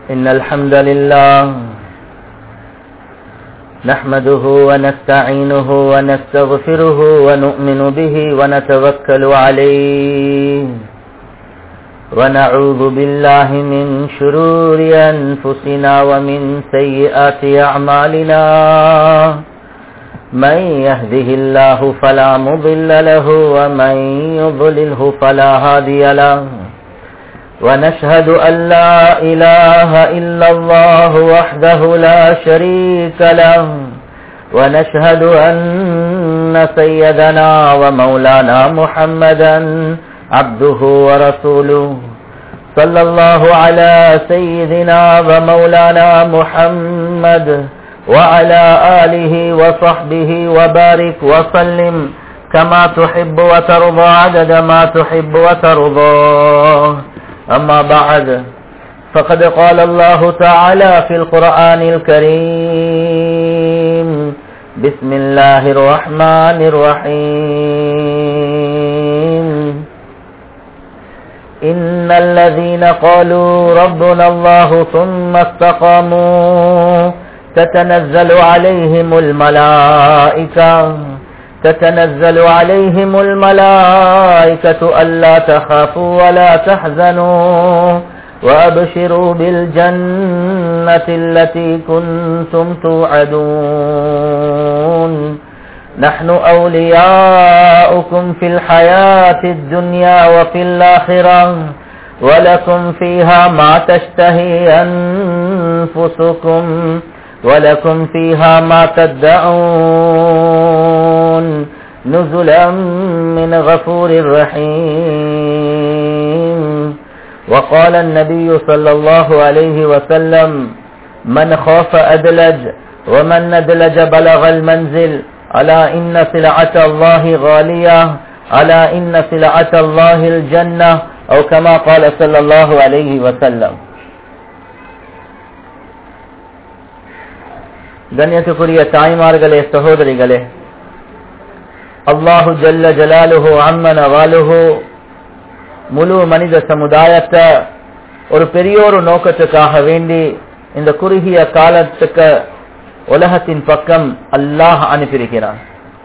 إن الحمد لله نحمده ونستعينه ونستغفره ونؤمن به ونتوكل عليه ونعوذ بالله من شرور أنفسنا ومن سيئات أعمالنا من يهده الله فلا مضل له ومن يضلله فلا هادي له ونشهد أن لا إله إلا الله وحده لا شريك له ونشهد أن سيدنا ومولانا محمدا عبده ورسوله صلى الله على سيدنا ومولانا محمد وعلى آله وصحبه وبارك وسلم كما تحب وترضى عدد ما تحب وترضى أما بعد فقد قال الله تعالى في القرآن الكريم بسم الله الرحمن الرحيم إن الذين قالوا ربنا الله ثم استقاموا تتنزل عليهم الملائكة تتنزل عليهم الملائكة ألا تخافوا ولا تحزنوا وأبشروا بالجنة التي كنتم توعدون نحن أولياؤكم في الحياة الدنيا وفي الآخرة ولكم فيها ما تشتهي أنفسكم ولكم فيها ما تدعون نزلا من غفور رحيم وقال النبي صلى الله عليه وسلم من خاف أدلج ومن ندلج بلغ المنزل ألا إن سلعة الله غالية ألا إن سلعة الله الجنة أو كما قال صلى الله عليه وسلم கண்ணியத்துக்குரிய தாய்மார்களே சகோதரிகளே அல்லாஹு ஜல்ல ஜலாலுஹு அம்மன வாலுஹு முழு மனித சமுதாயத்தை ஒரு பெரியோரு நோக்கத்துக்காக வேண்டி இந்த குறுகிய காலத்துக்கு உலகத்தின் பக்கம் அல்லாஹ் அனுப்பியிருக்கிறான்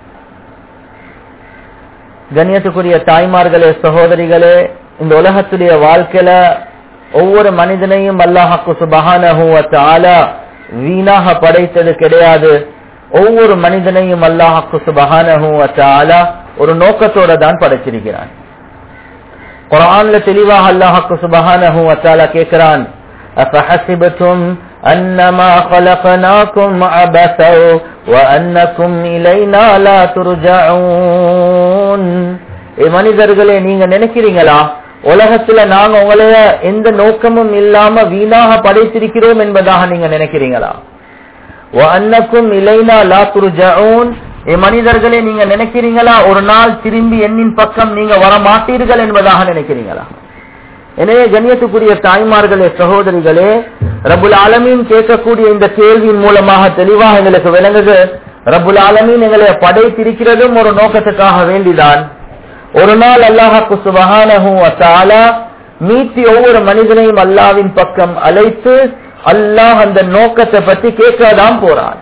கண்ணியத்துக்குரிய தாய்மார்களே சகோதரிகளே இந்த உலகத்துடைய வாழ்க்கையில ஒவ்வொரு மனிதனையும் அல்லாஹாக்கு சுபகான வீணாக படைத்தது கிடையாது ஒவ்வொரு மனிதனையும் அல்லாஹாக்கு சுபகான ஒரு நோக்கத்தோட தான் படைச்சிருக்கிறான் குரான்ல தெளிவாக அல்லாஹாக்கு சுபகான கேட்கிறான் أفحسبتم أنما خلقناكم عبثا وأنكم إلينا لا ترجعون மனிதர்களே நீங்க நினைக்கிறீங்களா உலகத்துல நாங்க உங்களைய எந்த நோக்கமும் இல்லாம வீணாக படைத்திருக்கிறோம் என்பதாக நீங்க நினைக்கிறீங்களா அன்னக்கும் இலைனா லா துருஜூன் மனிதர்களே நீங்க நினைக்கிறீங்களா ஒரு நாள் திரும்பி எண்ணின் பக்கம் நீங்க வரமாட்டீர்கள் என்பதாக நினைக்கிறீங்களா எனவே கண்ணியத்துக்குரிய தாய்மார்களே சகோதரிகளே ரபுல் ஆலமீன் கேட்கக்கூடிய இந்த கேள்வியின் மூலமாக தெளிவாக எங்களுக்கு விளங்குது ரபுல் ஆலமீன் எங்களை படைத்திருக்கிறதும் ஒரு நோக்கத்துக்காக வேண்டிதான் ஒரு நாள் அல்லாஹாக்கு சுபகான மீட்டி ஒவ்வொரு மனிதனையும் அல்லாவின் பக்கம் அழைத்து அல்லாஹ் அந்த நோக்கத்தை பற்றி கேட்கதான் போறான்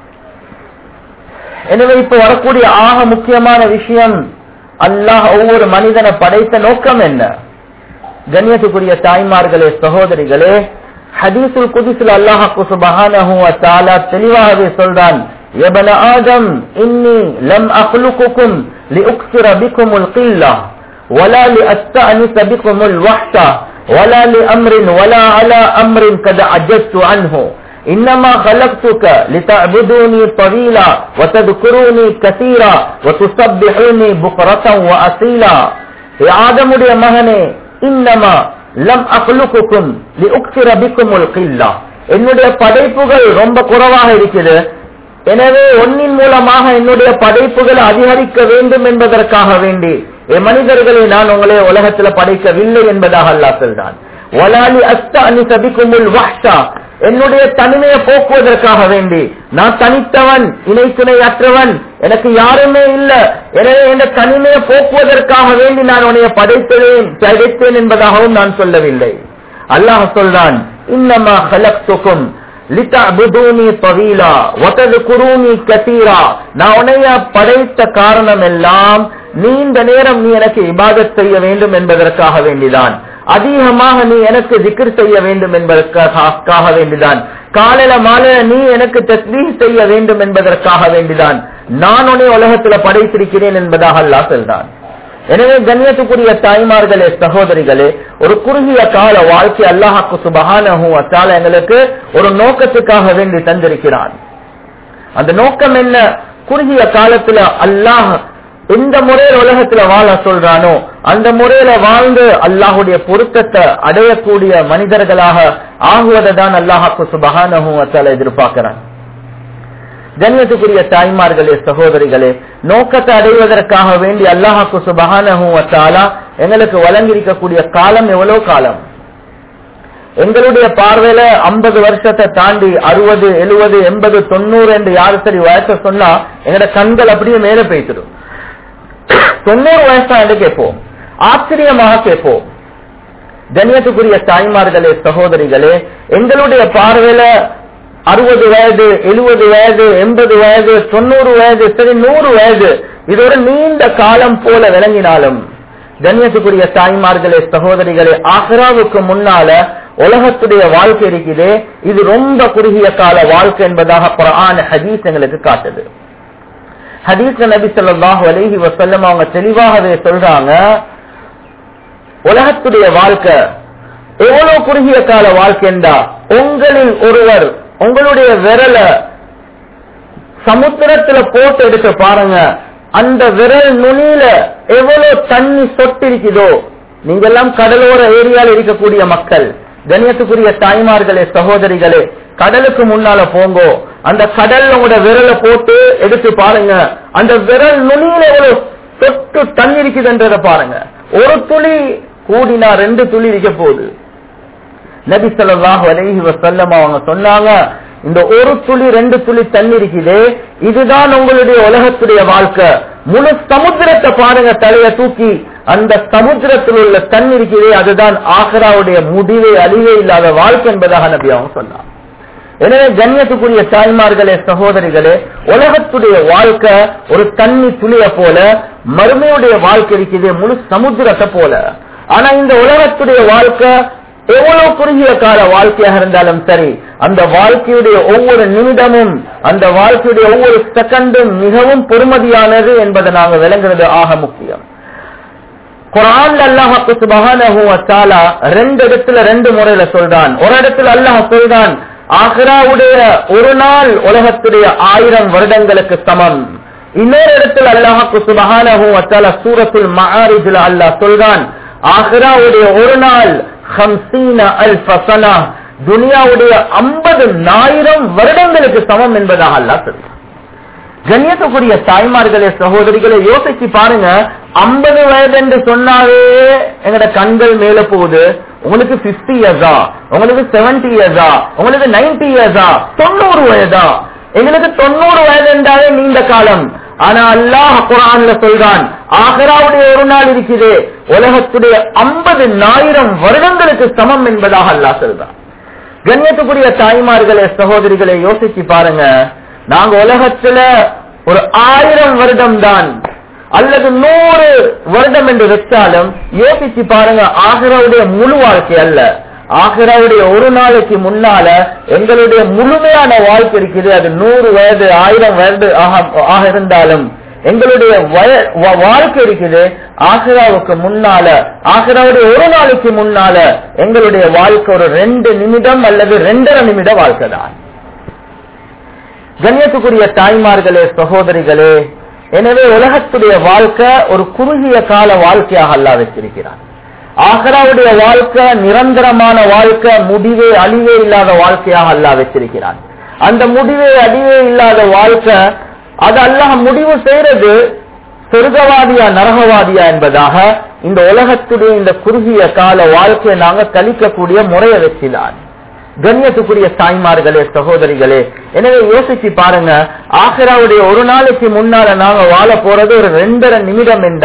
எனவே இப்ப வரக்கூடிய ஆக முக்கியமான விஷயம் அல்லாஹ் ஒவ்வொரு மனிதனை படைத்த நோக்கம் என்ன கண்ணியத்துக்குரிய தாய்மார்களே சகோதரிகளே ஹதீசுல் குதிசுல் அல்லாஹாக்கு சுபகான தெளிவாகவே சொல்றான் ابن آدم إني لم أخلقكم لأكثر بكم القلة ولا لأستأنس بكم الوحشة ولا لأمر ولا على أمر قد عجزت عنه إنما خلقتك لتعبدوني طويلا وتذكروني كثيرا وتسبحوني بكرة وأصيلا يا آدم يا مهني إنما لم أخلقكم لأكثر بكم القلة என்னுடைய படைப்புகள் ரொம்ப குறைவாக இருக்குது எனவே ஒன்னின் மூலமாக என்னுடைய படைப்புகளை அதிகரிக்க வேண்டும் என்பதற்காக வேண்டி என் மனிதர்களை நான் உங்களை உலகத்துல படைக்கவில்லை என்பதாக அல்லா சொல்றான் ஒலாலி அஸ்த அனி சபிக்குமுல் வஹ்ஷா என்னுடைய தனிமையை போக்குவதற்காக வேண்டி நான் தனித்தவன் இணை துணை அற்றவன் எனக்கு யாருமே இல்ல எனவே இந்த தனிமையை போக்குவதற்காக வேண்டி நான் உன்னைய படைத்தேன் படைத்தேன் என்பதாகவும் நான் சொல்லவில்லை அல்லாஹ் சொல்றான் இன்னமா ஹலக்துக்கும் லிதஅபுதூனி தவீலா வதذكرூனி கதீரா நான் உன்னைய படைத்த காரணம் எல்லாம் நீண்ட நேரம் நீ எனக்கு இபாதத் செய்ய வேண்டும் என்பதற்காக வேண்டிதான் அதிகமாக நீ எனக்கு ஜிக்ர் செய்ய வேண்டும் என்பதற்காக வேண்டிதான் காலையில மாலையில நீ எனக்கு தஸ்பீஹ் செய்ய வேண்டும் என்பதற்காக வேண்டிதான் நான் உன்னை உலகத்துல படைத்திருக்கிறேன் என்பதாக அல்லாஹ் சொல்றான் எனவே கண்ணியத்துக்குரிய தாய்மார்களே சகோதரிகளே ஒரு குறுகிய கால வாழ்க்கை அல்லாஹாக்கு சுபகானஹும் அத்தால எங்களுக்கு ஒரு நோக்கத்துக்காக வேண்டி தந்திருக்கிறான் அந்த நோக்கம் என்ன குறுகிய காலத்துல அல்லாஹ் எந்த முறையில உலகத்துல வாழ சொல்றானோ அந்த முறையில வாழ்ந்து அல்லாஹுடைய பொருத்தத்தை அடையக்கூடிய மனிதர்களாக ஆகுவதை தான் அல்லாஹாக்கு சுபகானஹும் அத்தால எதிர்பார்க்கிறான் கண்ணியத்துக்குரிய தாய்மார்களே சகோதரிகளே நோக்கத்தை அடைவதற்காக வேண்டி அல்லாஹாக்கு சுபகானஹும் அத்தாலா எங்களுக்கு வழங்கியிருக்கக்கூடிய காலம் எவ்வளவு காலம் எங்களுடைய பார்வையில ஐம்பது வருஷத்தை தாண்டி அறுபது எழுபது எண்பது தொண்ணூறு என்று யாரு சரி வயசை சொன்னா எங்களோட கண்கள் அப்படியே மேல போய்த்திடும் தொண்ணூறு வயசா என்று கேட்போம் ஆச்சரியமாக கேட்போம் கண்ணியத்துக்குரிய தாய்மார்களே சகோதரிகளே எங்களுடைய பார்வையில அறுபது வயது எழுபது வயது எண்பது வயது தொண்ணூறு வயது சரி நூறு வயது இது ஒரு நீண்ட காலம் போல விளங்கினாலும் கண்ணியத்துக்குரிய தாய்மார்களே சகோதரிகளே ஆக்ராவுக்கு முன்னால உலகத்துடைய வாழ்க்கை இருக்குது இது ரொம்ப குறுகிய கால வாழ்க்கை என்பதாக குரான் ஹதீஸ் எங்களுக்கு காட்டுது ஹதீஸ் நபி சொல்லாஹு அலஹி வசல்லம் அவங்க தெளிவாகவே சொல்றாங்க உலகத்துடைய வாழ்க்கை எவ்வளவு குறுகிய கால வாழ்க்கைண்டா உங்களில் ஒருவர் உங்களுடைய விரல சமுத்திரத்துல போட்டு எடுக்க பாருங்க அந்த விரல் நுனியில எவ்வளவு தண்ணி சொட்டு இருக்குதோ நீங்க எல்லாம் கடலோர ஏரியால இருக்கக்கூடிய மக்கள் கண்ணியத்துக்குரிய தாய்மார்களே சகோதரிகளே கடலுக்கு முன்னால போங்கோ அந்த கடல்ல உங்களோட விரலை போட்டு எடுத்து பாருங்க அந்த விரல் நுனியில எவ்வளவு சொட்டு தண்ணி இருக்குதுன்றத பாருங்க ஒரு துளி கூடினா ரெண்டு துளி இருக்க போகுது நபி சொல்லாஹ் அலைஹி வசல்லம் அவங்க சொன்னாங்க இந்த ஒரு துளி ரெண்டு துளி தண்ணி இருக்குது இதுதான் உங்களுடைய உலகத்துடைய வாழ்க்கை முழு சமுத்திரத்தை பாருங்க தலைய தூக்கி அந்த சமுத்திரத்தில் உள்ள தண்ணி இருக்குது அதுதான் ஆக்ராவுடைய முடிவே அழிவே இல்லாத வாழ்க்கை என்பதாக நபி அவங்க சொன்னாங்க எனவே கண்ணியத்துக்குரிய தாய்மார்களே சகோதரிகளே உலகத்துடைய வாழ்க்கை ஒரு தண்ணி துளிய போல மறுமையுடைய வாழ்க்கை இருக்குது முழு சமுத்திரத்தை போல ஆனா இந்த உலகத்துடைய வாழ்க்கை எவ்வளவு குறுகிய கால வாழ்க்கையாக இருந்தாலும் சரி அந்த வாழ்க்கையுடைய ஒவ்வொரு நிமிடமும் அந்த வாழ்க்கையுடைய ஒவ்வொரு செகண்டும் மிகவும் பொறுமதியானது என்பதை நாங்க விளங்குறது ஆக முக்கியம் குரான் அல்லாஹாக்கு சுபகானஹு வத்தாலா ரெண்டு இடத்துல ரெண்டு முறையில சொல்றான் ஒரு இடத்துல அல்லாஹ் சொல்றான் ஆக்ராவுடைய ஒரு நாள் உலகத்துடைய ஆயிரம் வருடங்களுக்கு சமம் இன்னொரு இடத்துல அல்லாஹாக்கு சுபகானஹு வத்தாலா சூரத்துல் மஆரிஜ்ல அல்லாஹ் சொல்றான் ஆக்ராவுடைய ஒரு நாள் துனியாவுடைய ஐம்பது ஆயிரம் வருடங்களுக்கு சமம் என்பதாக அல்லா சொல்றான் கண்ணியத்துக்குரிய தாய்மார்களே சகோதரிகளை யோசிச்சு பாருங்க ஐம்பது வயது என்று சொன்னாவே எங்கட கண்கள் மேல போகுது உங்களுக்கு பிப்டி இயர்ஸா உங்களுக்கு செவன்டி இயர்ஸா உங்களுக்கு நைன்டி இயர்ஸா தொண்ணூறு வயதா எங்களுக்கு தொண்ணூறு வயது என்றாலே நீண்ட காலம் ஆனா அல்லாஹ் குரான்ல சொல்றான் ஆகராவுடைய ஒரு நாள் இருக்குது உலகத்துடைய ஐம்பது ஆயிரம் வருடங்களுக்கு சமம் என்பதாக அல்லாஹ் சொல்றான் கண்ணியத்துக்குரிய தாய்மார்களே சகோதரிகளை யோசிச்சு பாருங்க நாங்க உலகத்துல ஒரு ஆயிரம் வருடம் தான் அல்லது நூறு வருடம் என்று வச்சாலும் யோசிச்சு பாருங்க ஆகராவுடைய முழு வாழ்க்கை அல்ல ஆகராவுடைய ஒரு நாளைக்கு முன்னால எங்களுடைய முழுமையான வாழ்க்கை இருக்குது அது நூறு வயது ஆயிரம் வயது ஆக இருந்தாலும் எங்களுடைய வாழ்க்கை இருக்குது ஆசிராவுக்கு முன்னால ஆசிராவுடைய ஒரு நாளைக்கு முன்னால எங்களுடைய வாழ்க்கை ஒரு ரெண்டு நிமிடம் அல்லது ரெண்டரை நிமிட வாழ்க்கை தான் கண்ணியத்துக்குரிய தாய்மார்களே சகோதரிகளே எனவே உலகத்துடைய வாழ்க்கை ஒரு குறுகிய கால வாழ்க்கையாக அல்லா வச்சிருக்கிறார் ஆகராவுடைய வாழ்க்கை நிரந்தரமான வாழ்க்கை முடிவே அழிவே இல்லாத வாழ்க்கையாக அல்லா வச்சிருக்கிறான் அந்த முடிவே அழிவே இல்லாத வாழ்க்கை அது அல்லாஹ் முடிவு செய்யறது சொர்க்கவாதியா நரகவாதியா என்பதாக இந்த உலகத்துடைய இந்த குறுகிய கால வாழ்க்கையை நாங்க கழிக்கக்கூடிய முறையை வச்சுதான் கண்ணியத்துக்குரிய தாய்மார்களே சகோதரிகளே எனவே யோசிச்சு பாருங்க ஆசிராவுடைய ஒரு நாளைக்கு முன்னால நாங்க வாழ போறது ஒரு ரெண்டரை நிமிடம் என்றா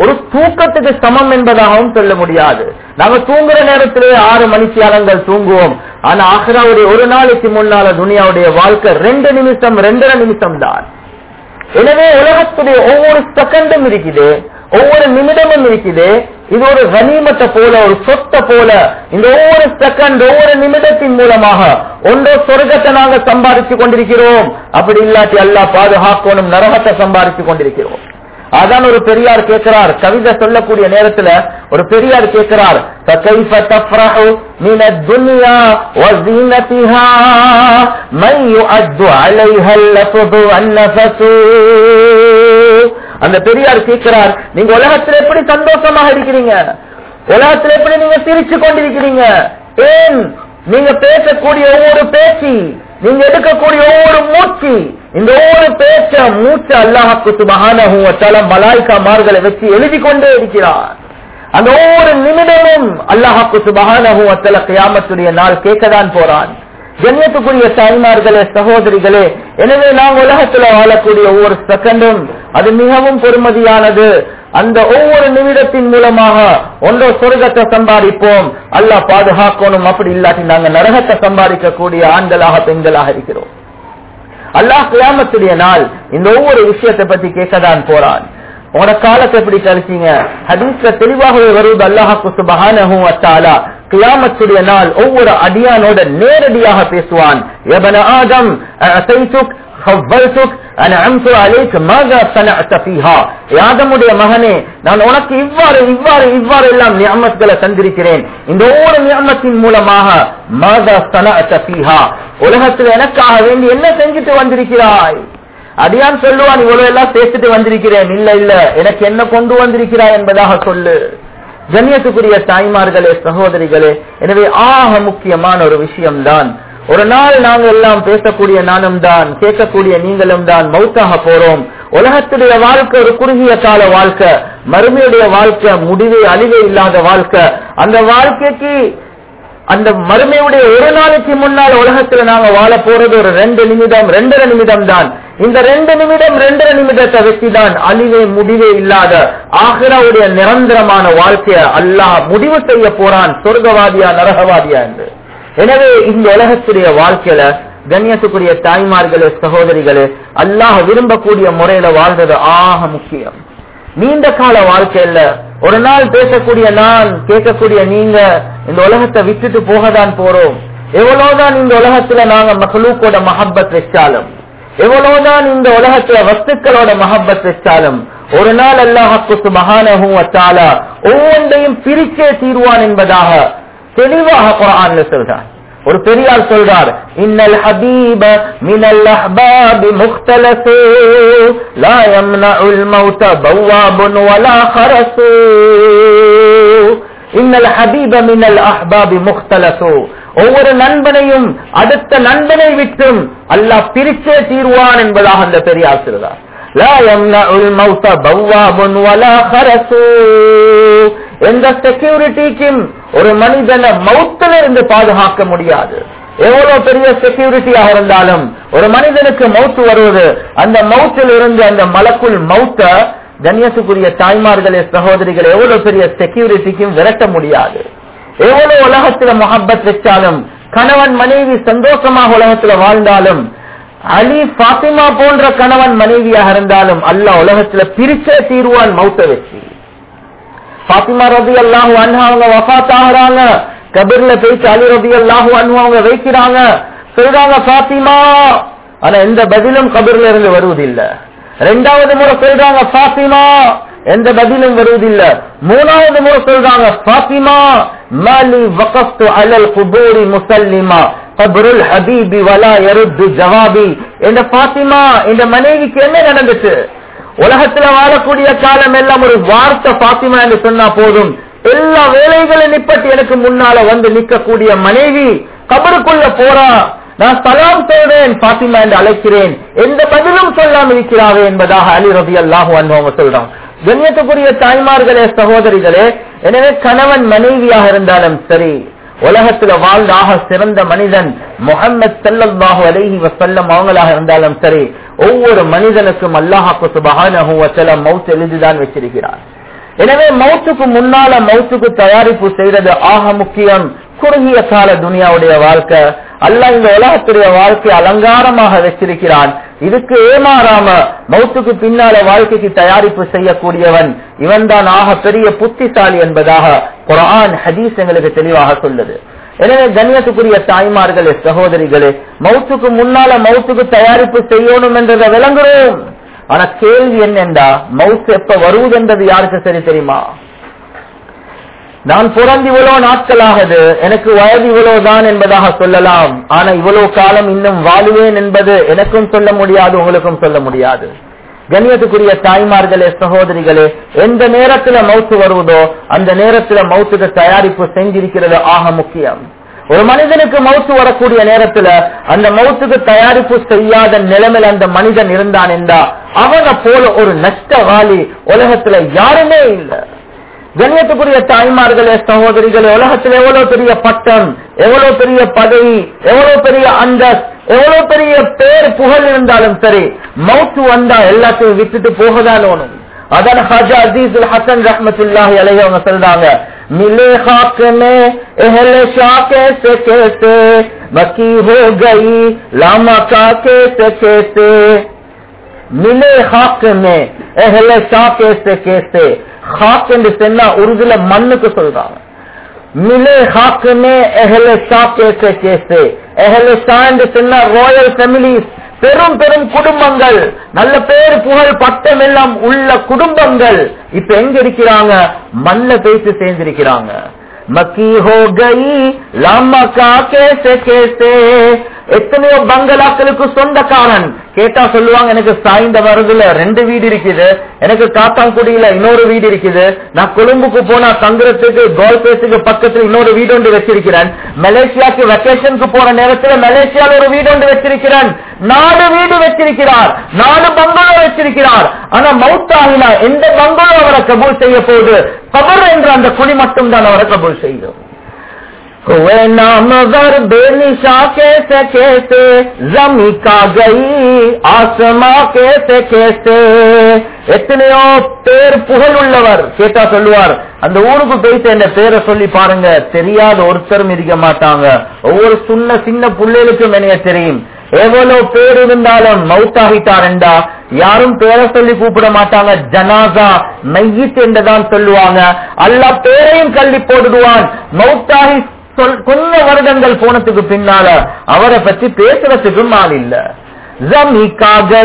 ஒரு தூக்கத்துக்கு சமம் என்பதாகவும் சொல்ல முடியாது நாங்க தூங்குற நேரத்திலே ஆறு மணித்தியாலங்கள் தூங்குவோம் ஆனா ஆஹ்ராவுடைய ஒரு நாளைக்கு முன்னால துனியாவுடைய வாழ்க்கை ரெண்டு நிமிஷம் ரெண்டரை நிமிஷம் தான் எனவே உலகத்துடைய ஒவ்வொரு செகண்டும் இருக்குது ஒவ்வொரு நிமிடமும் இருக்குது இது ஒரு கனிமத்தை போல ஒரு சொத்தை போல இந்த ஒவ்வொரு செகண்ட் ஒவ்வொரு நிமிடத்தின் மூலமாக ஒன்றோ சொர்க்கத்தை நாங்க சம்பாதிச்சு கொண்டிருக்கிறோம் அப்படி இல்லாட்டி அல்லா பாதுகாக்கணும் நரகத்தை சம்பாதிச்சு கொண்டிருக்கிறோம் அதான் ஒரு பெரியார் கேட்கிறார் கவிதை சொல்லக்கூடிய நேரத்துல ஒரு பெரியார் கேட்கிறார் فكيف تفرح من الدنيا وزينتها من يؤد عليها اللفظ والنفس அந்த பெரியார் கேட்கிறார் நீங்க உலகத்துல எப்படி சந்தோஷமாக இருக்கிறீங்க உலகத்துல எப்படி நீங்க சிரிச்சு கொண்டிருக்கிறீங்க ஏன் நீங்க பேசக்கூடிய ஒவ்வொரு பேச்சு நீங்க எடுக்கக்கூடிய ஒவ்வொரு மூச்சு இந்த ஒவ்வொரு பேச்ச மூச்சு அல்லாஹுக்கு சுபகான மலாய்க்கா மார்களை வச்சு எழுதி கொண்டே இருக்கிறார் அந்த ஒவ்வொரு நிமிடமும் அல்லாஹாக்கு சுபகான கியாமத்துடைய நாள் கேட்கதான் போறான் ஜன்யத்துக்குரிய தாய்மார்களே சகோதரிகளே எனவே நாம் உலகத்துல வாழக்கூடிய ஒவ்வொரு செகண்டும் அது மிகவும் பொறுமதியானது அந்த ஒவ்வொரு நிமிடத்தின் மூலமாக ஒன்றோ சொர்க்கத்தை சம்பாதிப்போம் அல்லாஹ் பாதுகாக்கணும் அப்படி இல்லாட்டி நாங்க நரகத்தை சம்பாதிக்கக்கூடிய ஆண்களாக பெண்களாக இருக்கிறோம் அல்லாஹ் கியாமத்துடைய நாள் இந்த ஒவ்வொரு விஷயத்தை பத்தி கேட்கதான் போறான் உங்களோட காலத்தை எப்படி கழிச்சீங்க ஹதீஸ்ல தெளிவாகவே வருவது அல்லாஹாக்கு சுபஹானஹும் அத்தாலா கியாமத்துடைய நாள் ஒவ்வொரு அடியானோட நேரடியாக பேசுவான் எபன ஆதம் அசைத்துக் خولتك انعمت عليك ماذا صنعت فيها யாதமுடைய மகனே நான் உனக்கு இவ்வாறு இவ்வாறு இவ்வாறு எல்லாம் நியமத்துகளை தந்திருக்கிறேன் இந்த ஒவ்வொரு நியமத்தின் மூலமாக மாதா صنعت فيها உலகத்தில் எனக்காக வேண்டி என்ன செஞ்சுட்டு வந்திருக்கிறாய் அடியான் சொல்லுவான் இவ்வளவு எல்லாம் சேர்த்துட்டு வந்திருக்கிறேன் இல்ல இல்ல எனக்கு என்ன கொண்டு வந்திருக்கிறாய் என்பதாக சொல்லு ஜன்யத்துக்குரிய தாய்மார்களே சகோதரிகளே எனவே ஆக முக்கியமான ஒரு விஷயம்தான் ஒரு நாள் நாங்க எல்லாம் பேசக்கூடிய நானும் தான் கேட்கக்கூடிய நீங்களும் தான் மௌத்தாக போறோம் உலகத்துடைய வாழ்க்கை ஒரு குறுகிய கால வாழ்க்கை மறுமையுடைய வாழ்க்கை முடிவே அழிவே இல்லாத வாழ்க்கை அந்த வாழ்க்கைக்கு அந்த மறுமையுடைய ஒரு நாளைக்கு முன்னால் உலகத்துல நாங்க வாழ போறது ஒரு ரெண்டு நிமிடம் ரெண்டரை நிமிடம் தான் இந்த ரெண்டு நிமிடம் ரெண்டரை நிமிடத்தை வச்சு தான் அழிவே முடிவே இல்லாத ஆஹிராவுடைய நிரந்தரமான வாழ்க்கைய அல்லாஹ் முடிவு செய்ய போறான் சொர்க்கவாதியா நரகவாதியா என்று எனவே இந்த உலகத்துடைய வாழ்க்கையில கண்ணியத்துக்குரிய தாய்மார்களே சகோதரிகளே அல்லாஹ் விரும்பக்கூடிய முறையில வாழ்றது ஆக முக்கியம் நீண்ட கால வாழ்க்கையில ஒரு நாள் பேசக்கூடிய நான் கேட்கக்கூடிய நீங்க இந்த உலகத்தை விட்டுட்டு போகதான் போறோம் எவ்வளவுதான் இந்த உலகத்துல நாங்க மகளுக்கோட மஹப்பத் வச்சாலும் எவ்வளவுதான் இந்த உலகத்துல வஸ்துக்களோட மஹப்பத் வச்சாலும் ஒரு நாள் அல்லாஹக்கு சுபஹானஹும் வச்சாலா ஒவ்வொன்றையும் பிரிச்சே தீர்வான் என்பதாக தெளிவாக குரான்ல சொல்றான் ஒரு பெரியார் சொல்றார் இன்னல் ஹபீப மினல் அஹ்பாபி முக்தலசு லா யம்னஉல் மௌத பவ்வாபுன் வலா ஹரசு இன்னல் ஹபீப மினல் அஹ்பாபி முக்தலசு ஒவ்வொரு நண்பனையும் அடுத்த நண்பனை விட்டும் அல்லாஹ் பிரிச்சே தீர்வான் என்பதாக அந்த பெரியார் சொல்றார் லா யம்னஉல் மௌத பவ்வாபுன் வலா ஹரசு எந்த செக்யூரிட்டிக்கும் ஒரு மனிதனை மௌத்துல இருந்து பாதுகாக்க முடியாது எவ்வளவு பெரிய செக்யூரிட்டியாக இருந்தாலும் ஒரு மனிதனுக்கு மவுத்து வருவது அந்த மவுத்தில் இருந்து அந்த மலக்குள் மௌத்த கண்ணியத்துக்குரிய தாய்மார்களே சகோதரிகள் எவ்வளவு பெரிய செக்யூரிட்டிக்கும் விரட்ட முடியாது எவ்வளவு உலகத்துல மொஹப்பத் வச்சாலும் கணவன் மனைவி சந்தோஷமாக உலகத்துல வாழ்ந்தாலும் அலி பாத்திமா போன்ற கணவன் மனைவியாக இருந்தாலும் அல்ல உலகத்துல பிரிச்சே தீர்வான் மௌத்த வச்சு பாத்திமா ரபி அல்லாஹு அன்ஹா அவங்க வஃத் ஆகுறாங்க கபிர்ல போயிட்டு அலி ரபி அல்லாஹு அன்ஹு அவங்க வைக்கிறாங்க சொல்றாங்க பாத்திமா ஆனா எந்த பதிலும் கபிர்ல இருந்து வருவதில்லை ரெண்டாவது முறை சொல்றாங்க பாத்திமா எந்த பதிலும் வருவதில்லை மூணாவது முறை சொல்றாங்க பாத்திமா மாலி வகஃப்து அலல் குபூரி முசல்லிமா கபருல் ஹபீபி வலா யருத்து ஜவாபி என்ற பாத்திமா இந்த மனைவிக்கு என்ன நடந்துச்சு உலகத்துல வாழக்கூடிய காலம் எல்லாம் ஒரு வார்த்தை பாத்திமா என்று சொன்னா போதும் எல்லா வேலைகளும் நிப்பட்டு எனக்கு முன்னால வந்து நிற்கக்கூடிய மனைவி கபருக்குள்ள போறா நான் சலாம் சொல்றேன் பாத்திமா என்று அழைக்கிறேன் எந்த பதிலும் சொல்லாம இருக்கிறாவே என்பதாக அலி ரபி அல்லாஹு அவங்க சொல்றான் கண்ணியத்துக்குரிய தாய்மார்களே சகோதரிகளே எனவே கணவன் மனைவியாக இருந்தாலும் சரி உலகத்துல வாழ்ந்த ஆக சிறந்த மனிதன் முகமது சல்லாஹு அலைஹி வசல்லம் அவங்களாக இருந்தாலும் சரி ஒவ்வொரு மனிதனுக்கும் அல்லாஹாக்கு சுபஹானஹு வசல்லம் மவுத் எழுதிதான் வச்சிருக்கிறார் எனவே மௌத்துக்கு முன்னால மௌத்துக்கு தயாரிப்பு செய்யறது ஆக முக்கியம் குறுகிய கால துனியாவுடைய வாழ்க்கை அல்ல இந்த உலகத்துடைய வாழ்க்கை அலங்காரமாக வச்சிருக்கிறான் இதுக்கு ஏமாறாம மௌத்துக்கு பின்னால வாழ்க்கைக்கு தயாரிப்பு செய்யக்கூடியவன் இவன் தான் ஆக பெரிய புத்திசாலி என்பதாக குரான் ஹதீஸ் எங்களுக்கு தெளிவாக சொல்லுது எனவே கண்ணியத்துக்குரிய தாய்மார்களே சகோதரிகளே மௌத்துக்கு முன்னால மௌத்துக்கு தயாரிப்பு செய்யணும் என்றதை விளங்குறோம் ஆனா கேள்வி என்னென்றா மவுத் எப்ப வருவதென்றது யாருக்கு சரி தெரியுமா நான் பிறந்து இவ்வளவு நாட்கள் ஆகுது எனக்கு வயது இவ்வளவுதான் என்பதாக சொல்லலாம் ஆனா இவ்வளவு காலம் இன்னும் வாழுவேன் என்பது எனக்கும் சொல்ல முடியாது உங்களுக்கும் சொல்ல முடியாது கண்ணியத்துக்குரிய தாய்மார்களே சகோதரிகளே எந்த நேரத்துல மவுத்து வருவதோ அந்த நேரத்துல மவுத்துக்கு தயாரிப்பு செஞ்சிருக்கிறது ஆக முக்கியம் ஒரு மனிதனுக்கு மவுத்து வரக்கூடிய நேரத்துல அந்த மவுத்துக்கு தயாரிப்பு செய்யாத நிலைமையில் அந்த மனிதன் இருந்தான் என்றா அவனை போல ஒரு நஷ்டவாளி உலகத்துல யாருமே இல்லை கண்ணியத்துக்குரிய தாய்மார்களே சகோதரிகளே உலகத்தில் எவ்வளவு பெரிய பட்டம் எவ்வளவு பெரிய பதவி எவ்வளவு பெரிய அந்தஸ் எவ்வளவு பெரிய பேர் புகழ் இருந்தாலும் சரி மவுத்து வந்தா எல்லாத்தையும் விட்டுட்டு போகதான் ஓணும் அதான் ஹஜா அசீசுல் ஹசன் ரஹமத்துல்லாஹி அலைஹி அவங்க சொல்றாங்க मिले खाक में अहल शाह कैसे कैसे मकी हो गई लामा का कैसे कैसे मिले खाक में अहल शाह कैसे कैसे खाक என்று சொன்னா உருதுல மண்ணுக்கு சொல்றாங்க மிலே ஹாக் மே எஹல ஷா கேசே கேசே எஹல ஷா என்று சொன்னா ராயல் ஃபேமிலிஸ் பெரும் பெரும் குடும்பங்கள் நல்ல பேர் புகழ் பட்டம் எல்லாம் உள்ள குடும்பங்கள் இப்ப எங்க இருக்கிறாங்க மண்ண பேசி சேர்ந்திருக்கிறாங்க மக்கி ஹோ கை லாமா கா கேசே கேசே எத்தனையோ பங்களாக்களுக்கு சொந்தக்காரன் கேட்டா சொல்லுவாங்க எனக்கு சாய்ந்த வரதுல ரெண்டு வீடு இருக்குது எனக்கு காத்தாங்குடியில இன்னொரு வீடு இருக்குது நான் கொழும்புக்கு போனா தங்குறதுக்கு கோல்பேஸுக்கு பக்கத்துல இன்னொரு வீடு ஒன்று வச்சிருக்கிறேன் மலேசியாக்கு வெக்கேஷனுக்கு போன நேரத்துல மலேசியால ஒரு வீடு ஒன்று வச்சிருக்கிறேன் நாலு வீடு வச்சிருக்கிறார் நாலு பங்களோ வச்சிருக்கிறார் ஆனா மவுத்தாகினா எந்த பங்களோ அவரை கபூல் செய்ய போகுது கபர் என்ற அந்த குழி மட்டும் தான் அவரை கபூல் செய்யும் हुए नामवर बेनिशा कैसे कैसे जमी का गई आसमा कैसे कैसे எத்தனையோ பேர் புகழ் உள்ளவர் கேட்டா சொல்லுவார் அந்த ஊருக்கு போயிட்டு என்ன பேரை சொல்லி பாருங்க தெரியாத ஒருத்தரும் இருக்க மாட்டாங்க ஒவ்வொரு சின்ன சின்ன பிள்ளைகளுக்கும் என்னைய தெரியும் எவ்வளவு பேர் இருந்தாலும் மவுத்தாகிட்டாருண்டா யாரும் பேரை சொல்லி கூப்பிட மாட்டாங்க ஜனாசா மையித் என்றுதான் சொல்லுவாங்க அல்ல பேரையும் கல்வி போடுவான் மவுத்தாகி கொஞ்ச வருடங்கள் போனதுக்கு பின்னால அவரை பத்தி பேசுறதுக்கும் ஆள் இல்ல ஜமி காகை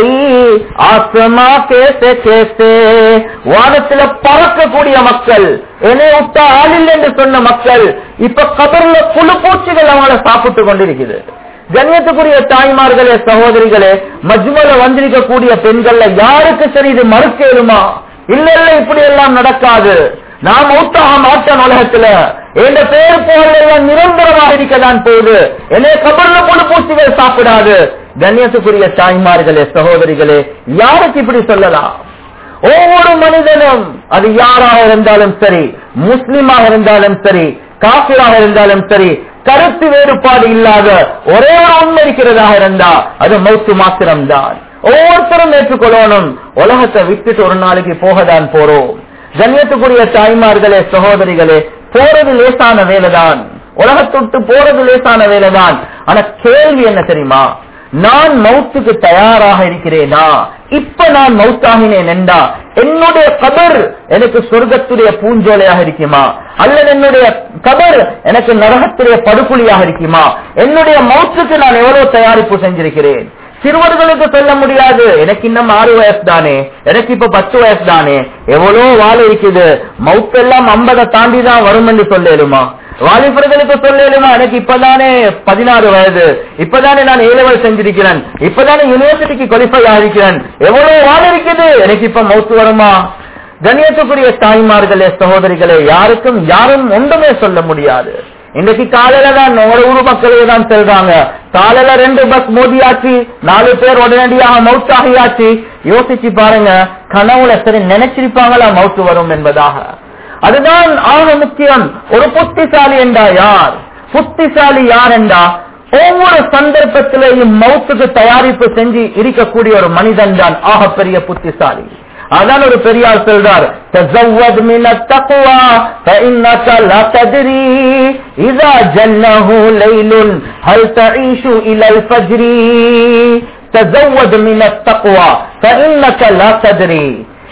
ஆசமா கேசே கேசே வானத்துல பறக்கக்கூடிய மக்கள் என்னை விட்ட ஆள் இல்லை என்று சொன்ன மக்கள் இப்ப கபர்ல புழு பூச்சிகள் அவங்கள சாப்பிட்டு கொண்டிருக்குது கண்ணியத்துக்குரிய தாய்மார்களே சகோதரிகளே மஜ்மல வந்திருக்கக்கூடிய பெண்கள்ல யாருக்கு சரி இது மறுக்கேருமா இல்ல இல்ல இப்படி எல்லாம் நடக்காது நான் மௌத்தாக மாட்டேன் உலகத்துல என் பேர் போல நிரந்தரமாக இருக்கதான் போகுது என்னை கபர்ல புழு பூச்சிகள் சாப்பிடாது கண்ணியத்துக்குரிய தாய்மார்களே சகோதரிகளே யாருக்கு இப்படி சொல்லலாம் ஒவ்வொரு மனிதனும் அது யாராக இருந்தாலும் சரி முஸ்லிமாக இருந்தாலும் சரி காபிராக இருந்தாலும் சரி கருத்து வேறுபாடு இல்லாத ஒரே ஒரு உண்மை இருக்கிறதாக இருந்தா அது மௌத்து மாத்திரம்தான் ஒவ்வொருத்தரும் ஏற்றுக்கொள்ளணும் உலகத்தை விட்டுட்டு ஒரு நாளைக்கு போகதான் போறோம் கண்ணியத்துக்குரிய தாய்மார்களே சகோதரிகளே போறது லேசான வேலைதான் உலகத்தொட்டு போறது லேசான வேலைதான் ஆனா கேள்வி என்ன தெரியுமா நான் மௌத்துக்கு தயாராக இருக்கிறேனா இப்ப நான் மௌத்தாகினேன் என்றா என்னுடைய கபர் எனக்கு சொர்க்கத்துடைய பூஞ்சோலையாக இருக்குமா அல்லது என்னுடைய கபர் எனக்கு நரகத்துடைய படுகொலியாக இருக்குமா என்னுடைய மௌத்துக்கு நான் எவ்வளவு தயாரிப்பு செஞ்சிருக்கிறேன் சிறுவர்களுக்கு சொல்ல முடியாது எனக்கு இன்னும் ஆறு வயசு தானே எனக்கு இப்ப பத்து வயசு தானே எவ்வளவு வாழ இருக்குது மவுத்தெல்லாம் ஐம்பதை தாண்டி தான் வரும் என்று சொல்லிடுமா வாலிபர்களுக்கு சொல்லிடுமா எனக்கு இப்பதானே பதினாறு வயது இப்பதானே நான் ஏலவல் செஞ்சிருக்கிறேன் இப்பதானே யூனிவர்சிட்டிக்கு குவாலிஃபை ஆகிருக்கிறேன் எவ்வளவு வாழ இருக்குது எனக்கு இப்ப மவுத்து வருமா கண்ணியத்துக்குரிய தாய்மார்களே சகோதரிகளே யாருக்கும் யாரும் ஒன்றுமே சொல்ல முடியாது இன்னைக்கு காலையில தான் ஒரு ஊர் மக்களே தான் செல்றாங்க காலையில ரெண்டு பஸ் மோதியாச்சு நாலு பேர் உடனடியாக மவுத் ஆகியாச்சு யோசிச்சு பாருங்க கனவுல சரி நினைச்சிருப்பாங்களா மவுத்து வரும் என்பதாக அதுதான் ஆக முக்கியம் ஒரு புத்திசாலி என்றா யார் புத்திசாலி யார் என்றா ஒவ்வொரு சந்தர்ப்பத்திலேயும் மவுத்துக்கு தயாரிப்பு செஞ்சு இருக்கக்கூடிய ஒரு மனிதன் தான் ஆகப்பெரிய புத்திசாலி அதான் ஒரு பெரியார் சொல்றார் تزود من التقوى فإنك لا تدري إذا جنه ليل هل تعيش إلى الفجر تزود من التقوى فإنك لا تدري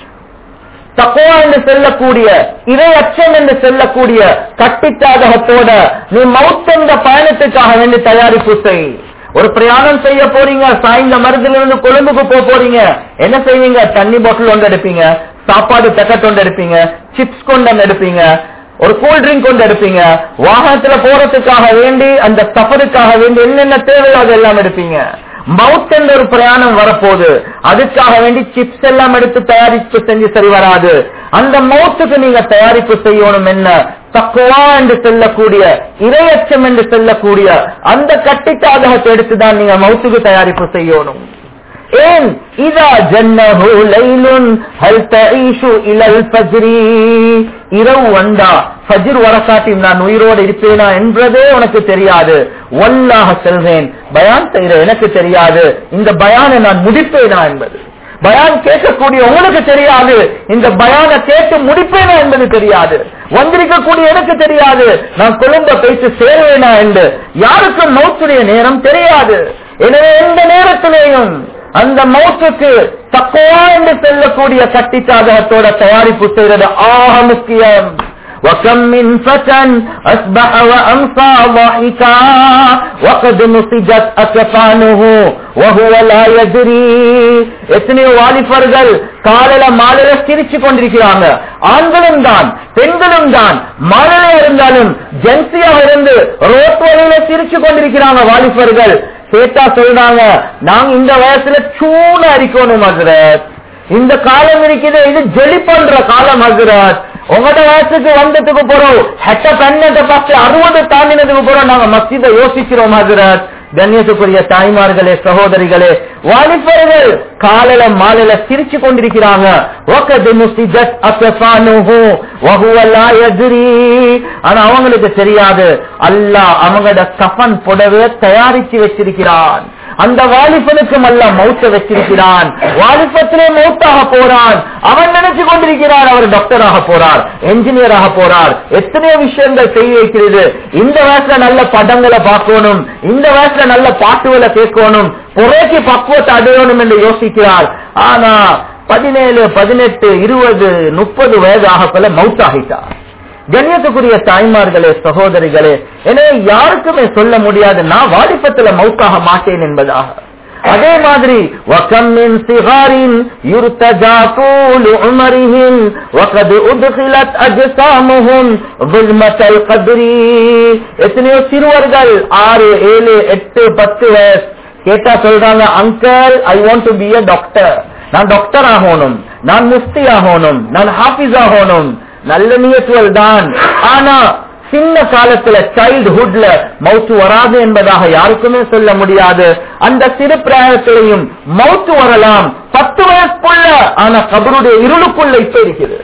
தக்குவா என்று சொல்லக்கூடிய இறை அச்சம் என்று சொல்லக்கூடிய கட்டிச்சாதகத்தோட நீ மவுத் என்ற பயணத்துக்காக வேண்டி தயாரிப்பு செய் ஒரு பிரயாணம் செய்ய போறீங்க சாய்ந்த மருந்துல இருந்து கொழும்புக்கு போக போறீங்க என்ன செய்வீங்க தண்ணி பாட்டில் ஒன்று எடுப்பீங்க சாப்பாடு பெக்கெட் ஒன்று எடுப்பீங்க சிப்ஸ் கொண்டு வந்து எடுப்பீங்க ஒரு கூல் ட்ரிங்க் கொண்டு எடுப்பீங்க வாகனத்துல போறதுக்காக வேண்டி அந்த சஃபருக்காக வேண்டி என்னென்ன தேவையோ அதெல்லாம் எடுப்பீங்க மவுத் என்ற ஒரு பிரயாணம் வரப்போகுது அதுக்காக வேண்டி சிப்ஸ் எல்லாம் எடுத்து தயாரிப்பு செஞ்சு சரி வராது அந்த மவுத்துக்கு நீங்க தயாரிப்பு செய்யணும் என்ன தக்குவா என்று சொல்லக்கூடிய இரையச்சம் என்று சொல்லக்கூடிய அந்த கட்டிச்சாதகத்தை எடுத்துதான் நீங்க மவுத்துக்கு தயாரிப்பு செய்யணும் ஏன் இதா ஜன்னஹு லைலுன் ஹல் தஈஷு இலல் ஃபஜ்ரி இரவு வந்தா ஃபஜ்ர் வரக்காட்டி நான் உயிரோடு இருப்பேனா என்பதே உனக்கு தெரியாது வல்லாக செல்வேன் பயான் செய்யற எனக்கு தெரியாது இந்த பயானை நான் முடிப்பேனா என்பது பயான் கேட்கக்கூடிய உங்களுக்கு தெரியாது இந்த பயான கேட்டு முடிப்பேனா என்பது தெரியாது வந்திருக்கக்கூடிய எனக்கு தெரியாது நான் கொழும்ப பேச்சு சேருவேனா என்று யாருக்கும் மௌத்துடைய நேரம் தெரியாது எனவே எந்த நேரத்திலேயும் அந்த மௌத்துக்கு தக்குவா என்று சொல்லக்கூடிய கட்டிச்சாதகத்தோட தயாரிப்பு செய்யறது ஆக முக்கியம் وكم من فتى أصبح وأمسى ضاحكا وقد نصجت أكفانه وهو لا يدري எத்தனையோ வாலிபர்கள் காலையில மாலையில சிரிச்சு கொண்டிருக்கிறாங்க ஆண்களும் தான் பெண்களும் தான் மாலையில இருந்தாலும் ஜென்சியாக இருந்து ரோட் வழியில சிரிச்சு கொண்டிருக்கிறாங்க வாலிபர்கள் கேட்டா சொல்றாங்க நாங்க இந்த வயசுல சூன அரிக்கணும் ஹசரத் இந்த காலம் இருக்குது இது ஜெலி பண்ற காலம் ஹசரத் உங்களோட வயசுக்கு வந்ததுக்கு போறோம் ஹெட்ட பெண்ணத்தை பார்த்து அறுபது தாண்டினதுக்கு போறோம் நாங்க மஸ்ஜித யோசிக்கிறோம் ஹசரத் கண்ணியத்துக்குரிய தாய்மார்களே சகோதரிகளே வாலிபர்கள் காலையில மாலையில சிரிச்சு கொண்டிருக்கிறாங்க ஆனா அவங்களுக்கு தெரியாது அல்லாஹ் அவங்களோட கஃபன் புடவை தயாரிச்சு வச்சிருக்கிறான் அந்த வாலிபனுக்கும் அல்ல மௌத்த வச்சிருக்கிறான் வாலிபத்திலே மௌத்தாக போறான் அவன் நினைச்சு கொண்டிருக்கிறார் அவர் டாக்டராக போறார் என்ஜினியராக போறார் எத்தனையோ விஷயங்கள் செய்ய வைக்கிறது இந்த வயசுல நல்ல படங்களை பார்க்கணும் இந்த வயசுல நல்ல பாட்டுகளை கேட்கணும் புறைக்கு பக்குவத்தை அடையணும் என்று யோசிக்கிறார் ஆனா பதினேழு பதினெட்டு இருபது முப்பது வயது ஆகப்போல மவுத்தாகிட்டார் கண்ணியத்துக்குரிய தாய்மார்களே சகோதரிகளே எனவே யாருக்குமே சொல்ல முடியாது நான் வாலிபத்துல மௌத்தாக மாட்டேன் என்பதாக அதே மாதிரி وَكَمْ مِنْ صِغَارٍ يُرْتَجَى طُولُ عُمَرِهِمْ وَقَدْ أُدْخِلَتْ أَجْسَامُهُمْ ظُلْمَةَ الْقَبْرِ எத்தனையோ சிறுவர்கள் ஆறு ஏழு எட்டு பத்து வயசு கேட்டா சொல்றாங்க uncle I want to be a doctor நான் டாக்டர் ஆகணும் நான் முஃப்தி ஆகணும் நான் ஹாஃபிஸ் ஆகணும் நல்ல நியத்துவல் தான் ஆனா சின்ன காலத்துல சைல்ட்ஹுட்ல மவுத்து வராது என்பதாக யாருக்குமே சொல்ல முடியாது அந்த சிறு பிராயத்திலையும் மவுத்து வரலாம் பத்து வயசுக்குள்ள ஆனா கபருடைய இருளுக்குள்ள இப்ப இருக்குது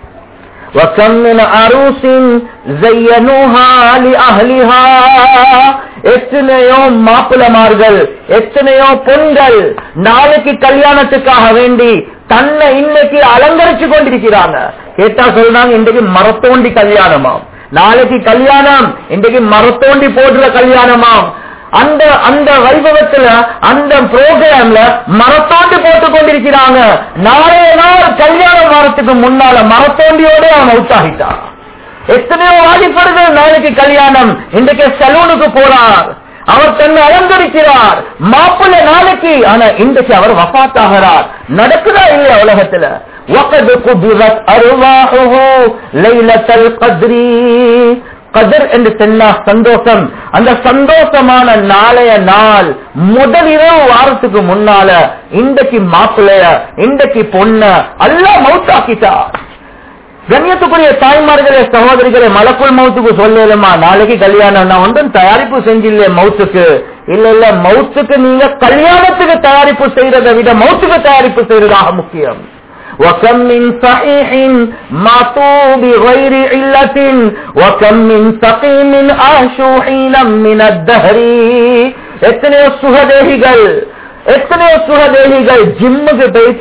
وكم من عروس زينوها لأهلها எத்தனையோ மாப்பிளமார்கள் எத்தனையோ பெண்கள் நாளைக்கு கல்யாணத்துக்காக வேண்டி தன்னை இன்னைக்கு அலங்கரிச்சு கொண்டிருக்கிறாங்க கேட்டா சொல்றாங்க இன்றைக்கு மரத்தோண்டி கல்யாணமாம் நாளைக்கு கல்யாணம் இன்றைக்கு மரத்தோண்டி போடுற கல்யாணமாம் அந்த அந்த வைபவத்துல அந்த ப்ரோக்ராம்ல மரத்தோண்டி போட்டு கொண்டிருக்கிறாங்க நாளைய நாள் கல்யாணம் வாரத்துக்கு முன்னால மரத்தோண்டியோட அவன் உற்சாகிட்டான் எத்தனையோ வாலிபர்கள் நாளைக்கு கல்யாணம் இன்றைக்கு சலூனுக்கு போறார் அவர் தன்னை அலங்கரிக்கிறார் மாப்பிள்ளை நாளைக்கு ஆனா இன்றைக்கு அவர் வபாத்தாகிறார் நடக்குதா இல்லையா உலகத்துல وَقَدْ قُبِضَتْ أَرْوَاحُهُ لَيْلَةَ الْقَدْرِ கதிர் என்று சொன்னா சந்தோஷம் அந்த சந்தோஷமான நாளைய நாள் முதல் இரவு வாரத்துக்கு முன்னால இன்றைக்கு மாப்பிள்ளைய இன்றைக்கு பொண்ண எல்லாம் மவுத்தாக்கிட்டார் கண்ணியத்துக்குரிய தாய்மார்களே சகோதரிகளே மலக்குள் மவுத்துக்கு சொல்லலுமா நாளைக்கு கல்யாணம் நான் ஒன்றும் தயாரிப்பு செஞ்சில்லையே மவுத்துக்கு இல்ல இல்ல மவுத்துக்கு நீங்க கல்யாணத்துக்கு தயாரிப்பு செய்யறதை விட மவுத்துக்கு தயாரிப்பு செய்யறதாக முக்கியம் وكم من صحيح ماتوا بغير علة وكم من سقيم عاشوا حينا من الدهر எத்தனையோ சுகதேகிகள் எத்தனையோ சுகதேகிகள் ஜிம்முக்கு போயிட்டு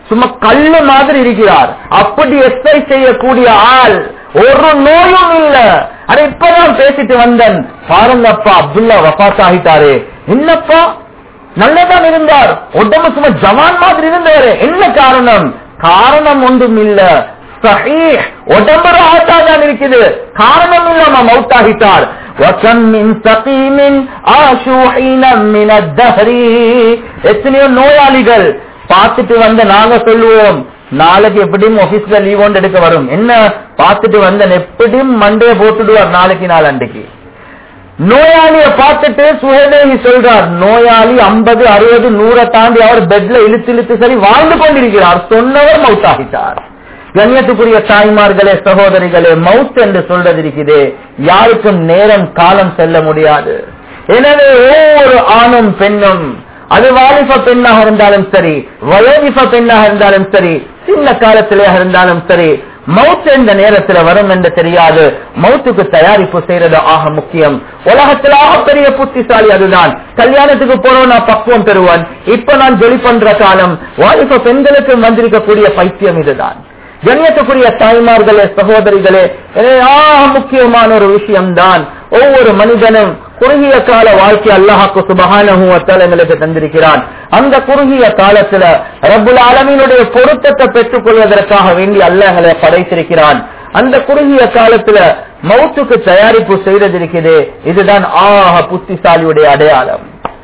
சும்மா கல்லு மாதிரி இருக்கிறார் அப்படி எக்ஸசைஸ் செய்யக்கூடிய ஆள் ஒரு நோயும் இல்ல அட இப்பதான் பேசிட்டு வந்தேன் பாருங்கப்பா அப்துல்லா வபாத் ஆகிட்டாரு என்னப்பா நல்லதான் இருந்தார் உடம்பு சும்மா ஜவான் மாதிரி இருந்தவர் என்ன காரணம் காரணம் ஒன்றும் இல்ல சஹீஹ் உடம்பு ராகத்தா தான் இருக்குது காரணம் இல்லாம மௌத்தாகிட்டார் وكم من سقيم عاشوا حينا من الدهر எத்தனையோ நோயாளிகள் பார்த்துட்டு வந்த நாங்க சொல்லுவோம் நாளைக்கு எப்படியும் ஆபீஸ்ல லீவ் ஒன்று எடுக்க வரும் என்ன பார்த்துட்டு வந்தேன் எப்படியும் மண்டே போட்டுடுவார் நாளைக்கு நாள் அன்றைக்கு நோயாளிய பார்த்துட்டு சுகதேவி சொல்றார் நோயாளி ஐம்பது அறுபது நூறை தாண்டி அவர் பெட்ல இழுத்து இழுத்து சரி வாழ்ந்து கொண்டிருக்கிறார் சொன்னவர் மவுத்தாகிட்டார் கண்ணியத்துக்குரிய தாய்மார்களே சகோதரிகளே மவுத் என்று சொல்றது இருக்குது யாருக்கும் நேரம் காலம் செல்ல முடியாது எனவே ஒவ்வொரு ஆணும் பெண்ணும் அது வாலிப பெண்ணாக இருந்தாலும் சரி வயோதிப பெண்ணாக இருந்தாலும் சரி சின்ன காலத்திலே இருந்தாலும் சரி மவுத் என்ற நேரத்தில் வரும் என்று தெரியாது மவுத்துக்கு தயாரிப்பு செய்யறது ஆக முக்கியம் உலகத்தில் ஆக பெரிய புத்திசாலி அதுதான் கல்யாணத்துக்கு போறோம் நான் பக்குவம் பெறுவான் இப்ப நான் ஜொலி பண்ற காலம் வாலிப பெண்களுக்கு வந்திருக்கக்கூடிய பைத்தியம் இதுதான் கண்ணியத்துக்குரிய தாய்மார்களே சகோதரிகளே எனவே ஆக முக்கியமான ஒரு விஷயம்தான் ஒவ்வொரு மனிதனும் குறுகிய கால வாழ்க்கை அல்லாஹாக்கு சுபகான எங்களுக்கு தந்திருக்கிறான் அந்த குறுகிய காலத்துல ரப்புல் ஆலமீனுடைய பொருத்தத்தை பெற்றுக் கொள்வதற்காக வேண்டி அல்லாஹ் எங்களை படைத்திருக்கிறான் அந்த குறுகிய காலத்துல மவுத்துக்கு தயாரிப்பு செய்ததிருக்குது இதுதான் ஆக புத்திசாலியுடைய அடையாளம்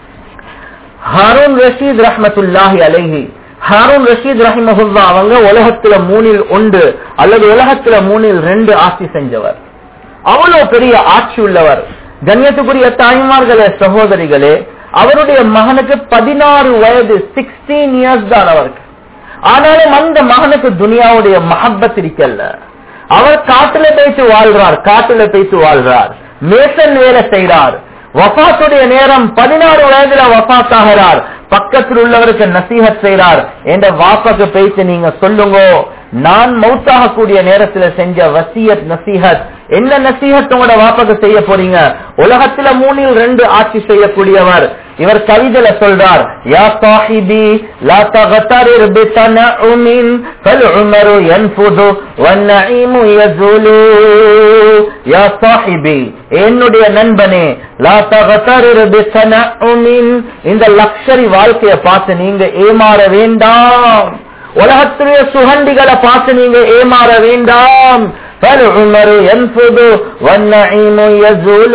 ஹாரூன் ரஷீத் ரஹமத்துல்லாஹி அலைஹி ஹாரூன் ரஷீத் ரஹிமஹுல்லா அவங்க உலகத்துல மூணில் ஒன்று அல்லது உலகத்துல மூணில் ரெண்டு ஆட்சி செஞ்சவர் அவ்வளவு பெரிய ஆட்சி உள்ளவர் கண்ணியத்துக்குரிய தாய்மார்களே சகோதரிகளே அவருடைய மகனுக்கு பதினாறு வயது சிக்ஸ்டீன் இயர்ஸ் தான் அவருக்கு ஆனாலும் அந்த மகனுக்கு துனியாவுடைய மஹப்பத் இருக்கல்ல அவர் காட்டுல போயிட்டு வாழ்றார் காட்டுல போயிட்டு வாழ்றார் மேசன் வேலை செய்கிறார் வஃபாத்துடைய நேரம் பதினாறு வயதுல வஃபாத் ஆகிறார் பக்கத்தில் உள்ளவருக்கு நசீகத் செய்கிறார் என்ற வாப்பாக்கு பேச்சு நீங்க சொல்லுங்க நான் மௌத்தாக கூடிய நேரத்துல செஞ்ச வசியத் நசீகத் என்ன நசீகத் உங்களோட வாப்பாக்கு செய்ய போறீங்க உலகத்துல மூணில் ரெண்டு ஆட்சி செய்யக்கூடியவர் இவர் கவிதையில சொல்றார் யா சாஹிபி லா தகதரிர் பிதனஉமின் ஃபல்உமரு யன்ஃபுது வன்னஈமு யஸுலு யா சாஹிபி என்னுடைய நண்பனே லா தகதரிர் பிதனஉமின் இந்த லக்ஷரி வாழ்க்கையை பார்த்து நீங்க ஏமாற வேண்டாம் உலகத்துடைய சுகண்டிகளை பார்த்து நீங்க ஏமாற வேண்டாம் فالعمر ينفذ والنعيم يزول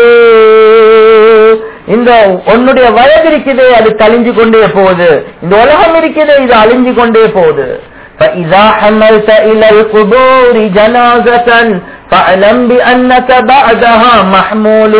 இந்த உன்னுடைய வயது இருக்குதே அது கழிஞ்சு கொண்டே போகுது இந்த உலகம் இருக்குதே இது அழிஞ்சு கொண்டே போகுது فإذا حملت إلى القبور جنازة فاعلم بأنك بعدها محمول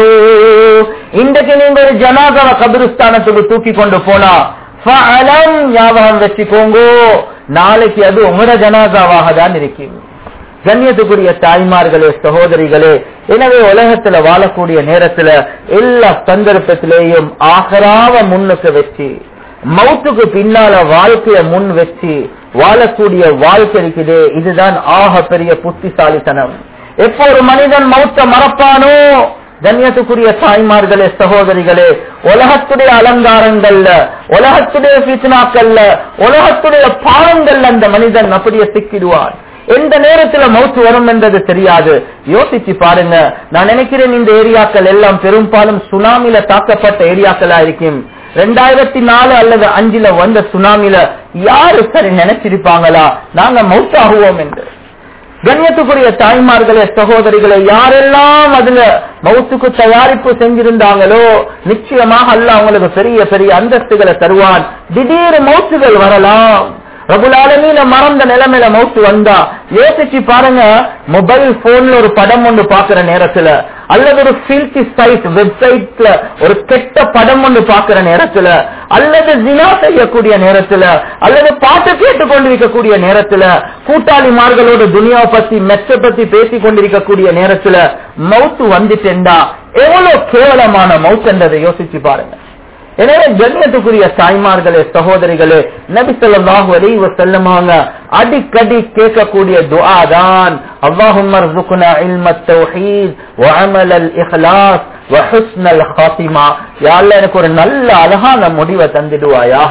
இன்றைக்கு நீங்க ஒரு ஜனாதாவை கபிரிஸ்தானத்துக்கு தூக்கி கொண்டு போனா ஃபஅலம் ஞாபகம் வச்சுக்கோங்க நாளைக்கு அது உங்களோட ஜனாதாவாக தான் இருக்கும் கண்ணியத்துக்குரிய தாய்மார்களே சகோதரிகளே எனவே உலகத்துல வாழக்கூடிய நேரத்துல எல்லா சந்தர்ப்பத்திலேயும் ஆகராவ முன்னுக்கு வச்சு மௌத்துக்கு பின்னால வாழ்க்கைய முன் வச்சு வாழக்கூடிய வாழ்க்கை இருக்குதே இதுதான் ஆக பெரிய புத்திசாலித்தனம் எப்போ ஒரு மனிதன் மௌத்த மறப்பானோ கண்ணியத்துக்குரிய தாய்மார்களே சகோதரிகளே உலகத்துடைய அலங்காரங்கள்ல உலகத்துடைய பித்னாக்கள்ல உலகத்துடைய பாவங்கள்ல அந்த மனிதன் அப்படியே சிக்கிடுவான் எந்த நேரத்துல மவுத்து வரும் என்றது தெரியாது யோசிச்சு பாருங்க நான் நினைக்கிறேன் இந்த ஏரியாக்கள் எல்லாம் பெரும்பாலும் சுனாமில தாக்கப்பட்ட ஏரியாக்களா இருக்கும் ரெண்டாயிரத்தி நாலு அல்லது அஞ்சுல வந்த சுனாமில யாரு சரி நினைச்சிருப்பாங்களா நாங்க மவுத்தாகுவோம் என்று கண்ணியத்துக்குரிய தாய்மார்களே சகோதரிகளே யாரெல்லாம் அதுல மவுத்துக்கு தயாரிப்பு செஞ்சிருந்தாங்களோ நிச்சயமாக அல்ல அவங்களுக்கு பெரிய பெரிய அந்தஸ்துகளை தருவான் திடீர் மவுத்துகள் வரலாம் ரகுலாலமீன மறந்த நிலைமையில மவுத்து வந்தா யோசிச்சு பாருங்க மொபைல் போன்ல ஒரு படம் ஒன்று பாக்குற நேரத்துல அல்லது ஒரு ஃபில்டி சைட் வெப்சைட்ல ஒரு கெட்ட படம் ஒன்று பாக்குற நேரத்துல அல்லது ஜினா செய்யக்கூடிய நேரத்துல அல்லது பாட்டு கேட்டுக் கொண்டிருக்கக்கூடிய நேரத்துல கூட்டாளிமார்களோட துனியாவை பத்தி மெச்ச பத்தி பேசிக் கொண்டிருக்கக்கூடிய நேரத்துல மவுத்து வந்துட்டேன்டா எவ்வளவு கேவலமான மவுத் என்றதை யோசிச்சு பாருங்க எனவே ஜன்மத்துக்குரிய தாய்மார்களே சகோதரிகளே நபி சொல்லாஹு அலி வசல்லமாங்க அடிக்கடி கேட்கக்கூடிய துஆ தான் அல்லாஹும் ارزقنا علم التوحيد وعمل الاخلاص وحسن الخاتمه யா அல்லாஹ் எனக்கு ஒரு நல்ல அழகான முடிவை தந்திடுவாயாக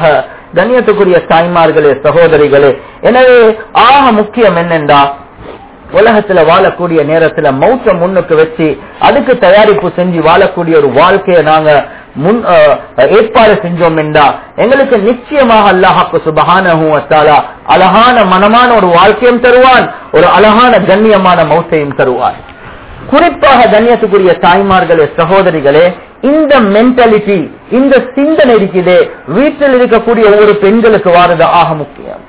கண்ணியத்துக்குரிய தாய்மார்களே சகோதரிகளே எனவே ஆக முக்கியம் என்னென்றா உலகத்துல வாழக்கூடிய நேரத்துல மௌத்த முன்னுக்கு வச்சு அதுக்கு தயாரிப்பு செஞ்சு வாழக்கூடிய ஒரு வாழ்க்கையை நாங்க முன் அஹ், ஏற்பாடு செஞ்சோம் என்றா எங்களுக்கு நிச்சயமாக அல்லாஹாக்கு சுபகான அழகான மனமான ஒரு வாழ்க்கையும் தருவான் ஒரு அழகான கண்ணியமான மௌத்தையும் தருவான் குறிப்பாக கண்ணியத்துக்குரிய தாய்மார்களே சகோதரிகளே இந்த மென்டாலிட்டி இந்த சிந்தனை இருக்குதே வீட்டில் இருக்கக்கூடிய ஒவ்வொரு பெண்களுக்கு வாரது ஆக முக்கியம்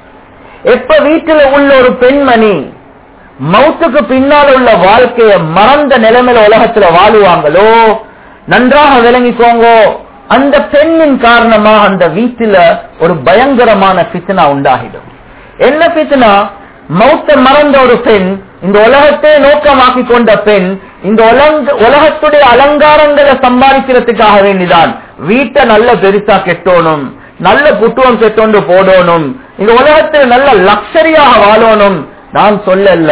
எப்ப வீட்டில் உள்ள ஒரு பெண்மணி மௌத்துக்கு பின்னால் உள்ள வாழ்க்கைய மறந்த நிலைமையில உலகத்துல வாழுவாங்களோ நன்றாக விளங்கிக்கோங்க அந்த பெண்ணின் காரணமாக அந்த வீட்டில ஒரு பயங்கரமான பித்தனா உண்டாகிடும் என்ன பித்தனா மௌத்த மறந்த ஒரு பெண் இந்த உலகத்தை நோக்கமாக்கி கொண்ட பெண் இந்த உலக உலகத்துடைய அலங்காரங்களை சம்பாதிக்கிறதுக்காக வேண்டிதான் வீட்டை நல்ல பெருசா கெட்டோணும் நல்ல புட்டுவம் கெட்டோண்டு போடணும் இந்த உலகத்தில் நல்ல லக்ஷரியாக வாழணும் நான் சொல்லல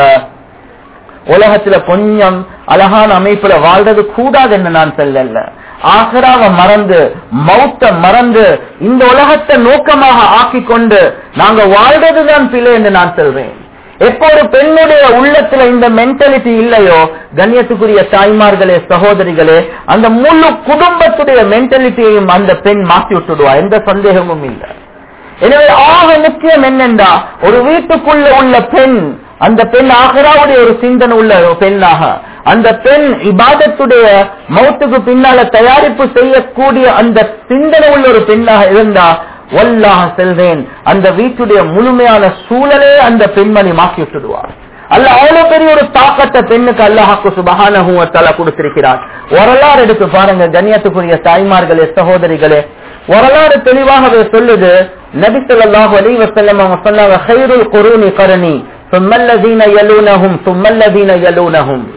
உலகத்துல கொஞ்சம் அழகான அமைப்புல வாழ்றது கூடாது என்று நான் சொல்லல ஆகராவ மறந்து மௌத்த மறந்து இந்த உலகத்தை நோக்கமாக ஆக்கி கொண்டு நாங்க வாழ்றதுதான் பிழை என்று நான் சொல்றேன் எப்போ ஒரு பெண்ணுடைய உள்ளத்துல இந்த மென்டாலிட்டி இல்லையோ கண்ணியத்துக்குரிய தாய்மார்களே சகோதரிகளே அந்த முழு குடும்பத்துடைய மென்டாலிட்டியையும் அந்த பெண் மாற்றி விட்டுடுவா எந்த சந்தேகமும் இல்லை எனவே ஆக முக்கியம் என்னென்றா ஒரு வீட்டுக்குள்ள உள்ள பெண் அந்த பெண் ஆகராவுடைய ஒரு சிந்தனை உள்ள ஒரு பெண்ணாக அந்த பெண் இபாதத்துடைய மௌத்துக்கு பின்னால தயாரிப்பு செய்யக்கூடிய அந்த சிந்தனை உள்ள ஒரு பெண்ணாக இருந்தா வல்லாக செல்வேன் அந்த வீட்டுடைய முழுமையான சூழலே அந்த பெண்மணி மாற்றி விட்டுடுவார் அல்ல அவ்வளவு பெரிய ஒரு தாக்கத்தை பெண்ணுக்கு அல்லாஹாக்கு சுபகான கொடுத்திருக்கிறார் வரலாறு எடுத்து பாருங்க கண்ணியத்துக்குரிய தாய்மார்களே சகோதரிகளே வரலாறு தெளிவாகவே சொல்லுது நபி ஸல்லல்லாஹு அலைஹி வஸல்லம் அவங்க சொன்னாங்க கைருல் குரூனி கரணி சும்மல்லதீன யலூனஹும் சும்மல்லதீன யலூனஹும்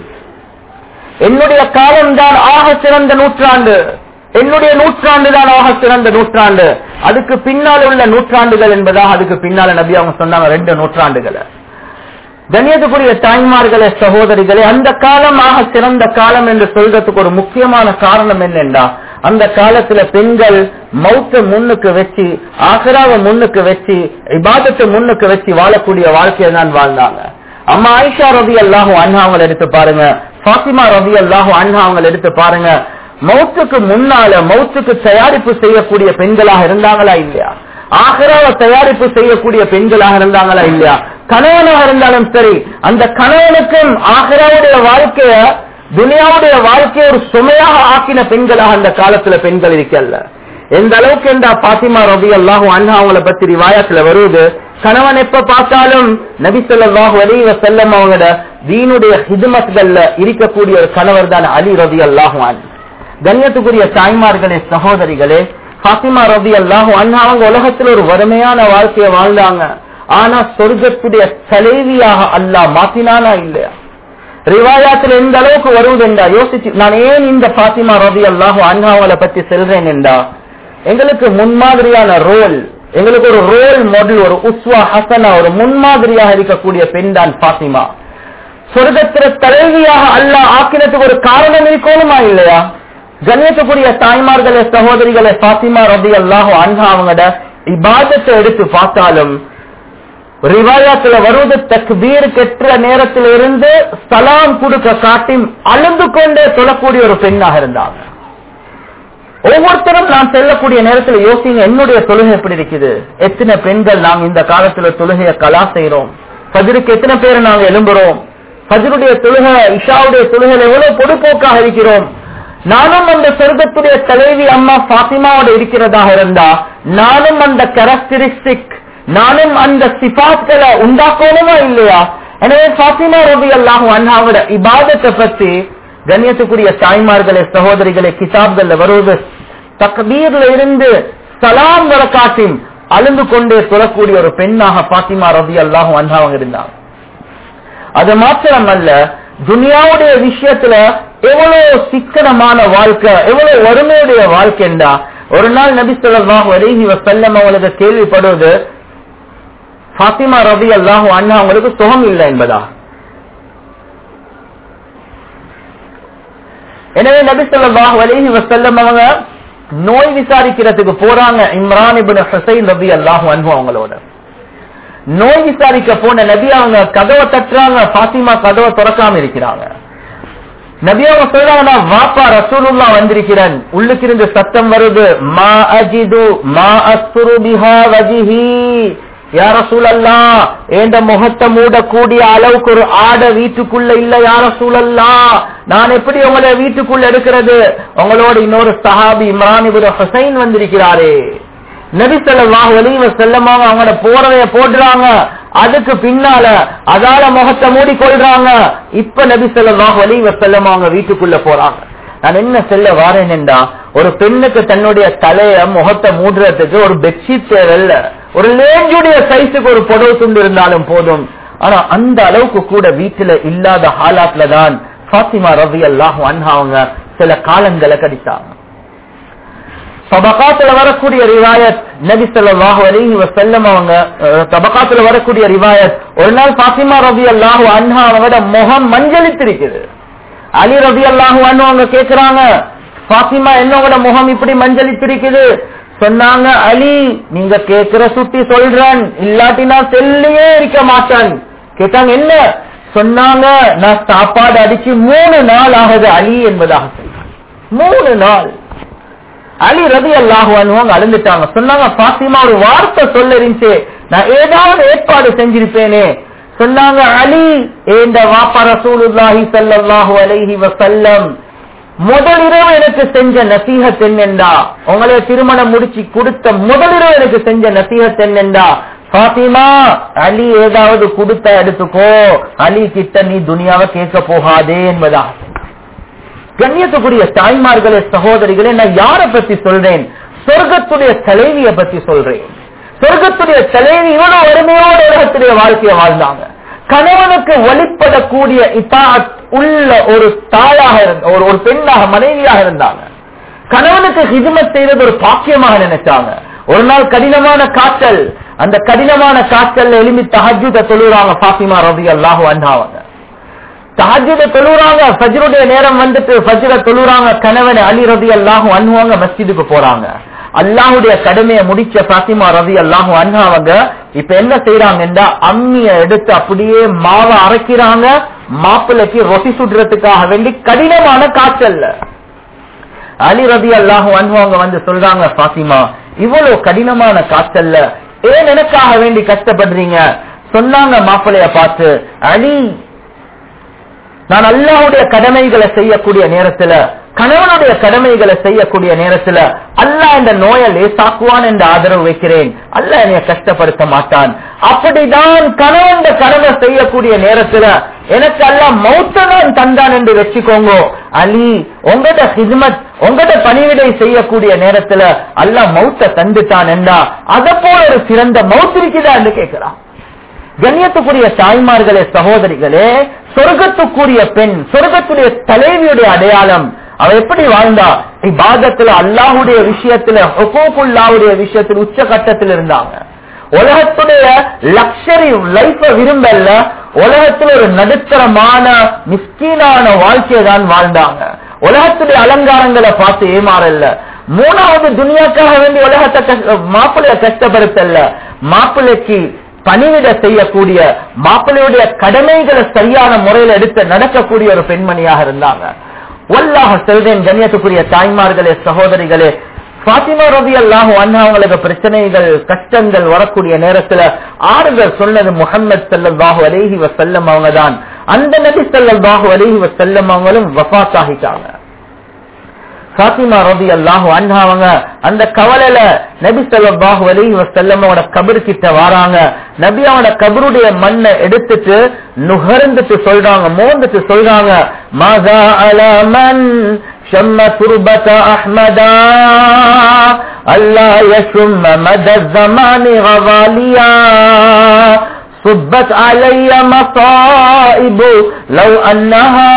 என்னுடைய காலம்தான் ஆக சிறந்த நூற்றாண்டு என்னுடைய நூற்றாண்டு தான் ஆக சிறந்த நூற்றாண்டு அதுக்கு பின்னால் உள்ள நூற்றாண்டுகள் என்பதாக அதுக்கு பின்னால நபி அவங்க சொன்னாங்க ரெண்டு நூற்றாண்டுகளை கண்ணியத்துக்குரிய தாய்மார்களே சகோதரிகளே அந்த காலம் ஆக சிறந்த காலம் என்று சொல்றதுக்கு ஒரு முக்கியமான காரணம் என்னென்றா அந்த காலத்துல பெண்கள் மௌத்த முன்னுக்கு வச்சு ஆசராவை முன்னுக்கு வச்சு இபாதத்தை முன்னுக்கு வச்சு வாழக்கூடிய வாழ்க்கையை தான் வாழ்ந்தாங்க அம்மா ஆயிஷா ரவி அல்லாஹு அண்ணா அவங்களை எடுத்து பாருங்க பாத்திமா ரவி அல்லாஹு அண்ணா அவங்களை எடுத்து பாருங்க மௌத்துக்கு முன்னால மௌத்துக்கு தயாரிப்பு செய்யக்கூடிய பெண்களாக இருந்தாங்களா இல்லையா ஆகராவை தயாரிப்பு செய்யக்கூடிய பெண்களாக இருந்தாங்களா இல்லையா கணவனாக இருந்தாலும் சரி அந்த கணவனுக்கும் ஆகராவுடைய வாழ்க்கைய துனியாவுடைய வாழ்க்கையை ஒரு சுமையாக ஆக்கின பெண்களாக அந்த காலத்துல பெண்கள் இருக்கல்ல எந்த அளவுக்கு என்றா பாத்திமா ரபி அல்லாஹும் அண்ணா அவங்கள பத்தி ரிவாயத்துல வருவது கணவன் எப்ப பார்த்தாலும் நபி சொல்லாஹு அலி வசல்லம் அவங்களோட தீனுடைய ஹிதுமத்கள்ல இருக்கக்கூடிய ஒரு கணவர் தான் அலி ரபி அல்லாஹும் கண்ணியத்துக்குரிய தாய்மார்களே சகோதரிகளே பாத்திமா ரபி அல்லாஹு அண்ணா அவங்க உலகத்துல ஒரு வறுமையான வாழ்க்கையை வாழ்ந்தாங்க ஆனா சொர்க்கத்துடைய தலைவியாக அல்லாஹ் மாத்தினானா இல்லையா ரிவாயாத்தில் எந்த அளவுக்கு வருவது என்றா யோசிச்சு நான் ஏன் இந்த பாத்திமா ரபி அல்லாஹு அண்ணாவளை பத்தி செல்றேன் என்றா எங்களுக்கு முன்மாதிரியான ரோல் எங்களுக்கு ஒரு ரோல் மாடல் ஒரு உஸ்வா ஹசனா ஒரு முன்மாதிரியாக இருக்கக்கூடிய பெண் தான் பாத்திமா சொர்க்கத்திர தலைவியாக அல்லாஹ் ஆக்கினத்துக்கு ஒரு காரணம் இருக்கணுமா இல்லையா கண்ணியத்துக்குரிய தாய்மார்களே சகோதரிகளே பாத்திமா ரபி அல்லாஹு அண்ணா அவங்களோட இபாதத்தை எடுத்து பார்த்தாலும் ரிவாயாத்துல வருவது தக்பீர் கெட்ட நேரத்தில் இருந்து சலாம் கொடுக்க காட்டி அழுந்து கொண்டே சொல்லக்கூடிய ஒரு பெண்ணாக இருந்தாங்க ஒவ்வொருத்தரும் நான் செல்லக்கூடிய நேரத்தில் யோசிங்க என்னுடைய தொழுகை எப்படி இருக்குது எத்தனை பெண்கள் நாங்க இந்த காலத்துல தொழுகையை கலா செய்யறோம் பதிருக்கு எத்தனை பேர் நாங்க எழும்புறோம் பதிருடைய தொழுகை இஷாவுடைய தொழுகையில் எவ்வளவு பொதுப்போக்காக இருக்கிறோம் நானும் அந்த சொர்க்கத்துடைய தலைவி அம்மா பாத்திமாவோட இருக்கிறதாக இருந்தா நானும் அந்த கேரக்டரிஸ்டிக் நானும் அந்த சிபாத்களை உண்டாக்கணுமா இல்லையா எனவே பாத்திமா ரபி அல்லாஹும் அண்ணாவோட இபாதத்தை பத்தி கண்ணியத்துக்குரிய தாய்மார்களே சகோதரிகளே கிதாப்கள்ல வருவது தக்பீர்ல இருந்து சலாம் வர காட்டி அழுந்து கொண்டே சொல்லக்கூடிய ஒரு பெண்ணாக பாத்திமா ரபி அல்லாஹும் அண்ணாவங்க இருந்தாங்க அது மாத்திரமல்ல துனியாவுடைய விஷயத்துல எவ்வளவு சிக்கனமான வாழ்க்கை எவ்வளவு வறுமையுடைய வாழ்க்கைண்டா ஒரு நாள் நபி சொல்லாஹு அலிஹி வசல்லம் அவங்களுக்கு கேள்விப்படுவது பாத்திமா ரபி அல்லாஹு அண்ணா அவங்களுக்கு சுகம் இல்லை என்பதா எனவே நபி சொல்லாஹு அலிஹி வசல்லம் அவங்க நோய் விசாரிக்கிறதுக்கு போறாங்க இம்ரான் இபின் ஹுசைன் ரபி அல்லாஹ் அன்பு அவங்களோட நோய் விசாரிக்க போன நபி அவங்க கதவை தட்டுறாங்க பாத்திமா கதவை திறக்காம இருக்கிறாங்க நபி அவங்க சொல்றாங்க நான் வாப்பா ரசூலுல்லா வந்திருக்கிறேன் உள்ளுக்கு இருந்து சத்தம் வருது மா அஜிது மா அஸ்துரு பிஹா வஜிஹி யார சூழல்லா ஏண்ட முகத்தை மூடக்கூடிய அளவுக்கு ஒரு ஆட வீட்டுக்குள்ள இல்ல யார சூழல்லா நான் எப்படி உங்களை வீட்டுக்குள்ள எடுக்கிறது உங்களோட இன்னொரு சஹாபி இம்ரான் இபுர் ஹுசைன் வந்திருக்கிறாரே நபி ஸல்லல்லாஹு அலைஹி வஸல்லம் அவங்களோட போறவைய போடுறாங்க அதுக்கு பின்னால அதால முகத்தை மூடி கொள்றாங்க இப்ப நபி ஸல்லல்லாஹு அலைஹி வஸல்லம் அவங்க வீட்டுக்குள்ள போறாங்க நான் என்ன செல்ல வாரேன்டா ஒரு பெண்ணுக்கு தன்னுடைய தலைய முகத்தை மூடுறதுக்கு ஒரு பெட்ஷீட் தேவையில்ல ஒரு லேஞ்சுடைய சைஸுக்கு ஒரு புடவை துண்டு இருந்தாலும் போதும் ஆனா அந்த அளவுக்கு கூட வீட்டுல இல்லாத ஹாலாட்ல தான் ஃபாத்திமா ரவி அல்லாஹ் அவங்க சில காலங்களை கடித்தாங்க தபகாத்துல வரக்கூடிய ரிவாயத் நபி ஸல்லல்லாஹு அலைஹி வஸல்லம் அவங்க அஹ், தபகாத்துல வரக்கூடிய ரிவாயத் ஒரு நாள் ஃபாத்திமா ரபி அல்லாஹு அன்ஹா அவங்களோட முகம் மஞ்சளித்திருக்குது அலி ரபி அல்லாஹு அன்ஹு அவங்க கேக்குறாங்க ஃபாத்திமா என்னோட முகம் இப்படி மஞ்சளித்திருக்குது சொன்னாங்க அலி நீங்க கேக்குற சுட்டி சொல்றேன் இல்லாட்டி நான் செல்லியே இருக்க மாட்டேன் கேட்டாங்க என்ன சொன்னாங்க நான் சாப்பாடு அடிச்சு மூணு நாள் ஆகுது அலி என்பதாக சொல்றாங்க மூணு நாள் அலி ரதி அல்லாஹுவான் அழுந்துட்டாங்க சொன்னாங்க பாத்திமா ஒரு வார்த்தை சொல்ல இருந்துச்சு நான் ஏதாவது ஏற்பாடு செஞ்சிருப்பேனே சொன்னாங்க அலி ஏந்த வாப்பா ரசூலுல்லாஹி ஸல்லல்லாஹு அலைஹி வஸல்லம் முதல் இரவு எனக்கு செஞ்ச நசீகத் என்னென்றா உங்களை திருமணம் முடிச்சு கொடுத்த முதல் இரவு எனக்கு செஞ்ச நசீகத் என்னென்றா பாத்திமா அலி ஏதாவது கொடுத்த எடுத்துக்கோ அலி கிட்ட நீ துனியாவை கேட்க போகாதே என்பதாக கண்ணியத்துக்குரிய தாய்மார்களே சகோதரிகளே நான் யாரை பத்தி சொல்றேன் சொர்க்கத்துடைய தலைவியை பத்தி சொல்றேன் சொர்க்கத்துடைய தலைவி இவ்வளவு வறுமையோட உலகத்துடைய வாழ்க்கையை வாழ்ந்தாங்க கணவனுக்கு வழிபடக்கூடிய இத்தாத் உள்ள ஒரு தாயாக இருந்த ஒரு ஒரு பெண்ணாக மனைவியாக இருந்தாங்க கணவனுக்கு ஹிதுமத் செய்தது ஒரு பாக்கியமாக நினைச்சாங்க ஒரு நாள் கடினமான காய்ச்சல் அந்த கடினமான காய்ச்சல்ல எலும்பி தஹஜுத தொழுறாங்க பாத்திமா ரவி அல்லாஹு அண்ணாவங்க தஹஜுத தொழுறாங்க ஃபஜ்ருடைய நேரம் வந்துட்டு ஃபஜ்ர தொழுறாங்க கணவன் அலி ரவி அல்லாஹு அன்வாங்க மஸ்ஜிதுக்கு போறாங்க அல்லாஹுடைய கடமையை முடிச்ச பாத்திமா ரவி அல்லாஹு அன்ஹாவங்க இப்ப என்ன செய்யறாங்கன்னா அம்மிய எடுத்து அப்படியே மாவை அரைக்கிறாங்க மாப்பிள்ளைக்கு ரொட்டி சுடுறதுக்காக வேண்டி கடினமான காய்ச்சல்ல அலி ரதி அல்லாஹு அன்வாங்க வந்து சொல்றாங்க பாத்திமா இவ்வளவு கடினமான காய்ச்சல்ல ஏன் எனக்காக வேண்டி கஷ்டப்படுறீங்க சொன்னாங்க மாப்பிள்ளைய பார்த்து அலி நான் அல்லாஹுடைய கடமைகளை செய்யக்கூடிய நேரத்துல கணவனுடைய கடமைகளை செய்யக்கூடிய நேரத்துல அல்லாஹ் இந்த நோயை லேசாக்குவான் என்ற ஆதரவு வைக்கிறேன் அல்லாஹ் என்னைய கஷ்டப்படுத்த மாட்டான் அப்படிதான் கணவன் கடமை செய்யக்கூடிய நேரத்துல எனக்கு அல்லாஹ் மௌத்ததான் தந்தான் என்று வச்சுக்கோங்க அலி உங்கட ஹிஸ்மத் உங்கட பணிவிடை செய்யக்கூடிய நேரத்துல அல்லாஹ் மௌத்த தந்துட்டான் என்றா அதை போல ஒரு சிறந்த மௌத் இருக்குதா என்று கேட்கிறான் கண்ணியத்துக்குரிய தாய்மார்களே சகோதரிகளே சொர்க்கத்துக்குரிய பெண் சொர்க்கத்துடைய தலைவியுடைய அடையாளம் அவ எப்படி வாழ்ந்தா இப்பாதத்துல அல்லாஹுடைய விஷயத்துல ஹொகோக்குல்லாவுடைய விஷயத்தில் உச்ச கட்டத்தில் இருந்தாங்க உலகத்துடைய லக்ஷரி லைஃப விரும்பல உலகத்துல ஒரு நடுத்தரமான மிஸ்கீனான வாழ்க்கையை தான் வாழ்ந்தாங்க உலகத்துடைய அலங்காரங்களை பார்த்து ஏமாறல்ல மூணாவது துனியாக்காக வேண்டி உலகத்தை கஷ்ட- மாப்பிள்ளைய கஷ்டப்படுத்தல மாப்பிள்ளைக்கு பணிவிட செய்யக்கூடிய மாப்பிள்ளையுடைய கடமைகளை சரியான முறையில் எடுத்து நடக்கக்கூடிய ஒரு பெண்மணியாக இருந்தாங்க வல்லாக செல்வேன் கண்ணியத்துக்குரிய தாய்மார்களே சகோதரிகளே பாத்திமா ரவி அல்லாஹு அவங்களுக்கு பிரச்சனைகள் கஷ்டங்கள் வரக்கூடிய நேரத்துல ஆறுதல் சொன்னது முகமது சல்லாஹூ அலேஹி வசல்லம் அவங்க தான் அந்த நபி சல்லாஹூ அலேஹி வசல்லம் அவங்களும் வஃத் ஆகிட்டாங்க பாத்திமா ரபி அல்லாஹு அவங்க அந்த கவலையில நபி ஸல்லல்லாஹு அலைஹி வஸல்லம் அவனோட கபர் கிட்ட வராங்க நபி அவனோட கபருடைய மண்ணை எடுத்துட்டு நுகர்ந்துட்டு சொல்றாங்க மோந்துட்டு சொல்றாங்க மாதா அலமன் شم تربة أحمدا ألا يشم مدى الزمان غواليا صبت علي مصائب لو أنها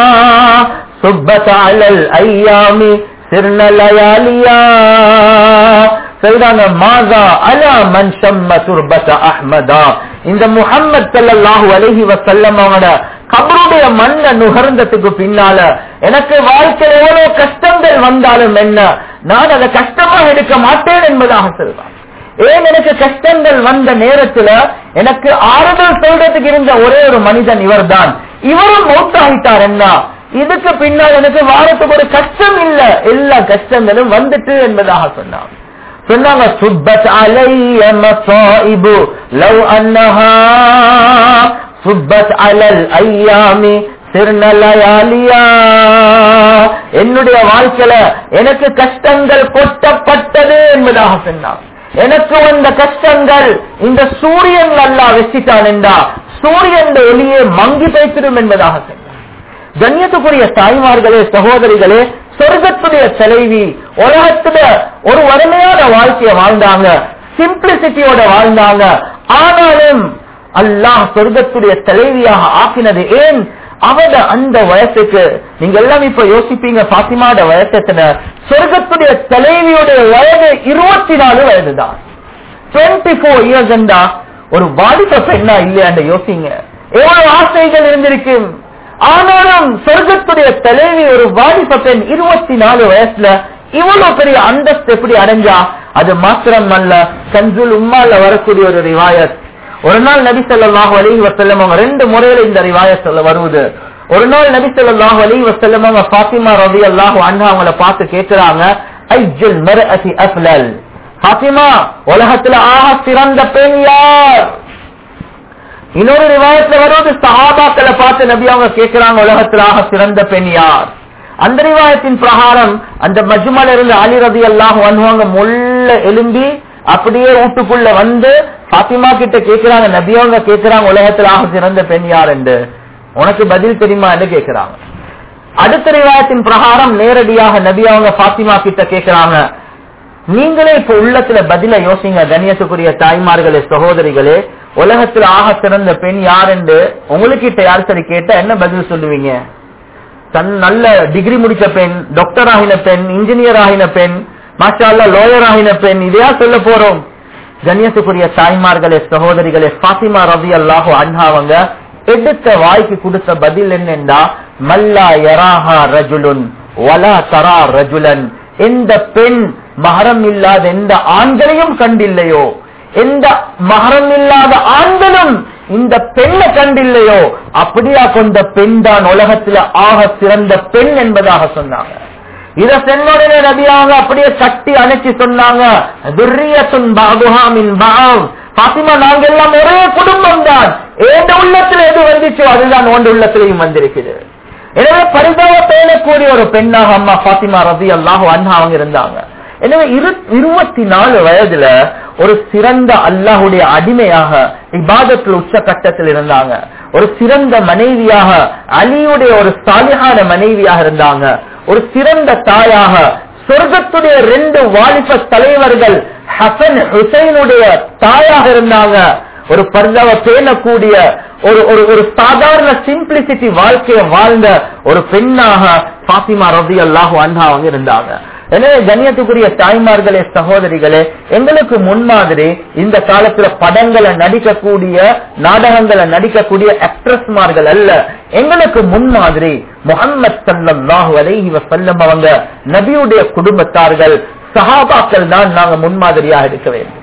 صبت على الأيام سرنا لياليا செய்தாங்க மாதா அலா மன் ஷம்ம துர்பத அஹ்மதா இந்த முஹம்மத் ஸல்லல்லாஹு அலைஹி வஸல்லம் அவனோட கபருடைய மண்ணை நுகர்ந்ததுக்கு பின்னால எனக்கு வாழ்க்கையில் எவ்வளவு கஷ்டங்கள் வந்தாலும் என்ன நான் அதை கஷ்டமா எடுக்க மாட்டேன் என்பதாக சொல்றான் ஏன் எனக்கு கஷ்டங்கள் வந்த நேரத்துல எனக்கு ஆறுதல் சொல்றதுக்கு இருந்த ஒரே ஒரு மனிதன் இவர்தான் இவரும் மௌத்தாகிட்டார் என்ன இதுக்கு பின்னால் எனக்கு வாரத்துக்கு ஒரு கஷ்டம் இல்ல எல்லா கஷ்டங்களும் வந்துட்டு என்பதாக சொன்னான் சொன்னாங்க சுப்பத் அலைய மசாயிபு லவ் அன்னஹா சுப்பத் அலல் ஐயாமி சிறுநலயாலியா என்னுடைய வாழ்க்கையில எனக்கு கஷ்டங்கள் கொட்டப்பட்டது என்பதாக சொன்னான் எனக்கு வந்த கஷ்டங்கள் இந்த சூரியன் நல்லா வச்சிட்டான் என்றா சூரியன் ஒளியே மங்கி பேசிடும் என்பதாக சொன்னான் கண்ணியத்துக்குரிய தாய்மார்களே சகோதரிகளே சொர்க்கத்துடைய தலைவி உலகத்துல ஒரு வறுமையான வாழ்க்கையை வாழ்ந்தாங்க சிம்பிளிசிட்டியோட வாழ்ந்தாங்க ஆனாலும் அல்லாஹ் சொர்க்கத்துடைய தலைவியாக ஆக்கினது ஏன் அவட அந்த வயசுக்கு நீங்க எல்லாம் இப்ப யோசிப்பீங்க பாத்திமாட வயசத்துல சொர்க்கத்துடைய தலைவியுடைய வயது இருபத்தி நாலு வயதுதான் டுவெண்ட்டி போர் இயர்ஸ் என்றா ஒரு வாலிப பெண்ணா இல்லையா யோசிங்க எவ்வளவு ஆசைகள் இருந்திருக்கும் ஆனாலும் சொர்க்கத்துடைய தலைவி ஒரு வாலிப பெண் இருபத்தி நாலு வயசுல இவ்வளவு பெரிய அந்தஸ்து எப்படி அடைஞ்சா அது மாத்திரம் அல்ல கஞ்சுல் உம்மால வரக்கூடிய ஒரு ரிவாயத் ஒரு நாள் நபி ஸல்லல்லாஹு அலைஹி வஸல்லம் அவங்க ரெண்டு முறையில இந்த ரிவாயத் சொல்ல வருவது ஒரு நாள் நபி ஸல்லல்லாஹு அலைஹி வஸல்லம் அவங்க ஃபாத்திமா ரலியல்லாஹு அன்ஹா அவங்கள பார்த்து கேக்குறாங்க ஐஜுல் மர்அதி அஃலல் ஃபாத்திமா உலகத்துல ஆக சிறந்த பெண் யார் இன்னொரு ரிவாயத்துல வருவது சஹாபாக்களை பார்த்து நபி அவங்க கேட்கிறாங்க உலகத்துல ஆக சிறந்த பெண் யார் அந்த ரிவாயத்தின் பிரகாரம் அந்த மஜ்மல் இருந்து அலி ரதி எல்லாம் வந்துவாங்க முள்ள எலும்பி அப்படியே வீட்டுக்குள்ள வந்து பாத்திமா கிட்ட கேட்கிறாங்க நபி அவங்க கேட்கிறாங்க உலகத்துல ஆக சிறந்த பெண் யார் என்று உனக்கு பதில் தெரியுமா என்று கேட்கிறாங்க அடுத்த ரிவாயத்தின் பிரகாரம் நேரடியாக நபி அவங்க பாத்திமா கிட்ட கேட்கிறாங்க நீங்களே இப்ப உள்ளத்துல பதில யோசிங்க கண்ணியத்துக்குரிய தாய்மார்களே சகோதரிகளே உலகத்துல ஆக சிறந்த பெண் யார் என்று உங்களுக்கிட்ட யார் சரி கேட்டா என்ன பதில் சொல்லுவீங்க தன் நல்ல டிகிரி முடிச்ச பெண் டாக்டர் ஆகின பெண் இன்ஜினியர் ஆகின பெண் மாஷா லோயர் ஆகின பெண் இதையா சொல்ல போறோம் கண்ணியத்துக்குரிய தாய்மார்களே சகோதரிகளே பாத்திமா ரவி அல்லாஹோ அண்ணாவங்க எடுத்த வாய்க்கு கொடுத்த பதில் என்னென்றா மல்லா யராஹா ரஜுலுன் வலா தரா ரஜுலன் எந்த பெண் மகரம் இல்லாத எந்த ஆண்களையும் கண்டில்லையோ எந்த மகரம் இல்லாத ஆண்களும் இந்த பெண்ணை கண்டில்லையோ அப்படியா கொண்ட பெண் தான் உலகத்துல ஆக சிறந்த பெண் என்பதாக சொன்னாங்க இத சென்னோடைய நபியாக அப்படியே கட்டி அணைச்சு சொன்னாங்க துர்ரியத்துன் பாகுஹாமின் பாவ் பாத்திமா நாங்க எல்லாம் ஒரே குடும்பம் தான் ஏண்ட உள்ளத்துல எது வந்துச்சோ அதுதான் உண்ட உள்ளத்திலையும் வந்திருக்குது எனவே பரிதாப பேணக்கூடிய ஒரு பெண்ணாக அம்மா பாத்திமா ரபி அல்லாஹு அண்ணா அவங்க இருந்தாங்க எனவே இரு இருபத்தி நாலு வயதுல ஒரு சிறந்த அல்லாஹுடைய அடிமையாக இபாதத்தில் உச்ச கட்டத்தில் இருந்தாங்க ஒரு சிறந்த மனைவியாக அலியுடைய ஒரு சாலிகான மனைவியாக இருந்தாங்க ஒரு சிறந்த தாயாக சொர்க்கத்துடைய ரெண்டு வாலிப தலைவர்கள் ஹசன் ஹுசைனுடைய தாயாக இருந்தாங்க ஒரு பர்தாவை பேணக்கூடிய ஒரு ஒரு ஒரு சாதாரண சிம்பிளிசிட்டி வாழ்க்கையை வாழ்ந்த ஒரு பெண்ணாக பாத்திமா ரபி அல்லாஹு அண்ணா அவங்க இருந்தாங்க எனவே கண்ணியத்துக்குரிய தாய்மார்களே சகோதரிகளே எங்களுக்கு முன்மாதிரி இந்த காலத்துல படங்களை நடிக்கக்கூடிய நாடகங்களை நடிக்கக்கூடிய ஆக்ட்ரஸ்மார்கள் அல்ல எங்களுக்கு முன்மாதிரி முகம்மது சல்லாஹு அலைஹி வசல்லம் அவங்க நபியுடைய குடும்பத்தார்கள் சஹாபாக்கள் தான் நாங்க முன்மாதிரியாக எடுக்க வேண்டும்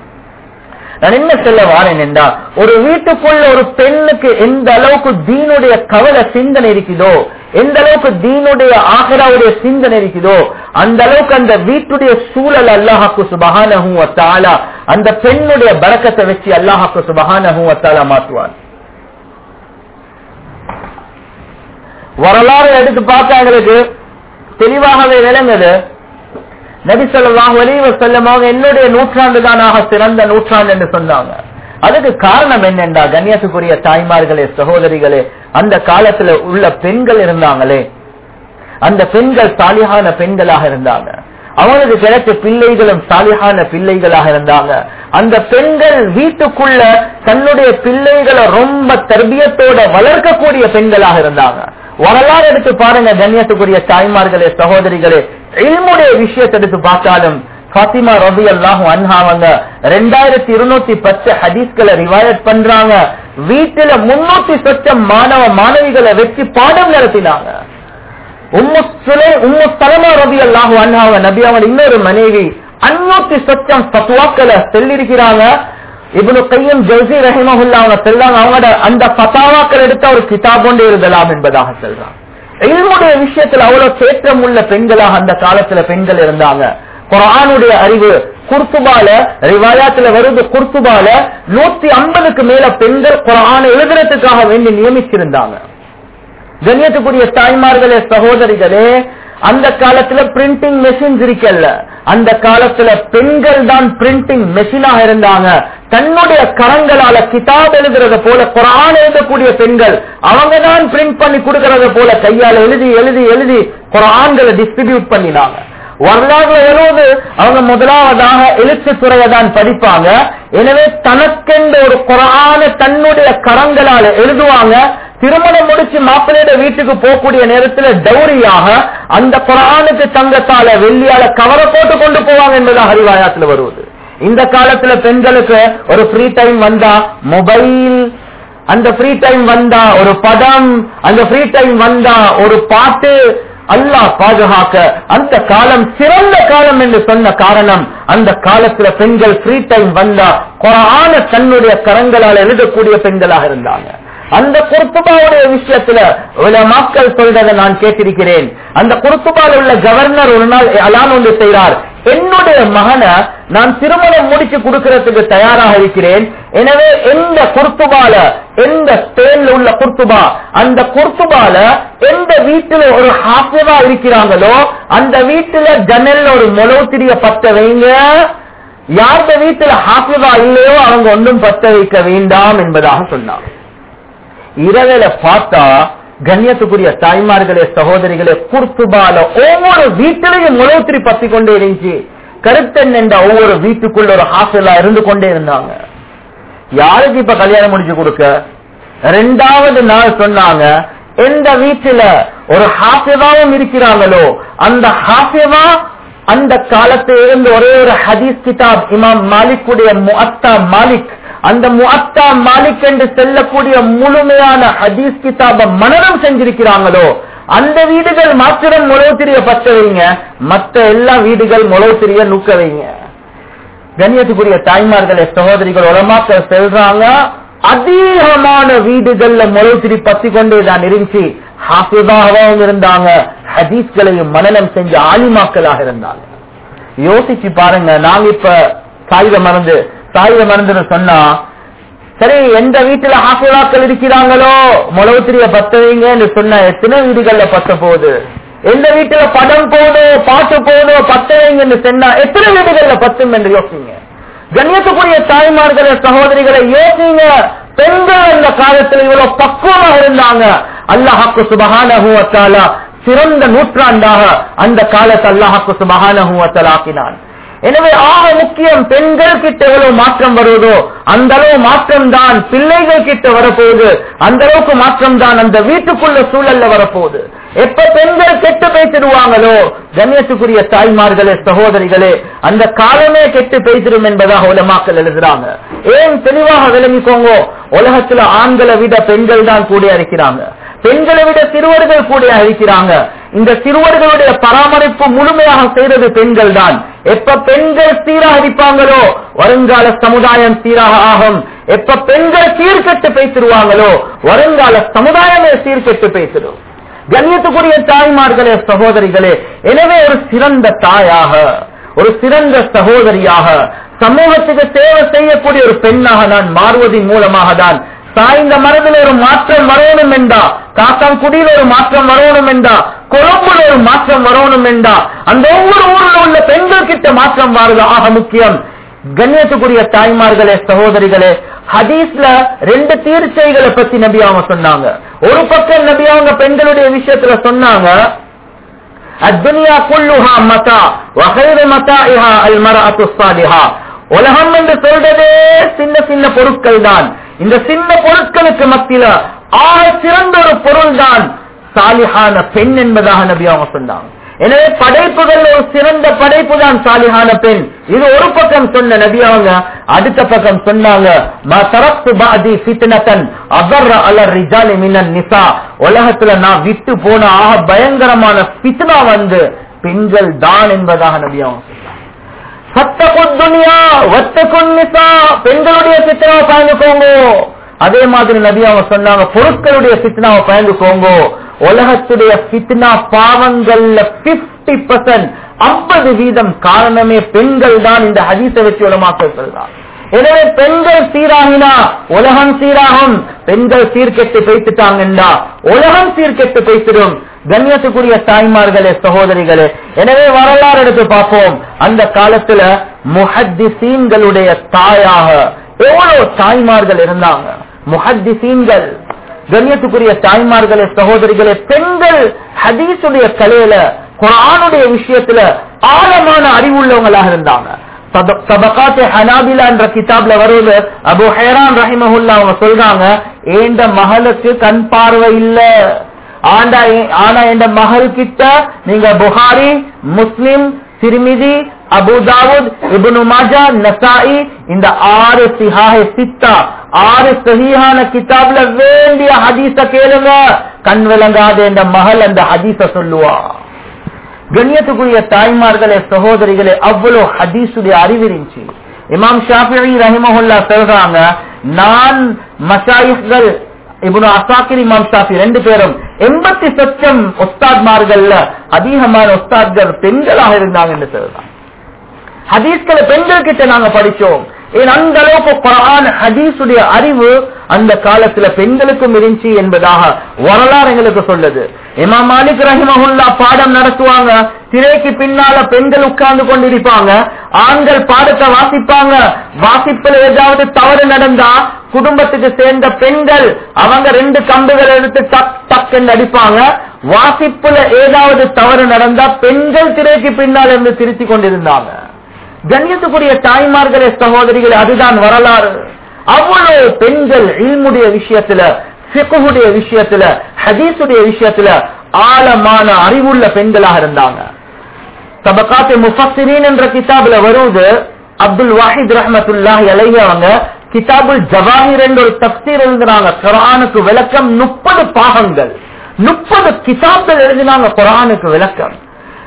நான் என்ன சொல்ல வாரேன் என்றா ஒரு வீட்டுக்குள்ள ஒரு பெண்ணுக்கு எந்த அளவுக்கு தீனுடைய கவலை சிந்தனை இருக்குதோ எந்த அளவுக்கு தீனுடைய ஆகராவுடைய சிந்தனை இருக்குதோ அந்த அளவுக்கு அந்த வீட்டுடைய சூழல் அல்லாஹாக்கு சுபகான அந்த பெண்ணுடைய பறக்கத்தை வச்சு அல்லாஹாக்கு சுபகான மாற்றுவார் வரலாறு எடுத்து பார்த்தா எங்களுக்கு தெளிவாகவே விளங்குது நபி சொல்லாஹ் வலிவ செல்லமாக என்னுடைய நூற்றாண்டு தானாக சிறந்த நூற்றாண்டு என்று சொன்னாங்க அதுக்கு காரணம் என்னென்றா கண்ணியத்துக்குரிய தாய்மார்களே சகோதரிகளே அந்த காலத்துல உள்ள பெண்கள் இருந்தாங்களே அந்த பெண்கள் சாலிகான பெண்களாக இருந்தாங்க அவங்களுக்கு கிடைச்ச பிள்ளைகளும் சாலிகான பிள்ளைகளாக இருந்தாங்க அந்த பெண்கள் வீட்டுக்குள்ள தன்னுடைய பிள்ளைகளை ரொம்ப தர்பியத்தோட வளர்க்கக்கூடிய பெண்களாக இருந்தாங்க வரலாறு எடுத்து பாருங்க கண்ணியத்துக்குரிய தாய்மார்களே சகோதரிகளே இல்முடைய விஷயத்தை எடுத்து பார்த்தாலும் பாத்திமா ரபி அல்லாஹும் அன்ஹாவங்க ரெண்டாயிரத்தி இருநூத்தி பத்து ஹதீஸ்களை ரிவாயத் பண்றாங்க வீட்டுல முன்னூத்தி சொச்சம் மாணவ மாணவிகளை வச்சு பாடம் நடத்தினாங்க உம்மு சுலை உம்மு சலமா ரபி அல்லாஹு அண்ணாவ நபி அவன் இன்னொரு மனைவி அஞ்சூத்தி சொச்சம் பத்துவாக்களை செல்லிருக்கிறாங்க இவனு கையும் ஜெய்சி ரஹிமஹுல்லா அவங்க செல்லாங்க அவங்களோட அந்த பத்தாவாக்கள் எடுத்து ஒரு கிதாப் கொண்டு எழுதலாம் என்பதாக சொல்றாங்க இல்முடைய விஷயத்துல அவ்வளவு தேற்றம் உள்ள பெண்களாக அந்த காலத்துல பெண்கள் இருந்தாங்க குரானுடைய அறிவு குர்துபால ரிவாயாத்துல வருது குர்துபால நூத்தி ஐம்பதுக்கு மேல பெண்கள் குரானை எழுதுறதுக்காக வேண்டி நியமிச்சிருந்தாங்க கண்ணியத்துக்குரிய தாய்மார்களே சகோதரிகளே அந்த காலத்துல பிரிண்டிங் மெஷின்ஸ் இருக்கல்ல அந்த காலத்துல பெண்கள் தான் பிரிண்டிங் மெஷினாக இருந்தாங்க தன்னுடைய கரங்களால கிதாப் எழுதுறத போல குரான் எழுதக்கூடிய பெண்கள் அவங்க தான் பிரிண்ட் பண்ணி கொடுக்கறத போல கையால எழுதி எழுதி எழுதி குரான்களை டிஸ்ட்ரிபியூட் பண்ணினாங்க வரலாறு எழுவது அவங்க முதலாவதாக எழுத்து துறையை தான் படிப்பாங்க எனவே தனக்கென்ற ஒரு குரான தன்னுடைய கரங்களால எழுதுவாங்க திருமணம் முடிச்சு மாப்பிள்ளையோட வீட்டுக்கு போகக்கூடிய நேரத்துல டௌரியாக அந்த குரானுக்கு தங்கத்தால வெள்ளியால கவரை போட்டு கொண்டு போவாங்க என்பதாக அறிவாயத்துல வருவது இந்த காலத்துல பெண்களுக்கு ஒரு ஃப்ரீ டைம் வந்தா மொபைல் அந்த ஃப்ரீ டைம் வந்தா ஒரு படம் அந்த ஃப்ரீ டைம் வந்தா ஒரு பாட்டு அல்லாஹ் பாதுகாக்க அந்த காலம் சிறந்த காலம் என்று சொன்ன காரணம் அந்த காலத்துல பெண்கள் ஃப்ரீ டைம் வந்தா குரான தன்னுடைய கரங்களால் எழுதக்கூடிய பெண்களாக இருந்தாங்க அந்த குர்துபாவுடைய விஷயத்துல மக்கள் சொல்றதை நான் கேட்டிருக்கிறேன் அந்த குர்துபால உள்ள கவர்னர் ஒரு நாள் அலான் ஒன்று செய்கிறார் என்னுடைய மகனை நான் திருமணம் முடிச்சு கொடுக்கறதுக்கு தயாராக இருக்கிறேன் எனவே எந்த குர்துபால எந்த ஸ்பெயின்ல உள்ள குர்துபா அந்த குர்துபால எந்த வீட்டுல ஒரு ஹாஃபிவா இருக்கிறாங்களோ அந்த வீட்டுல ஜன்னல்ல ஒரு மொளவுத்திரிய பத்த வைங்க யார்த வீட்டுல ஹாஃபிவா இல்லையோ அவங்க ஒன்றும் பத்த வைக்க வேண்டாம் என்பதாக சொன்னார் இரவேல பார்த்தா கண்ணியத்துக்குரிய தாய்மார்களே சகோதரிகளே குர்த்துபால ஒவ்வொரு வீட்டிலையும் முளவுத்திரி பத்தி கொண்டே இருந்துச்சு கருத்தன் என்ற ஒவ்வொரு வீட்டுக்குள்ள ஒரு ஹாஸ்டலா இருந்து கொண்டே இருந்தாங்க யாருக்கு இப்ப கல்யாணம் முடிச்சு கொடுக்க ரெண்டாவது நாள் சொன்னாங்க எந்த வீட்டுல ஒரு ஹாஃபிவாவும் இருக்கிறாங்களோ அந்த ஹாஃபிவா அந்த காலத்தில் இருந்து ஒரே ஒரு ஹதீஸ் கிதாப் இமாம் மாலிக்குடைய முஅத்தா மாலிக் அந்த முஅத்தா மாலிக் என்று செல்லக்கூடிய முழுமையான ஹதீஸ் கிதாப மனநம் செஞ்சிருக்கிறாங்களோ அந்த வீடுகள் மாத்திரம் முளவுத்திரிய பச்ச வைங்க மற்ற எல்லா வீடுகள் முளவுத்திரிய நுக்க வைங்க கண்ணியத்துக்குரிய தாய்மார்களே சகோதரிகள் உலமாக்கள் செல்றாங்க அதிகமான வீடுகள்ல முளவுத்திரி பத்தி கொண்டே தான் இருந்துச்சு ஹாஃபிதாகவும் இருந்தாங்க ஹதீஸ்களையும் மனநம் செஞ்ச ஆலிமாக்களாக இருந்தாங்க யோசிச்சு பாருங்க நாங்க இப்ப சாயுத மருந்து சாயுத மருந்துன்னு சொன்னா சரி எந்த வீட்டுல ஹாஃபிதாக்கள் இருக்கிறாங்களோ முளவுத்திரிய பத்த வைங்கன்னு சொன்ன எத்தனை வீடுகள்ல பத்த போகுது எந்த வீட்டுல படம் போதும் பாட்டு போதும் பத்த வைங்கன்னு சொன்னா எத்தனை வீடுகள்ல பத்தும் என்று யோசிங்க கண்ணியத்துக்குரிய தாய்மார்களே சகோதரிகளை யோசிங்க பெண்கள் அந்த காலத்தில் இவ்வளவு பக்குவமாக இருந்தாங்க அல்லாஹாக்கு சுபகான சிறந்த நூற்றாண்டாக அந்த காலத்தை அல்லாஹாக்கு சுபகான ஆக்கினான் எனவே ஆக முக்கியம் பெண்கள் கிட்ட எவ்வளவு மாற்றம் வருவதோ அந்த அளவு மாற்றம் தான் பிள்ளைகள் கிட்ட வரப்போகுது அந்த அளவுக்கு மாற்றம் தான் அந்த வீட்டுக்குள்ள சூழல்ல வரப்போகுது எப்ப பெண்கள் கெட்டு பேசிடுவாங்களோ கண்ணியத்துக்குரிய தாய்மார்களே சகோதரிகளே அந்த காலமே கெட்டு பேசிடும் என்பதாக உலமாக்கள் எழுதுறாங்க ஏன் தெளிவாக விளங்கிக்கோங்க உலகத்துல ஆண்களை விட பெண்கள் தான் கூட இருக்கிறாங்க பெண்களை விட சிறுவர்கள் கூட இருக்கிறாங்க இந்த சிறுவர்களுடைய பராமரிப்பு முழுமையாக செய்வது பெண்கள் தான் எப்ப பெண்கள் சீராக இருப்பாங்களோ வருங்கால சமுதாயம் சீராக ஆகும் எப்ப பெண்கள் சீர்கெட்டு பேசிடுவாங்களோ வருங்கால சமுதாயமே சீர்கெட்டு பேசிடும் கண்ணியத்துக்குரிய தாய்மார்களே சகோதரிகளே எனவே ஒரு சிறந்த தாயாக ஒரு சிறந்த சகோதரியாக சமூகத்துக்கு சேவை செய்யக்கூடிய ஒரு பெண்ணாக நான் மாறுவதன் மூலமாக தான் சாய்ந்த மரத்தில் ஒரு மாற்றம் வரணும் என்றா காத்தான்குடியில் ஒரு மாற்றம் வரணும் என்றா கொழும்புல ஒரு மாற்றம் வரணும் என்றா அந்த ஒவ்வொரு ஊரில் உள்ள பெண்கள் கிட்ட மாற்றம் வருது ஆக முக்கியம் கண்ணியத்துக்குரிய தாய்மார்களே சகோதரிகளே ஹதீஸ்ல ரெண்டு தீர்ச்சைகளை பத்தி நபி அவங்க சொன்னாங்க ஒரு பக்கம் நபி அவங்க பெண்களுடைய விஷயத்துல சொன்னாங்க அத்துனியா குல்லுஹா மதா வகைரு மதா இஹா அல் மரஅத்து சாலிஹா உலகம் என்று சொல்றதே சின்ன சின்ன பொருட்கள் தான் இந்த சின்ன பொருட்களுக்கு மத்தியில ஆக சிறந்த ஒரு பொருள் தான் சாலிஹான பெண் என்பதாக நபி அவங்க சொன்னாங்க எனவே படைப்புகள் ஒரு சிறந்த படைப்பு தான் சாலிஹான பெண் இது ஒரு பக்கம் சொன்ன நபி அவங்க அடுத்த பக்கம் சொன்னாங்க "மா தரக்து பஅதி ஃபித்னத்தன் அஸர்ர அலர் ரிஜாலி மினன் நிசா உலகத்துல நான் விட்டு போன ஆக பயங்கரமான ஃபித்னா வந்து பெண்கள் தான் என்பதாக நபி அவங்க சொல்றாங்க. சத்தகுத் துனியா வத்தகுன் நிசா பெண்களுடைய ஃபித்னாவை பயந்துக்கோங்க அதே மாதிரி நபி அவங்க சொன்னாங்க பொருட்களுடைய ஃபித்னாவை பயந்துக்கோங்க உலகத்துடைய ஃபித்னா பாவங்கள்ல 50% பர்சன்ட் ஐம்பது வீதம் காரணமே பெண்கள் தான் இந்த ஹதீஸை வச்சு உலமாக்கள் சொல்றாங்க எனவே பெண்கள் சீராகினா உலகம் சீராகும் பெண்கள் சீர்கெட்டு பேசிட்டாங்கன்னா உலகம் சீர்கெட்டு பேசிடும் கண்ணியத்துக்குரிய தாய்மார்களே சகோதரிகளே எனவே வரலாறு எடுத்து பார்ப்போம் அந்த காலத்துல முஹத்திசீன்களுடைய தாயாக எவ்வளவு தாய்மார்கள் இருந்தாங்க முஹத்திசீன்கள் கண்ணியத்துக்குரிய தாய்மார்களே சகோதரிகளே பெண்கள் ஹதீஸுடைய கலையில குரானுடைய விஷயத்துல ஆழமான அறிவுள்ளவங்களாக இருந்தாங்க சப- சபகாத் ஹனாபிலா என்ற கிதாப்ல வருவது அபு ஹேரான் ரஹிமஹுல்லா அவங்க சொல்றாங்க ஏண்ட மகளுக்கு கண் பார்வை இல்ல ஆண்டா ஆனா என்ற மகள் கிட்ட நீங்க புகாரி முஸ்லிம் திருமிதி அபு தாவூத் இப்னு மாஜா நசாயி இந்த ஆறு சிஹாஹே சித்தா ஆறு சஹீஹான கிதாப்ல வேண்டிய ஹதீஸ கேளுங்க கண் விளங்காத என்ற மகள் அந்த ஹதீஸ சொல்லுவா கண்ணியத்துக்குரிய தாய்மார்களே சகோதரிகளே அவ்வளவு ஹதீஸுடைய அறிவு இருந்துச்சு இமாம் ஷாஃபி ரஹிமஹுல்லா சொல்றாங்க நான் மஷாயிஃப்கள் இப்னு அசாக்கிர் இமாம் ஷாஃபி ரெண்டு பேரும் எண்பத்தி சொச்சம் ஒஸ்தாத்மார்கள்ல அதிகமான ஒஸ்தாத்கள் பெண்களாக இருந்தாங்க என்று சொல்றாங்க ஹதீஸ்களை பெண்கள் கிட்ட நாங்க படிச்சோம் ஏன் அந்த அளவுக்கு குரான் ஹதீஸுடைய அறிவு அந்த காலத்துல பெண்களுக்கும் இருந்துச்சு என்பதாக வரலாறு எங்களுக்கு சொல்லுது இமாம் மாலிக் ரஹிமஹுல்லா பாடம் நடத்துவாங்க திரைக்கு பின்னால பெண்கள் உட்கார்ந்து கொண்டிருப்பாங்க ஆண்கள் பாடத்தை வாசிப்பாங்க வாசிப்புல ஏதாவது தவறு நடந்தா குடும்பத்துக்கு சேர்ந்த பெண்கள் அவங்க ரெண்டு கம்புகள் எடுத்து டக் டக் என்று அடிப்பாங்க வாசிப்புல ஏதாவது தவறு நடந்தா பெண்கள் திரைக்கு பின்னால் இருந்து திருத்தி கொண்டிருந்தாங்க கண்ணியத்துக்குரிய தாய்மார்களே சகோதரிகளே அதுதான் வரலாறு அவ்வளவு பெண்கள் இல்முடைய விஷயத்துல சிக்குடைய விஷயத்துல ஹதீஸுடைய விஷயத்துல ஆழமான அறிவுள்ள பெண்களாக இருந்தாங்க தபகாத்து முஃபஸ்ஸிரீன் என்ற கிதாபுல வருவது அப்துல் வாஹித் ரஹ்மத்துல்லாஹி அலைஹி அவங்க கிதாபுல் ஜவாஹிர் என்ற ஒரு தப்சீர் எழுதுறாங்க குரானுக்கு விளக்கம் முப்பது பாகங்கள் முப்பது கிதாப்கள் எழுதினாங்க குரானுக்கு விளக்கம்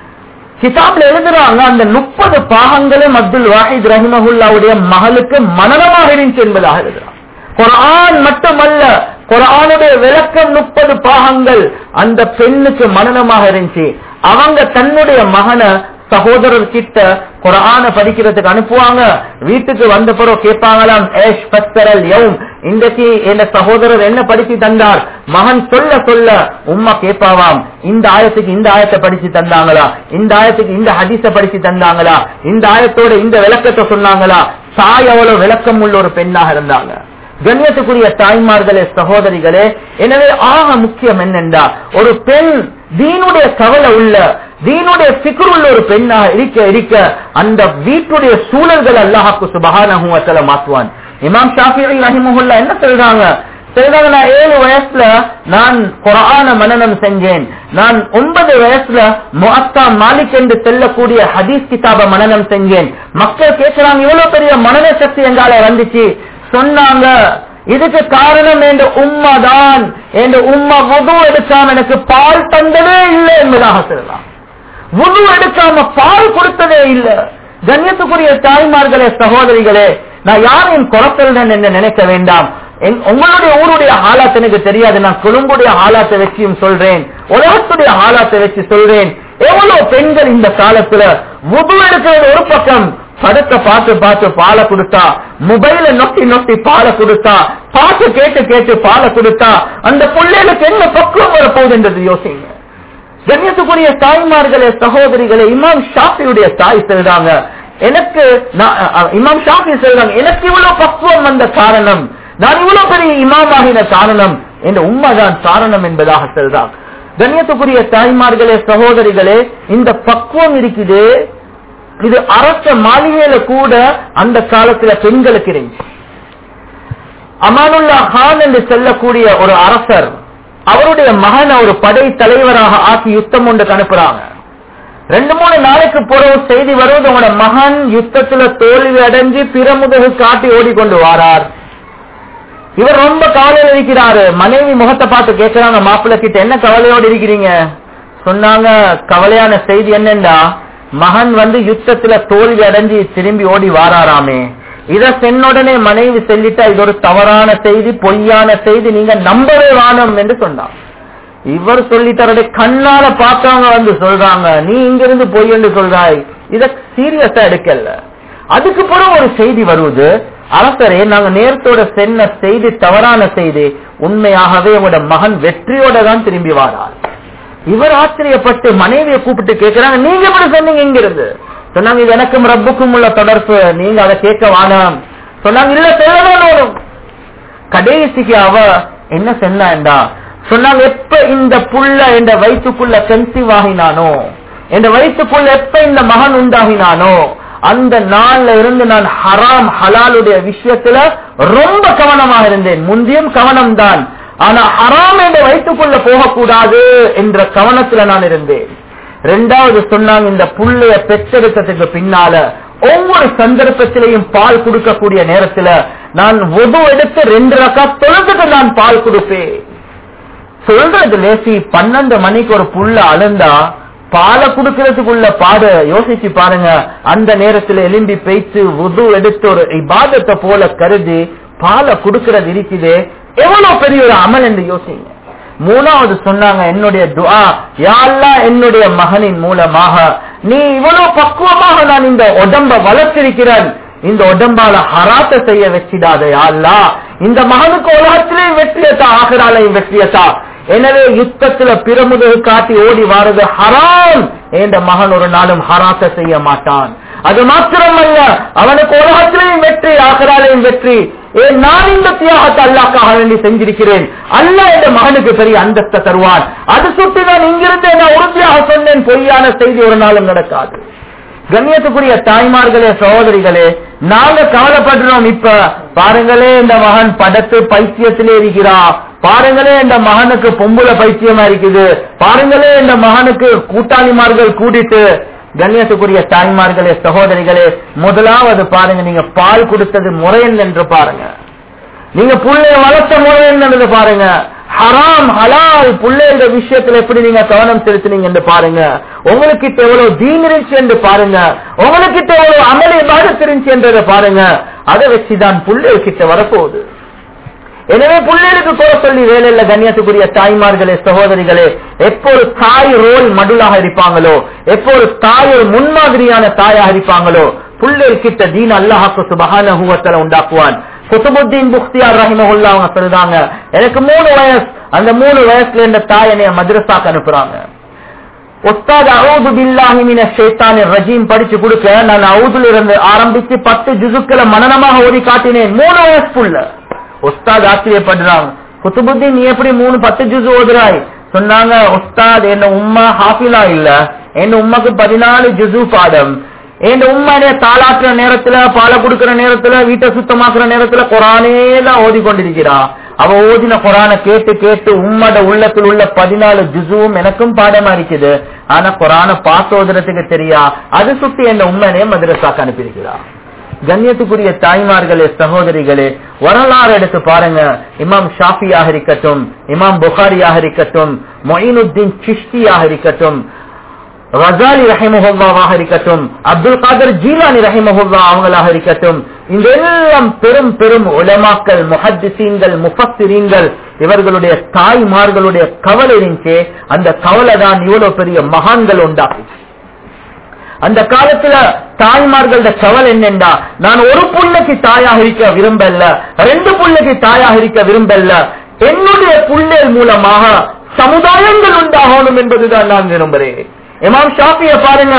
கிதாப்ல எழுதுறாங்க அந்த முப்பது பாகங்களும் அப்துல் வாஹித் ரஹிமஹுல்லாவுடைய மகளுக்கு மனநமாக இருந்துச்சு என்பதாக எழுதுறாங்க குரான் மட்டுமல்ல குரானுடைய விளக்கம் முப்பது பாகங்கள் அந்த பெண்ணுக்கு மனநமாக இருந்துச்சு அவங்க தன்னுடைய மகனை சகோதரர் கிட்ட குரான படிக்கிறதுக்கு அனுப்புவாங்க வீட்டுக்கு வந்த பிறகு கேட்பாங்களாம் ஏஷ் பஸ்தரல் யவும் இன்றைக்கு என் சகோதரர் என்ன படிச்சு தந்தார் மகன் சொல்ல சொல்ல உம்மா கேட்பாவாம் இந்த ஆயத்துக்கு இந்த ஆயத்தை படிச்சு தந்தாங்களா இந்த ஆயத்துக்கு இந்த ஹதீஸ படிச்சு தந்தாங்களா இந்த ஆயத்தோட இந்த விளக்கத்தை சொன்னாங்களா தாய் அவ்வளவு விளக்கம் உள்ள ஒரு பெண்ணாக இருந்தாங்க கண்ணியத்துக்குரிய தாய்மார்களே சகோதரிகளே எனவே ஆக முக்கியம் என்னென்றா ஒரு பெண் தீனுடைய கவலை உள்ள தீனுடைய சிக்குர் உள்ள ஒரு பெண்ணாக இருக்க இருக்க அந்த வீட்டுடைய சூழல்கள் அல்லாஹாக்கு சுபகான மாற்றுவான் இமாம் ஷாஃபி ரஹிமஹுல்லா என்ன சொல்றாங்க சொல்றாங்க நான் ஏழு வயசுல நான் குரான மனனம் செஞ்சேன் நான் ஒன்பது வயசுல முஅத்தா மாலிக் என்று செல்லக்கூடிய ஹதீஸ் கிதாப மனனம் செஞ்சேன் மக்கள் கேட்கிறாங்க இவ்வளவு பெரிய மனன சக்தி எங்கால வந்துச்சு சொன்னாங்க இதுக்கு காரணம் என்ற உம்மா தான் என்ற உம்மா வுது எடுக்காம எனக்கு பால் தந்ததே இல்லை என்பதாக சொல்லலாம் வுது எடுக்காம பால் கொடுத்ததே இல்லை கண்ணியத்துக்குரிய தாய்மார்களே சகோதரிகளே நான் யாரையும் குறைத்தல் என்று நினைக்க வேண்டாம் என்- உங்களுடைய ஊருடைய ஆலாத் எனக்கு தெரியாது நான் கொழும்புடைய ஆலாத்தை வச்சியும் சொல்றேன் உலகத்துடைய ஆலாத்தை வச்சு சொல்றேன் எவ்வளவு பெண்கள் இந்த காலத்துல வுது எடுக்கிறது ஒரு பக்கம் படத்தை பார்த்து பார்த்து பாலை கொடுத்தா மொபைல நொட்டி நொட்டி பாலை கொடுத்தா பாட்டு கேட்டு கேட்டு பாலை கொடுத்தா அந்த பிள்ளைகளுக்கு என்ன பக்குவம் வரப்போகுது என்றது யோசிங்க கண்ணியத்துக்குரிய தாய்மார்களே சகோதரிகளே இமாம் ஷாஃபியுடைய தாய் சொல்றாங்க எனக்கு நான், அ, அ, இமாம் ஷாஃபி சொல்றாங்க எனக்கு இவ்வளவு பக்குவம் வந்த காரணம் நான் இவ்வளவு பெரிய இமாம் ஆகின காரணம் என்ற உண்மைதான் காரணம் என்பதாக சொல்றாங்க கண்ணியத்துக்குரிய தாய்மார்களே சகோதரிகளே இந்த பக்குவம் இருக்குது இது அரச மாளிகையில கூட அந்த காலத்துல பெண்களுக்கு இருந்துச்சு அமானுல்லா கான் என்று சொல்லக்கூடிய ஒரு அரசர் அவருடைய மகனை ஒரு படை தலைவராக ஆக்கி யுத்தம் ஒன்றுக்கு அனுப்புறாங்க ரெண்டு மூணு நாளைக்கு பிறகு செய்தி வருவது உங்களோட மகன் யுத்தத்துல தோல்வி அடைஞ்சு பிரமுதகு காட்டி ஓடிக்கொண்டு வாரார் இவர் ரொம்ப கவலையில இருக்கிறாரு மனைவி முகத்தை பார்த்து கேட்கிறாங்க மாப்பிள்ளை கிட்ட என்ன கவலையோடு இருக்கிறீங்க சொன்னாங்க கவலையான செய்தி என்னண்டா மகன் வந்து யுத்தத்துல தோல்வி அடைஞ்சு திரும்பி ஓடி வாராராமே இத சென்னுடனே மனைவி சொல்லிட்டா இது ஒரு தவறான செய்தி பொய்யான செய்தி நீங்க நம்பவே வானம் என்று சொன்னார் இவர் சொல்லிட்டாரு கண்ணால பார்த்தவங்க வந்து சொல்றாங்க நீ இங்கிருந்து பொய் என்று சொல்றாய் இத சீரியஸா எடுக்கல அதுக்கு பிறகு ஒரு செய்தி வருவது அரசரே நாங்க நேரத்தோட சென்ன செய்தி தவறான செய்தி உண்மையாகவே உங்களோட மகன் வெற்றியோட தான் திரும்பி வாரார் இவர் ஆச்சரியப்பட்டு மனைவியை கூப்பிட்டு கேட்கிறாங்க நீங்க எப்படி சொன்னீங்க இங்கிருந்து சொன்னாங்க இது எனக்கும் ரப்புக்கும் உள்ள தொடர்பு நீங்க அதை கேட்க வேணாம் சொன்னாங்க இல்ல சொல்லதான் வரும் கடைசிக்கு அவ என்ன சொன்னாண்டா சொன்னாங்க எப்ப இந்த புள்ள என்ற வயிற்றுக்குள்ள கன்சீவ் ஆகினானோ என்ற வயிற்றுக்குள்ள எப்ப இந்த மகன் உண்டாகினானோ அந்த நாள்ல இருந்து நான் ஹராம் ஹலாலுடைய விஷயத்துல ரொம்ப கவனமாக இருந்தேன் முந்தியும் கவனம் தான் ஆனா ஹராம் என்ற வயிற்றுக்குள்ள போகக்கூடாது என்ற கவனத்துல நான் இருந்தேன் ரெண்டாவது சொன்னாங்க இந்த புள்ளைய பெற்றெடுக்கிறதுக்கு பின்னால ஒவ்வொரு சந்தர்ப்பத்திலையும் பால் கொடுக்கக்கூடிய நேரத்துல நான் ஒது எடுத்து ரெண்டு ரக்கா தொழுதுக்கு நான் பால் கொடுப்பேன் சொல்றது லேசி பன்னெண்டு மணிக்கு ஒரு புள்ள அழுந்தா பாலை குடுக்கறதுக்குள்ள பாட யோசிச்சு பாருங்க அந்த நேரத்துல எலும்பி பேச்சு உது எடுத்து ஒரு இபாதத்தை போல கருதி பாலை குடுக்கறது இருக்குது எவ்வளவு பெரிய ஒரு அமல் என்று யோசிங்க மூணாவது சொன்னாங்க என்னுடைய துஆ யாழ்லா என்னுடைய மகனின் மூலமாக நீ இவ்வளவு பக்குவமாக நான் இந்த உடம்ப வளர்த்திருக்கிறேன் இந்த உடம்பால ஹராத்த செய்ய வச்சிடாத யாழ்லா இந்த மகனுக்கு உலகத்திலேயும் வெற்றியத்தா ஆகிறாலையும் வெற்றியத்தா எனவே யுத்தத்துல பிரமுதகு காட்டி ஓடி வாரது ஹராம் என்ற மகன் ஒரு நாளும் ஹராத்த செய்ய மாட்டான் அது மாத்திரமல்ல அவனுக்கு உலகத்திலேயும் வெற்றி ஆகிறாலையும் வெற்றி ஏன் நான் இந்த தியாகத்தை அல்லாக்காக வேண்டி செஞ்சிருக்கிறேன் அல்ல என்ற மகனுக்கு பெரிய அந்தஸ்தை தருவான் அது சுட்டி நான் இங்கிருந்து நான் உறுதியாக சொன்னேன் பொய்யான செய்தி ஒரு நாளும் நடக்காது கண்ணியத்துக்குரிய தாய்மார்களே சகோதரிகளே நாங்க கவலைப்படுறோம் இப்ப பாருங்களே இந்த மகன் படத்து பைத்தியத்திலே இருக்கிறா பாருங்களே இந்த மகனுக்கு பொம்புல பைத்தியமா இருக்குது பாருங்களே இந்த மகனுக்கு கூட்டாளிமார்கள் கூட்டிட்டு கண்ணியத்துக்குரிய தாய்மார்களே சகோதரிகளே முதலாவது பாருங்க நீங்க பால் கொடுத்தது முறையன் என்று பாருங்க நீங்க புள்ளைய வளர்த்த முறையன் என்று பாருங்க ஹராம் ஹலால் புள்ளையோட விஷயத்துல எப்படி நீங்க கவனம் செலுத்தினீங்க என்று பாருங்க உங்களுக்கிட்ட எவ்வளவு தீன் இருந்துச்சு என்று பாருங்க உங்களுக்கிட்ட எவ்வளவு அமளி பாதத்து இருந்துச்சு என்றதை பாருங்க அதை வச்சுதான் புள்ளைகிட்ட வரப்போகுது எனவே பிள்ளைகளுக்கு குறை சொல்லி வேலையில கண்ணியத்துக்குரிய தாய்மார்களே சகோதரிகளே எப்போ ஒரு தாய் ரோல் மடுலாக இருப்பாங்களோ எப்போ ஒரு தாய் ஒரு முன்மாதிரியான தாயாக இருப்பாங்களோ பிள்ளைகள் கிட்ட தீன் அல்லாஹாக்கு சுபகான ஹூவத்தல உண்டாக்குவான் குத்துபுத்தீன் புக்தியார் ரஹிமஹுல்லா அவங்க சொல்றாங்க எனக்கு மூணு வயசு அந்த மூணு வயசுல இந்த தாய் என்னைய மദ്രസാக்கு அனுப்புறாங்க உஸ்தாத் அவுது பில்லாஹி மின ஷைத்தானி ரஜீம் படிச்சு கொடுக்க நான் அவுதுல இருந்து ஆரம்பிச்சு பத்து ஜுசுக்களை மனநமாக ஓடி காட்டினேன் மூணு வயசு புள்ள உஸ்தாத் ஆச்சரியப்படுறாங்க குத்துபுத்தீன் நீ எப்படி மூணு பத்து ஜுசு ஓதுறாய் சொன்னாங்க உஸ்தாத் என்ன உம்மா ஹாஃபிலா இல்ல என் உம்மாக்கு பதினாலு ஜுசு பாடம் என் உம்மா என்ன தாளாட்டுற நேரத்துல பாலை கொடுக்கிற நேரத்துல வீட்டை சுத்தமாக்குற நேரத்துல குரானே தான் ஓதி கொண்டிருக்கிறா அவ ஓதின குரான கேட்டு கேட்டு உம்மட உள்ளத்தில் உள்ள பதினாலு ஜுசுவும் எனக்கும் பாடமா இருக்குது ஆனா குரான பார்த்து ஓதுறதுக்கு தெரியா அது சுட்டி என்ன உண்மைனே மதுரசாக்கு அனுப்பியிருக்கிறா கண்ணியத்துக்குரிய தாய்மார்களே சகோதரிகளே வரலாறு எடுத்து பாருங்க இமாம் ஷாஃபியாக இருக்கட்டும் இமாம் புகாரியாக இருக்கட்டும் மொயினுத்தீன் சிஷ்டியாக இருக்கட்டும் ரஜாலி ரஹிமஹுல்லாவாக இருக்கட்டும் அப்துல் காதர் ஜீலானி ரஹிமஹுல்லா அவங்களாக இருக்கட்டும் இந்த எல்லாம் பெரும் பெரும் உலமாக்கள் முஹத்திசீன்கள் முஃபத்திரீன்கள் இவர்களுடைய தாய்மார்களுடைய கவலை இருந்துச்சு அந்த கவலை தான் இவ்வளவு பெரிய மகான்கள் உண்டாக்குச்சு அந்த காலத்துல தாய்மார்களோட கவல் என்னண்டா நான் ஒரு புள்ளைக்கு தாயாக இருக்க விரும்பல ரெண்டு புள்ளைக்கு தாயாக இருக்க விரும்பல என்னுடைய புள்ளல் மூலமாக சமுதாயங்கள் உண்டாகணும் என்பதுதான் நான் விரும்புகிறேன் இமாம் ஷாஃபிய பாருங்க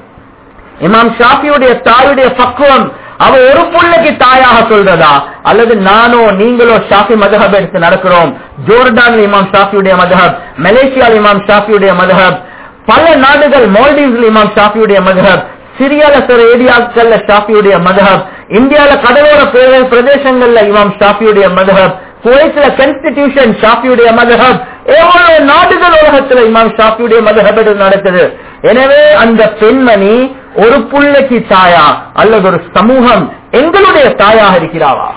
இமாம் ஷாஃபியுடைய தாயுடைய பக்குவம் அவ ஒரு புள்ளைக்கு தாயாக சொல்றதா அல்லது நானோ நீங்களோ ஷாஃபி மதஹப் எடுத்து நடக்கிறோம் ஜோர்டான் இமாம் ஷாஃபியுடைய மதஹப் மலேசியாவில் இமாம் ஷாஃபியுடைய மதஹப் பல நாடுகள் மால்டீவ்ஸ்ல இமாம் ஷாஃபியுடைய மதஹப் சிரியால சில ஏரியாக்கள்ல ஷாஃபியுடைய மதஹப் இந்தியால கடலோர பிரதே- பிரதேசங்கள்ல இமாம் ஷாஃபியுடைய மதஹப் குவைத்ல கான்ஸ்டிடியூஷன் ஷாஃபியுடைய மதஹப் எவ்வளவு நாடுகள் உலகத்துல இமாம் ஷாஃபியுடைய மதஹப் எடுத்து நடக்குது எனவே அந்த பெண்மணி ஒரு புள்ளைக்கு தாயா அல்லது ஒரு சமூகம் எங்களுடைய தாயாக இருக்கிறாவா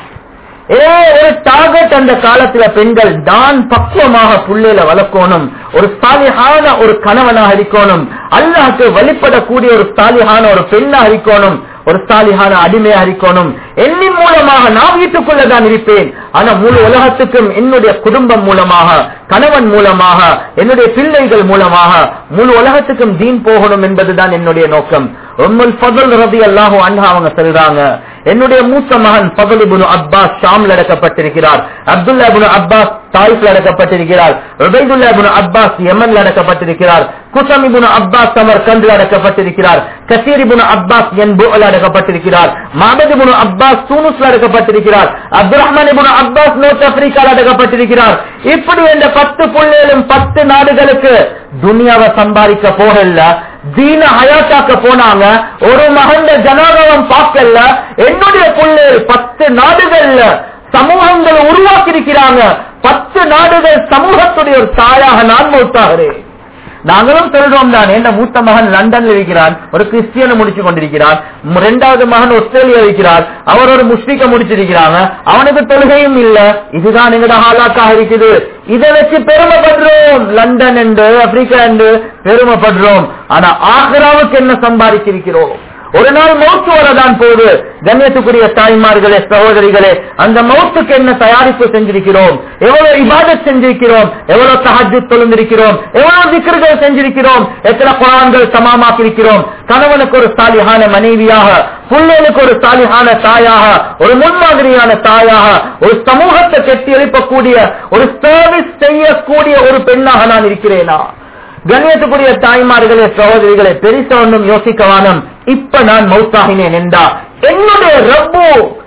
ஏ ஒரு டார்கெட் அந்த காலத்துல பெண்கள் தான் பக்குவமாக புள்ளையில வளர்க்கணும் ஒரு சாலிஹான ஒரு கணவனாக இருக்கணும் அல்லாஹ்க்கு வழிபடக்கூடிய ஒரு சாலிஹான ஒரு பெண்ணாக இருக்கணும் ஒரு சாலிஹான அடிமையாக இருக்கணும் என்னின் மூலமாக நான் வீட்டுக்குள்ளதான் இருப்பேன் ஆனா முழு உலகத்துக்கும் என்னுடைய குடும்பம் மூலமாக கணவன் மூலமாக என்னுடைய பிள்ளைகள் மூலமாக முழு உலகத்துக்கும் தீன் போகணும் என்பதுதான் என்னுடைய நோக்கம் உம்முல் ஃபضல் ரதி அல்லாஹு அன்ஹா அவங்க சொல்றாங்க என்னுடைய மூத்த மகன் ஃபضல் இப்னு அப்பாஸ் ஷாம்ல அடக்கப்பட்டிருக்கிறார் அப்துல்லா இப்னு அப்பாஸ் தாயிஃப்ல அடக்கப்பட்டிருக்கிறார் உபைதுல்லா இப்னு அப்பாஸ் யமன்ல அடக்கப்பட்டிருக்கிறார் குசம் இப்னு அப்பாஸ் சமர்கண்ட்ல அடக்கப்பட்டிருக்கிறார் கசீர் இப்னு அப்பாஸ் என்புல அடக்கப்பட்டிருக்கிறார் மாபத் இப்னு அப்பாஸ் தூனுஸ்ல அடக்கப்பட்டிருக்கிறார் Abdul Rahman ibn Abbas north ஆப்பிரிக்கால அடக்கப்பட்டிருக்கிறார் இப்படி இந்த பத்து புள்ளைகளும் பத்து நாடுகளுக்கு துனியாவை சம்பாதிக்க போகல தீன ஹயாத்தாக்க போனாங்க ஒரு மகந்த ஜனாதவம் பார்க்கல என்னுடைய புள்ளைகள் பத்து நாடுகள்ல சமூகங்களை உருவாக்கி இருக்கிறாங்க பத்து நாடுகள் சமூகத்துடைய ஒரு தாயாக நான் மூத்தாகிறேன் நாங்களும் சொல்றோம் தான் என் மூத்த மகன் லண்டன்ல இருக்கிறான் ஒரு கிறிஸ்டியனை முடிச்சு கொண்டிருக்கிறான் ம், இரண்டாவது மகன் ஆஸ்திரேலியா இருக்கிறார் அவர் ஒரு முஸ்லிக்க முடிச்சிருக்கிறாங்க அவனுக்கு தொழுகையும் இல்ல இதுதான் எங்கட ஹாலாக்காக இருக்குது இதை வச்சு பெருமைப்படுறோம் லண்டன் என்று ஆப்பிரிக்கா என்று பெருமைப்படுறோம் ஆனா ஆக்ராவுக்கு என்ன சம்பாதிச்சிருக்கிறோம் ஒரு நாள் மௌத்து வரதான் போது கண்ணியத்துக்குரிய தாய்மார்களே சகோதரிகளே அந்த மௌத்துக்கு என்ன தயாரிப்பு செஞ்சிருக்கிறோம் எவ்வளவு இபாதத் செஞ்சிருக்கிறோம் எவ்வளவு தஹஜ் தொழுந்திருக்கிறோம் எவ்வளவு விக்கிரங்கள் செஞ்சிருக்கிறோம் எத்தனை குரான்கள் சமாமாக்கி இருக்கிறோம் கணவனுக்கு ஒரு சாலிஹான மனைவியாக புள்ளனுக்கு ஒரு சாலிஹான தாயாக ஒரு முன்மாதிரியான தாயாக ஒரு சமூகத்தை கட்டி எழுப்பக்கூடிய ஒரு சர்வீஸ் செய்யக்கூடிய ஒரு பெண்ணாக நான் இருக்கிறேனா கண்ணியத்துக்குரிய தாய்மார்களே சகோதரிகளே பெருசா ஒன்றும் யோசிக்கவானம் இப்ப நான் மௌத்தாகினேன் என்றா என்னுடைய ரப்பு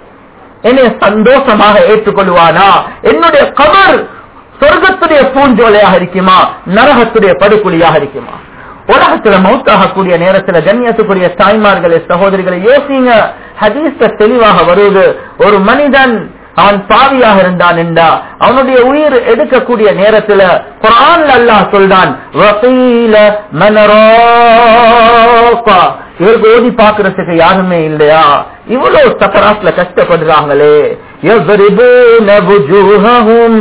என்னை சந்தோஷமாக ஏற்றுக்கொள்வானா என்னுடைய கபர் சொர்க்கத்துடைய பூஞ்சோலையாக இருக்குமா நரகத்துடைய படுகொலியாக இருக்குமா உலகத்துல மௌத்தாகக்கூடிய நேரத்துல கண்ணியத்துக்குரிய தாய்மார்களே சகோதரிகளை யோசிங்க ஹதீஸ்ல தெளிவாக வருவது ஒரு மனிதன் அவன் பாவியாக இருந்தான் என்றா அவனுடைய உயிர் எடுக்கக்கூடிய நேரத்துல குரான் அல்லாஹ் சொல்றான் வசீல மனரோகா இவருக்கு ஓதி பாக்குறதுக்கு யாருமே இல்லையா இவ்வளவு சக்கராத்துல கஷ்டப்படுறாங்களே يضربون وجوههم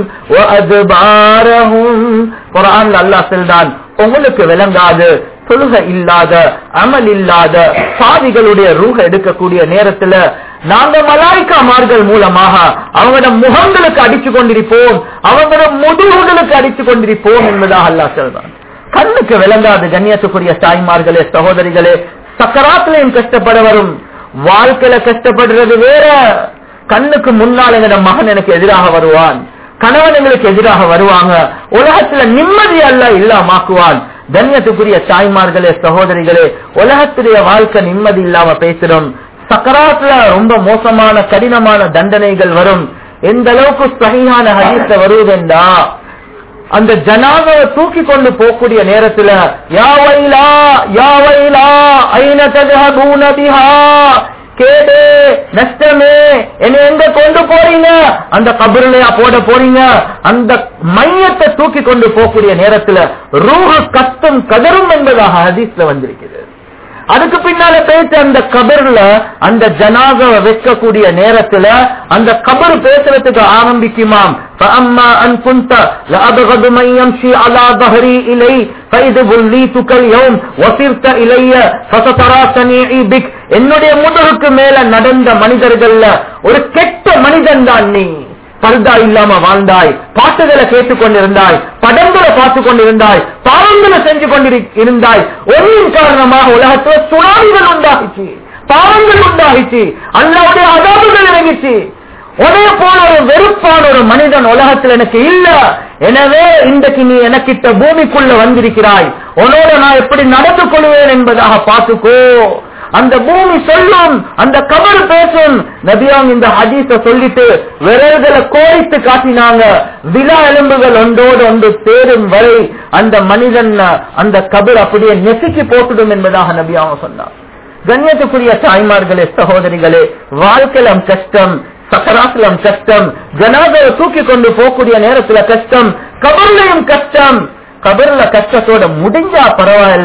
وأدبارهم குரான் அல்லாஹ் சொல்றான் உங்களுக்கு விளங்காது தொழுகை இல்லாத அமல் இல்லாத சாதிகளுடைய ரூஹ எடுக்கக்கூடிய நேரத்துல நாங்க மலாய்க்காமார்கள் மூலமாக அவங்களோட முகங்களுக்கு அடிச்சு கொண்டிருப்போம் அவங்களோட முதுகுகளுக்கு அடிச்சு கொண்டிருப்போம் என்பதாக அல்லாஹ் சொல்றான் கண்ணுக்கு விளங்காது கண்ணியத்துக்குரிய தாய்மார்களே சகோதரிகளே சக்கராத்திலையும் கஷ்டப்பட வரும் வாழ்க்கையில கஷ்டப்படுறது வேற கண்ணுக்கு முன்னால் எங்கட மகன் எனக்கு எதிராக வருவான் கணவன் எங்களுக்கு எதிராக வருவாங்க உலகத்துல நிம்மதி அல்ல இல்லாமாக்குவான் கண்ணியத்துக்குரிய தாய்மார்களே சகோதரிகளே உலகத்துடைய வாழ்க்கை நிம்மதி இல்லாம பேசுறோம் சக்கராத்துல ரொம்ப மோசமான கடினமான தண்டனைகள் வரும் எந்த அளவுக்கு சகியான ஹதீஸ்ல வருவதென்றா அந்த ஜனாதாவை தூக்கி கொண்டு போகக்கூடிய நேரத்துல யாவைலா யாவைலா ஐன ததுஹபூன பிஹா கேடு நஷ்டமே என்ன எங்க கொண்டு போறீங்க அந்த கபருலையா போட போறீங்க அந்த மையத்தை தூக்கி கொண்டு போகக்கூடிய நேரத்துல ரூஹ கத்தும் கதரும் என்பதாக ஹதீஸ்ல வந்திருக்கிறது அதுக்கு பின்னால பேச அந்த கபர்ல அந்த ஜனாதாவை வைக்கக்கூடிய நேரத்துல அந்த கபர் பேசுறதுக்கு ஆரம்பிக்குமாம் فأما أن كنت لأبغض من يمشي على ظهري إلي فإذ وليتك اليوم وصرت إلي فسترى صنيعي بك என்னுடைய முதுகுக்கு மேல நடந்த மனிதர்கள்ல ஒரு கெட்ட மனிதன் தான் நீ பர்தா இல்லாம வாழ்ந்தாய் பாட்டுகளை கேட்டுக் கொண்டிருந்தாய் படங்களை பார்த்து கொண்டிருந்தாய் பாவங்களை செஞ்சு கொண்டிருந்தாய் ஒன்றின் காரணமாக உலகத்துல சுனாமிகள் உண்டாகிச்சு பாவங்கள் உண்டாகிச்சு அல்லாவுடைய அதாபுகள் இறங்கிச்சு ஒரே போல ஒரு வெறுப்பான ஒரு மனிதன் உலகத்தில் எனக்கு இல்ல எனவே இன்றைக்கு நீ எனக்கிட்ட பூமிக்குள்ள வந்திருக்கிறாய் உன்னோட நான் எப்படி நடந்து கொள்வேன் என்பதாக பார்த்துக்கோ அந்த பூமி சொல்லும் அந்த கபர் பேசும் நபியாம் இந்த ஹதீஸ சொல்லிட்டு விரல்களை கோரித்து காட்டினாங்க விழா எலும்புகள் ஒன்றோடு ஒன்று சேரும் வரை அந்த மனிதன் அந்த கபர் அப்படியே நெசுக்கி போட்டுடும் என்பதாக நபியாவும் சொன்னார் கண்ணியத்துக்குரிய தாய்மார்களே சகோதரிகளே வாழ்க்கையிலம் கஷ்டம் சக்கராத்திலம் கஷ்டம் ஜனாதாவை தூக்கி கொண்டு போகக்கூடிய நேரத்துல கஷ்டம் கபர்லையும் கஷ்டம் கபர்ல கஷ்டத்தோட முடிஞ்சா பரவாயில்ல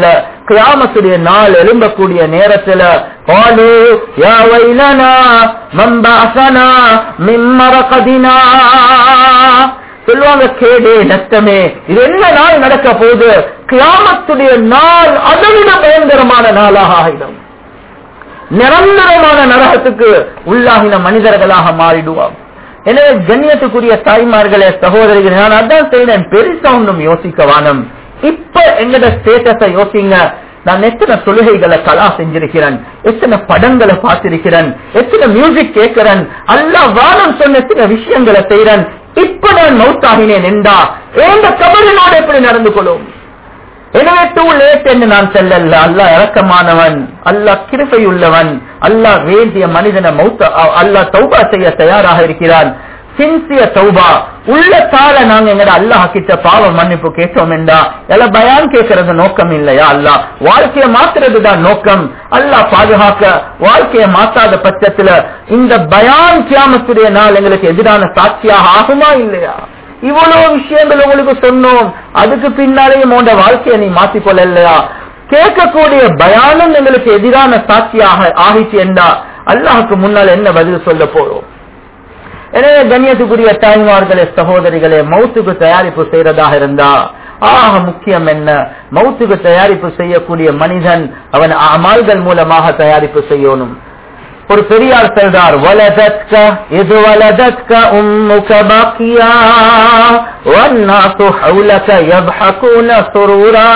கியாமத்துடைய நாள் எழும்பக்கூடிய நேரத்துல قالوا يا ويلنا من بعثنا من مرقدنا சொல்லுவாங்க கேடே நஷ்டமே இது என்ன நாள் நடக்க போகுது கியாமத்துடைய நாள் அதைவிட பயங்கரமான நாளாக ஆகிடும் நிரந்தரமான நரகத்துக்கு உள்ளாகின மனிதர்களாக மாறிடுவோம் எனவே கண்ணியத்துக்குரிய தாய்மார்களே சகோதரிகள் நான் அதான் செய்தேன் பெருசா ஒன்றும் யோசிக்க வானம் இப்ப எங்கட ஸ்டேட்டஸ யோசிங்க நான் எத்தனை தொழுகைகளை கலா செஞ்சிருக்கிறேன் எத்தனை படங்களை பார்த்திருக்கிறேன் எத்தனை மியூசிக் கேட்கிறேன் அல்ல வானம் சொன்ன எத்தனை விஷயங்களை செய்யறேன் இப்ப நான் மவுத்தாகினேன் என்றா எந்த கபரினோடு எப்படி நடந்து கொள்ளும் எனவே டூ லேட் என்று நான் செல்லல்ல அல்லாஹ் இறக்கமானவன் அல்லாஹ் கிருபை உள்ளவன் அல்லாஹ் வேண்டிய மனிதனை மௌத்த அல்லாஹ் தௌபா செய்ய தயாராக இருக்கிறான் சின்சிய தௌபா உள்ளத்தால நாங்க எங்கட அல்லாஹ் கிட்ட பாவ மன்னிப்பு கேட்டோம் என்றா எல்லாம் பயான் கேட்கறது நோக்கம் இல்லையா அல்லாஹ் வாழ்க்கையை மாத்துறது தான் நோக்கம் அல்லாஹ் பாதுகாக்க வாழ்க்கையை மாத்தாத பட்சத்துல இந்த பயான் கியாமத்துடைய நாள் எங்களுக்கு எதிரான சாட்சியாக ஆகுமா இல்லையா இவ்வளவு விஷயங்கள் உங்களுக்கு சொன்னோம் அதுக்கு பின்னாலேயும் உண்ட வாழ்க்கையை நீ மாத்திக்கொள்ள இல்லையா கேட்கக்கூடிய பயானம் எங்களுக்கு எதிரான சாட்சியாக ஆகிச்சு என்றா அல்லாஹுக்கு முன்னால் என்ன பதில் சொல்ல போறோம் எனவே கண்ணியத்துக்குரிய தாய்மார்களே சகோதரிகளே மௌத்துக்கு தயாரிப்பு செய்யறதாக இருந்தா ஆக முக்கியம் என்ன மௌத்துக்கு தயாரிப்பு செய்யக்கூடிய மனிதன் அவன் அமால்கள் மூலமாக தயாரிப்பு செய்யணும் ஒரு பெரியார் சொல்றார் வலதத்க இது வலதத்க உம்முக பாக்கியா والناس حولك يضحكون سرورا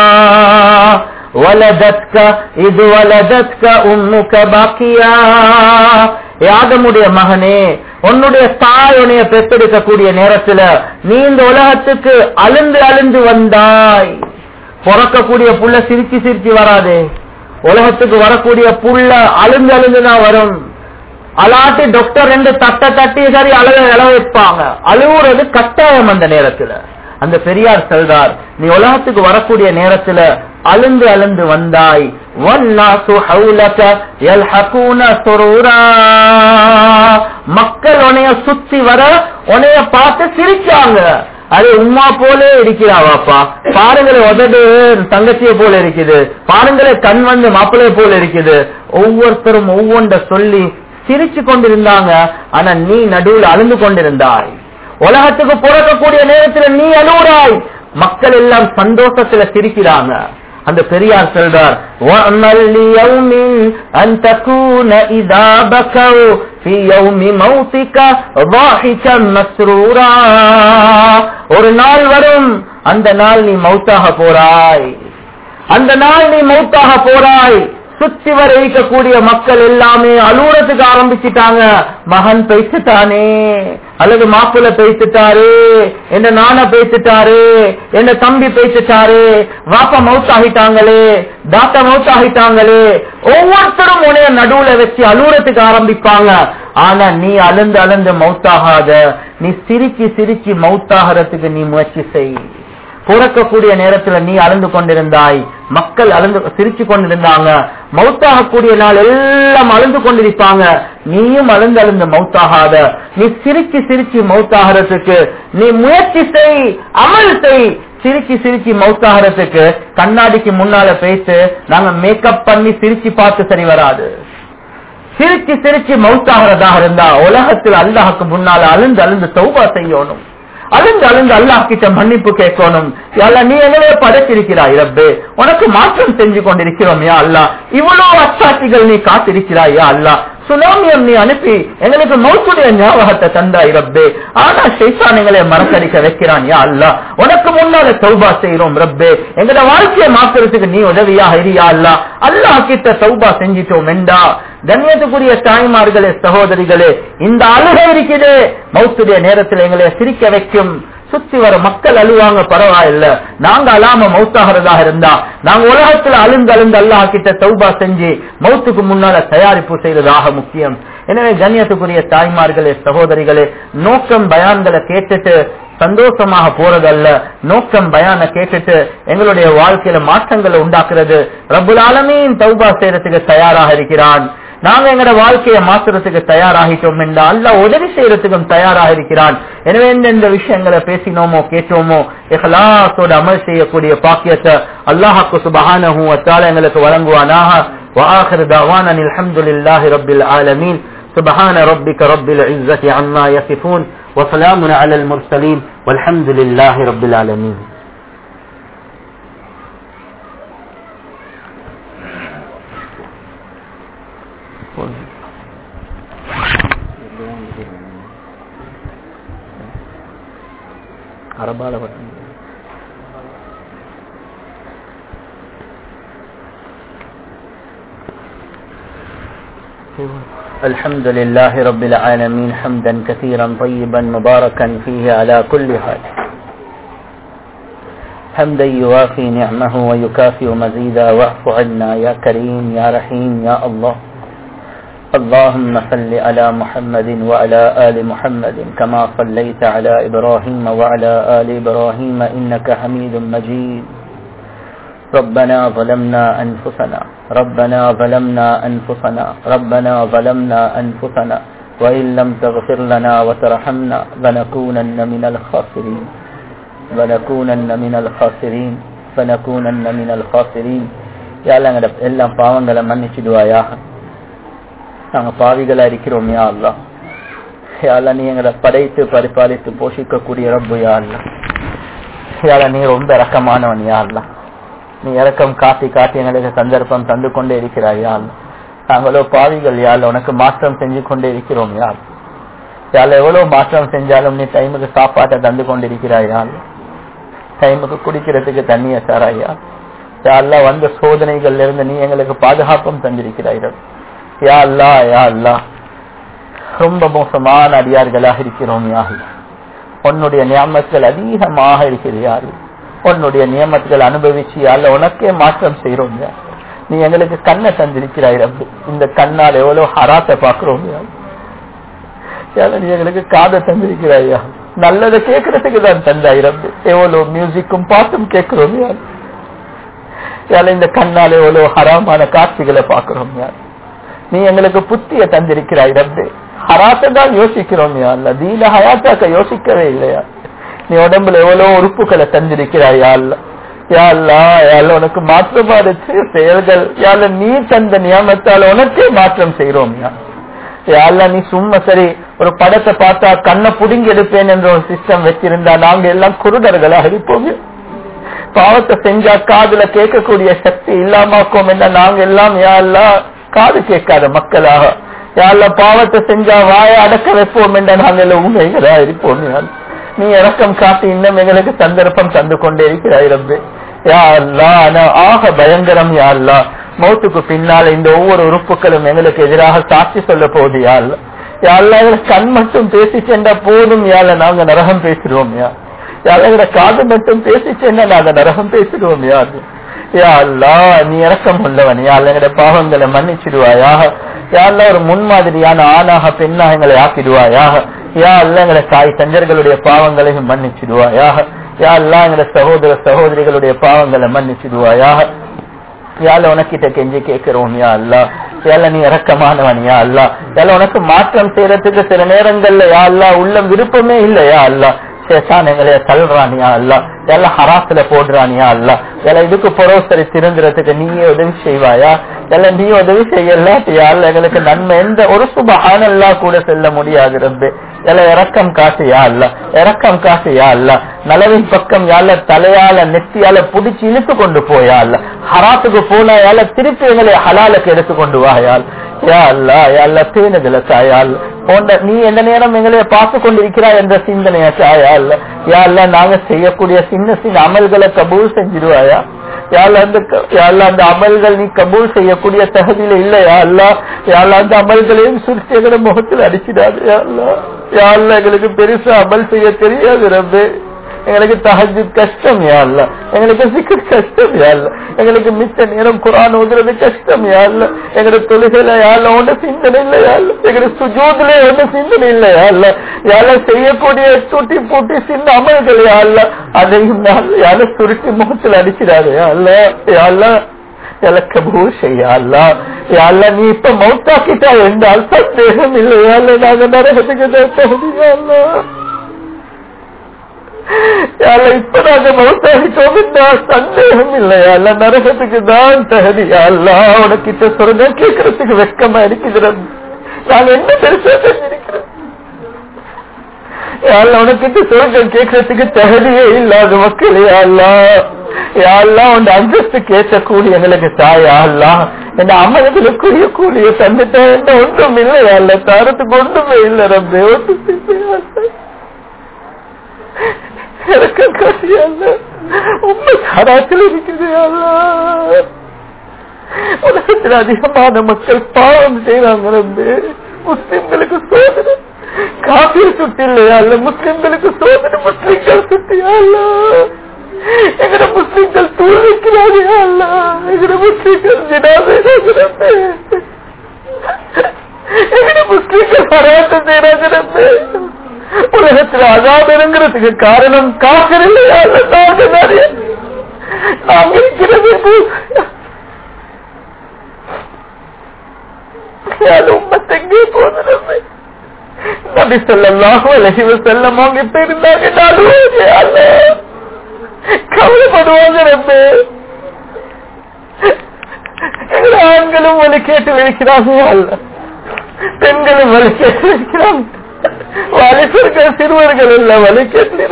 ولدتك إذ ولدتك أمك باكيا யாதமுடைய மகனே உன்னுடைய தாய் உன்னைய பெற்றெடுக்கக்கூடிய நேரத்துல நீ இந்த உலகத்துக்கு அழுந்து அழுந்து வந்தாய் பிறக்கக்கூடிய புள்ள சிரிச்சு சிரிச்சு வராதே உலகத்துக்கு வரக்கூடிய புள்ள அழுந்து அழுந்துதான் வரும் அலாட்டி டாக்டர் ரெண்டு தட்ட தட்டி சரி அழுக இள வைப்பாங்க அழுவுறது கட்டாயம் அந்த நேரத்துல அந்த பெரியார் சொல்றார் நீ உலகத்துக்கு வரக்கூடிய நேரத்துல அழுந்து அழுந்து வந்தாய் மக்கள் உனைய சுத்தி வர உனைய பார்த்து சிரிச்சாங்க அது உமா போலே இருக்கிறாவாப்பா பாருங்களே உதடு தங்கச்சியை போல இருக்குது பாருங்களே கண் வந்து மாப்பிளைய போல இருக்குது ஒவ்வொருத்தரும் ஒவ்வொன்ற சொல்லி சிரிச்சு கொண்டிருந்தாங்க ஆனா நீ நடுவில் அழுந்து கொண்டிருந்தாய் உலகத்துக்கு பிறக்கக்கூடிய நேரத்தில் நீ அழுவுறாய் மக்கள் எல்லாம் சந்தோஷத்துல சிரிக்கிறாங்க அந்த பெரியார் சொல்றார் أن تكون إذا بكوا في يوم موتك ضاحكا مسرورا ஒரு நாள் வரும் அந்த நாள் நீ மௌத்தாக போறாய் அந்த நாள் நீ மௌத்தாக போறாய் சுத்தி வர இருக்கக்கூடிய மக்கள் எல்லாமே அலுவலத்துக்கு ஆரம்பிச்சுட்டாங்க மகன் பேசிட்டானே அல்லது மாப்பிள்ள பேசிட்டாரு என்ன நான பேசிட்டாரு என்ன தம்பி பேசிட்டாரு வாப்பா மவுத் ஆகிட்டாங்களே தாத்தா மவுத் ஆகிட்டாங்களே ஒவ்வொருத்தரும் உனைய நடுவுல வச்சு அலுவலத்துக்கு ஆரம்பிப்பாங்க ஆனா நீ அழுந்து அழுந்து மவுத்தாகாத நீ சிரிச்சு சிரிச்சு மவுத்தாகிறதுக்கு நீ முயற்சி செய் பிறக்கக்கூடிய நேரத்துல நீ அழுந்து கொண்டிருந்தாய் மக்கள் அழுந்து சிரிச்சு கொண்டிருந்தாங்க மௌத்தாகக்கூடிய நாள் எல்லாம் அழுந்து கொண்டிருப்பாங்க நீயும் அழுந்து அழுந்து மௌத்தாகாத நீ சிரிச்சு சிரிச்சு மௌத்தாகிறதுக்கு நீ முயற்சி செய் அமல் செய் சிரிச்சு சிரிச்சு மௌத்தாகிறதுக்கு கண்ணாடிக்கு முன்னால பேசு நாங்க மேக்கப் பண்ணி சிரிச்சு பார்த்து சரி வராது சிரிச்சு சிரிச்சு மௌத்தாகிறதாக இருந்தா உலகத்தில் அல்லாஹுக்கு முன்னால அழுந்து அழுந்து சௌபா செய்யணும் அழுந்து அழுந்து அல்லாஹ் கிட்ட மன்னிப்பு கேட்கணும் அல்ல நீ எங்களே படைத்திருக்கிறாய் ரப்பே உனக்கு மாற்றம் செஞ்சு கொண்டிருக்கிறோம் யா அல்லா இவ்வளவு அச்சாட்சிகள் நீ காத்திருக்கிறாய் யா அல்லா சுனாமியம் நீ அனுப்பி எங்களுக்கு மௌத்துடைய ஞாபகத்தை தந்தாய் ரப்பே ஆனா ஷைத்தான் எங்களை மறக்கடிக்க வைக்கிறான் யா அல்லா உனக்கு முன்னால தௌபா செய்யறோம் ரப்பே எங்களோட வாழ்க்கையை மாத்துறதுக்கு நீ உதவியாக இரியா அல்லா அல்லாஹ் கிட்ட தௌபா செஞ்சிட்டோம் என்றா கண்ணியத்துக்குரிய தாய்மார்களே சகோதரிகளே இந்த அழுகை இருக்குது மௌத்துடைய நேரத்தில் எங்களை சிரிக்க வைக்கும் சுத்தி வர மக்கள் அழுவாங்க பரவாயில்ல நாங்க அலாம மௌத்தாகிறதாக இருந்தா நாங்க உலகத்துல அழுந்து அழுந்து அல்லாஹ் கிட்ட தௌபா செஞ்சு மௌத்துக்கு முன்னால தயாரிப்பு செய்வதாக முக்கியம் எனவே கண்ணியத்துக்குரிய தாய்மார்களே சகோதரிகளே நோக்கம் பயான்களை கேட்டுட்டு சந்தோஷமாக போறதல்ல நோக்கம் பயான கேட்டுட்டு எங்களுடைய வாழ்க்கையில மாற்றங்களை உண்டாக்குறது ரபுல் ஆலமீன் தௌபா செய்யறதுக்கு தயாராக இருக்கிறான் நாங்க எங்களோட வாழ்க்கையை மாத்துறதுக்கு தயாராகிட்டோம் என்றால் அல்லாஹ் உதவி செய்யறதுக்கும் தயாராக இருக்கிறான் எனவே எந்தெந்த விஷயங்களை பேசினோமோ கேட்டோமோ இஹ்லாஸோட அமல் செய்யக்கூடிய பாக்கியத்தை அல்லாஹாக்கு சுபஹானஹு வத்தால எங்களுக்கு வழங்குவானாக وآخر دعوانا الحمد لله رب العالمين سبحان ربك رب العزة عما يصفون وسلام على المرسلين والحمد لله رب العالمين அரபால الحمد لله رب العالمين حمدا كثيرا طيبا مباركا فيه على كل حال حمدا يوافي نعمه ويكافئ مزيدا واعف عنا يا كريم يا رحيم يا الله اللهم صل على محمد وعلى آل محمد كما صليت على إبراهيم وعلى آل إبراهيم إنك حميد مجيد ربنا ظلمنا أنفسنا ربنا ظلمنا أنفسنا ربنا ظلمنا أنفسنا وإن لم تغفر لنا وترحمنا لنكونن من الخاسرين لنكونن من الخاسرين فنكونن من الخاسرين يا الله எல்லாம் பாவங்களை மன்னிச்சிடுவாயாக நாங்க பாவிகளா இருக்கிறோம் யா அல்லா யா அல்லா நீ எங்களை படைத்து பரிபாலித்து போஷிக்கக்கூடிய ரப்பு யா அல்லா யா அல்லா நீ ரொம்ப இறக்கமானவன் யா அல்லா நீ இறக்கம் காட்டி காட்டி எங்களுக்கு சந்தர்ப்பம் தந்து கொண்டே இருக்கிறாய் யாழ் நாங்களோ பாவிகள் யாழ் உனக்கு மாற்றம் செஞ்சு கொண்டே இருக்கிறோம் யாழ் யாழ் எவ்வளவு மாற்றம் செஞ்சாலும் நீ டைமுக்கு சாப்பாட்டை தந்து கொண்டிருக்கிறாய் யாழ் டைமுக்கு குடிக்கிறதுக்கு தண்ணிய சாராயா யாழ்லா வந்த சோதனைகள்ல இருந்து நீ எங்களுக்கு பாதுகாப்பும் தந்திருக்கிறாய் யா அல்லா யா அல்லா ரொம்ப மோசமான அடியார்களாக இருக்கிறோம் யாழ் உன்னுடைய நியமங்கள் அதிகமாக இருக்கிறார்கள் உன்னுடைய நியமத்துகள் அனுபவிச்சு அல்ல உனக்கே மாற்றம் செய்யறோம் நீ எங்களுக்கு கண்ணை தந்திருக்கிறாய் ரப்பு இந்த கண்ணால் எவ்வளவு ஹராத்தை பாக்குறோம் நீ எங்களுக்கு காதை தந்திருக்கிறாயா நல்லதை கேட்கறதுக்கு தான் தந்தாய் ரப்பு எவ்வளவு மியூசிக்கும் பாட்டும் கேட்கிறோம் யார் இந்த கண்ணால் எவ்வளவு ஹராமான காட்சிகளை பாக்குறோம் யார் நீ எங்களுக்கு புத்திய தந்திருக்கிறாய் ரப்பு ஹராத்தை தான் யோசிக்கிறோம் யார் தீன ஹயாத்தாக்க யோசிக்கவே இல்லையா நீ உடம்புல எவ்வளவு உறுப்புகளை தந்திருக்கிறாய் யாழ்ல யாழ்லா யாழ் உனக்கு மாற்றமான செயல்கள் யாழ நீ தந்த நியமத்தால் உனக்கே மாற்றம் செய்யறோம் யாழ்லா நீ சும்மா சரி ஒரு படத்தை பார்த்தா கண்ணை புடுங்கி எடுப்பேன் என்ற ஒரு சிஸ்டம் வச்சிருந்தா நாங்க எல்லாம் குருடர்களாக இருப்போம் பாவத்தை செஞ்சா காதுல கேட்கக்கூடிய சக்தி இல்லாமக்கோம் என்ன நாங்க எல்லாம் யாழ்லா காது கேட்காத மக்களாக யாழ்ல பாவத்தை செஞ்சா வாய அடக்க வைப்போம் என்ற நாங்கள் உண்மைகளா இருப்போம் யாழ் நீ இறக்கம் காட்டி இன்னும் எங்களுக்கு சந்தர்ப்பம் தந்து கொண்டே இருக்கிறாய் ரப்பே யா அல்லா ஆக பயங்கரம் யா அல்லா மௌத்துக்கு பின்னால இந்த ஒவ்வொரு உறுப்புகளும் எங்களுக்கு எதிராக சாட்சி சொல்ல போகுது யா அல்லா யா அல்லா கண் மட்டும் பேசி சென்றா போதும் யால நாங்க நரகம் பேசிடுவோம் யா யார காது மட்டும் பேசி சென்றா நாங்க நரகம் பேசிடுவோம் யா யா அல்லா நீ இறக்கம் உள்ளவன் யா எங்கட பாவங்களை மன்னிச்சிடுவாயாக யாரெல்லாம் ஒரு முன்மாதிரியான ஆணாக பெண்ணாக எங்களை ஆக்கிடுவாயாக யா அல்ல எங்களை தாய் தஞ்சர்களுடைய பாவங்களையும் மன்னிச்சிடுவாயாக யா அல்லா எங்களை சகோதர சகோதரிகளுடைய பாவங்களை மன்னிச்சிடுவாயாக யால உனக்கிட்ட கெஞ்சி கேட்கிறோம் யா அல்லா யால நீ இறக்கமானவன் யா அல்லா யால உனக்கு மாற்றம் செய்யறதுக்கு சில நேரங்கள்ல யா அல்லா உள்ள விருப்பமே இல்லையா அல்லா சேஷான் எங்களைய தள்ளுறானியா அல்ல எல்லாம் ஹராத்துல போடுறானியா அல்ல எல்லாம் இதுக்கு புறவு சரி திருந்துறதுக்கு நீயே உதவி செய்வாயா எல்லாம் நீ உதவி செய்யலாட்டியா அல்ல எங்களுக்கு நன்மை எந்த ஒரு சுபஹானல்லா கூட செல்ல முடியாது ரப்பு எல்லாம் இறக்கம் காட்டியா அல்ல இறக்கம் காட்டியா அல்ல நலவின் பக்கம் யால தலையால நெத்தியால புடிச்சு இழுத்து கொண்டு போயா அல்ல ஹராத்துக்கு போனா யால திருப்பி எங்களை ஹலாலுக்கு எடுத்து கொண்டு வாயால் யா அல்லா யா அல்லா பேணுதல தாயால் போன்ற நீ எந்த நேரம் எங்களை பார்த்து கொண்டிருக்கிறாய் என்ற சிந்தனையா தாயா அல்ல யா அல்ல நாங்க செய்யக்கூடிய சின்ன சின்ன அமல்களை கபூல் செஞ்சிருவாயா யாழ்ல அந்த யாழ்ல அந்த அமல்கள் நீ கபூல் செய்யக்கூடிய தகுதியில இல்லையா அல்ல யாழ்ல அந்த அமல்களையும் சுருட்டி எங்களை முகத்தில் அடிச்சிடாது யாழ்ல யாழ்ல எங்களுக்கு பெருசா அமல் செய்ய தெரியாது ரப்பே எங்களுக்கு தஹஜ் கஷ்டம் யாழ்ல எங்களுக்கு சிக்கர் கஷ்டம் யாழ்ல எங்களுக்கு மிச்ச நேரம் குரான் ஓதுறது கஷ்டம் யாழ்ல எங்களுக்கு தொழுகையில யாழ்ல ஒன்று சிந்தனை இல்லை யாழ்ல எங்களுக்கு சுஜூதுல ஒன்று சிந்தனை இல்லை யாழ்ல யாழ செய்யக்கூடிய சுட்டி பூட்டி சின்ன அமல்கள் யாழ்ல அதையும் யாழ சுருட்டி முகத்தில் அடிச்சிடாது யாழ்ல யாழ்ல இலக்கபூ செய்யல்லா யாழ்ல நீ இப்ப மௌத்தாக்கிட்டா என்றால் சந்தேகம் இல்லையால நாங்க நரகத்துக்கு தான் தகுதியால யாழ்ல இப்ப நாங்க மௌத்தாகிட்டோம் என்றால் சந்தேகம் இல்லையால நரகத்துக்கு தான் தகுதியால உனக்கிட்ட சொல்ற கேட்கறதுக்கு வெக்கமா இருக்கிறது நாங்க என்ன பெருசா செஞ்சிருக்கிறோம் யாழ்ல உனக்கிட்ட சொர்க்கம் கேட்கறதுக்கு தகுதியே இல்லாத மக்களே அல்லா யாழ்லாம் உன் அந்தஸ்து கேட்கக்கூடிய எங்களுக்கு தாயா அல்லா என் அம்மனத்திற்குரிய கூலிய தந்துட்டேன் என்ன ஒன்றும் இல்லை அல்ல தரத்துக்கு ஒன்றுமே இல்லை ரப்பே இறக்கம் காட்டியல்ல உண்மை சாராத்தில் இருக்குது அல்லா உலகத்தில் அதிகமான மக்கள் பாவம் செய்யறாங்க ரப்பே முஸ்லிம்களுக்கு சோதனை காப்பீர் சுட்டி இல்லையா இல்ல முஸ்லிம்களுக்கு சோதனை முஸ்லிம்கள் சுட்டியா இல்ல எங்கட முஸ்லிம்கள் தூள் வைக்கிறாங்க அல்ல எங்கட முஸ்லிம்கள் ஜினாதே எங்கட முஸ்லிம்கள் பராட்டு செய்யறாங்க உலகத்தில் அதாபருங்கிறதுக்கு காரணம் காப்பீர் இல்லையா இல்ல நாங்க நிறைய நாங்க இருக்கிறது உண்மத்தை எங்கே போகுது நபி சொல்லலாம் அலஹி வசல்லம் அவங்க இப்ப இருந்தாங்க கவலைப்படுவாங்க ரொம்ப எங்களை ஆண்களும் வலி கேட்டு வைக்கிறாங்க அல்ல பெண்களும் வலி கேட்டு வைக்கிறாங்க வாலிபர்கள் சிறுவர்கள் எல்லாம் வலி கேட்டு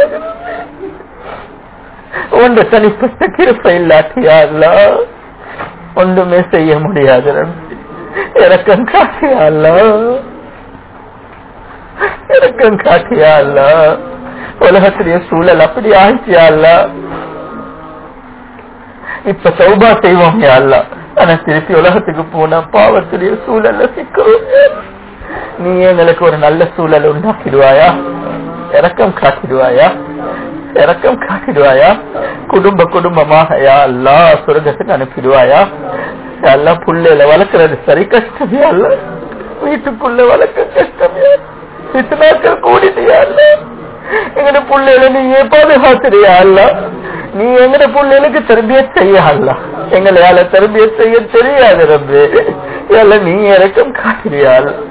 ஒன்று தனிப்பட்ட கிருப்பை இல்லாட்டியா அல்ல ஒன்றுமே செய்ய முடியாது இறக்கம் காட்டியா அல்ல இறக்கம் காட்டியா அல்ல உலகத்திலேயே சூழல் அப்படி ஆயிடுச்சியா அல்ல இப்ப சௌபா செய்வோம் அல்ல ஆனா திருப்பி உலகத்துக்கு போன பாவத்துடைய சூழல்ல சிக்கிறோம் நீ எங்களுக்கு ஒரு நல்ல சூழல் உண்டாக்கிடுவாயா இறக்கம் காட்டிடுவாயா இறக்கம் காட்டிடுவாயா குடும்ப குடும்பமாக யா அல்லா சுரகத்துக்கு அனுப்பிடுவாயா எல்லாம் புள்ளையில வளர்க்கறது சரி கஷ்டமே அல்ல வீட்டுக்குள்ள வளர்க்க கஷ்டமே இத்தனாக்கள் கூடிட்டியா இல்ல எங்கட புள்ளையில நீ பாதுகாத்துறியா அல்ல நீ எங்கட புள்ளைகளுக்கு தர்பிய செய்ய அல்ல எங்களால தர்பிய செய்ய தெரியாது ரப்பு இல்ல நீ இறக்கம் காட்டுறியா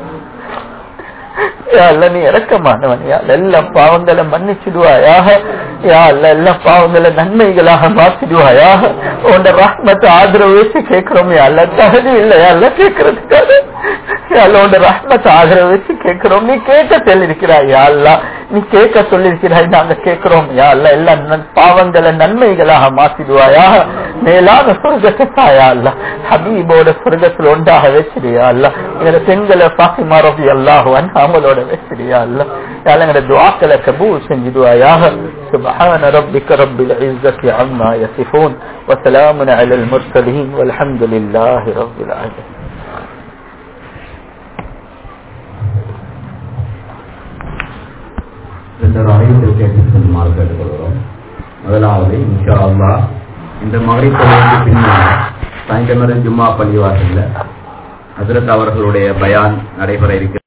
அல்ல நீ இறக்கமானவன் யாழ் எல்லா பாவங்களை மன்னிச்சிடுவாயாக யாழ் எல்லா பாவங்களை நன்மைகளாக மாற்றிடுவாயாக உன் ரஹ்மத்தை ஆதரவு வச்சு கேட்கிறோம் அல்ல தகுதி இல்லை அல்ல கேட்கறதுக்காக யாழ் உன் ரஹ்மத்தை ஆதரவு வச்சு கேட்கிறோம் நீ கேட்க சொல்லிருக்கிறாய் யாழ்லா நீ கேட்க சொல்லிருக்கிறாய் நாங்க கேட்கிறோம் யாழ்ல எல்லா பாவங்களை நன்மைகளாக மாற்றிடுவாயாக மேலான சொர்க்கத்தை தாயா அல்ல ஹபீபோட சொர்க்கத்தில் ஒன்றாக வச்சிருயா அல்ல எங்க பெண்களை பாசிமா ரபி அல்லாஹுவன் அவங்களோட வச்சிருயா அல்ல எங்களோட துவாக்களை கபூல் செஞ்சிடுவாயாக سبحان ربك رب العزة عما يصفون وسلام على المرسلين والحمد لله رب العالمين ரெண்டு ராயத்தில் கேட்டு செல்லுமாறு கேட்டுக்கொள்கிறோம் முதலாவது இன்ஷா அல்லா இந்த மகரி தொழிலுக்கு பின்னால் சாயந்தரம் ஜும்மா பள்ளிவாசல்ல ஹசரத் அவர்களுடைய பயான் நடைபெற இருக்கிறது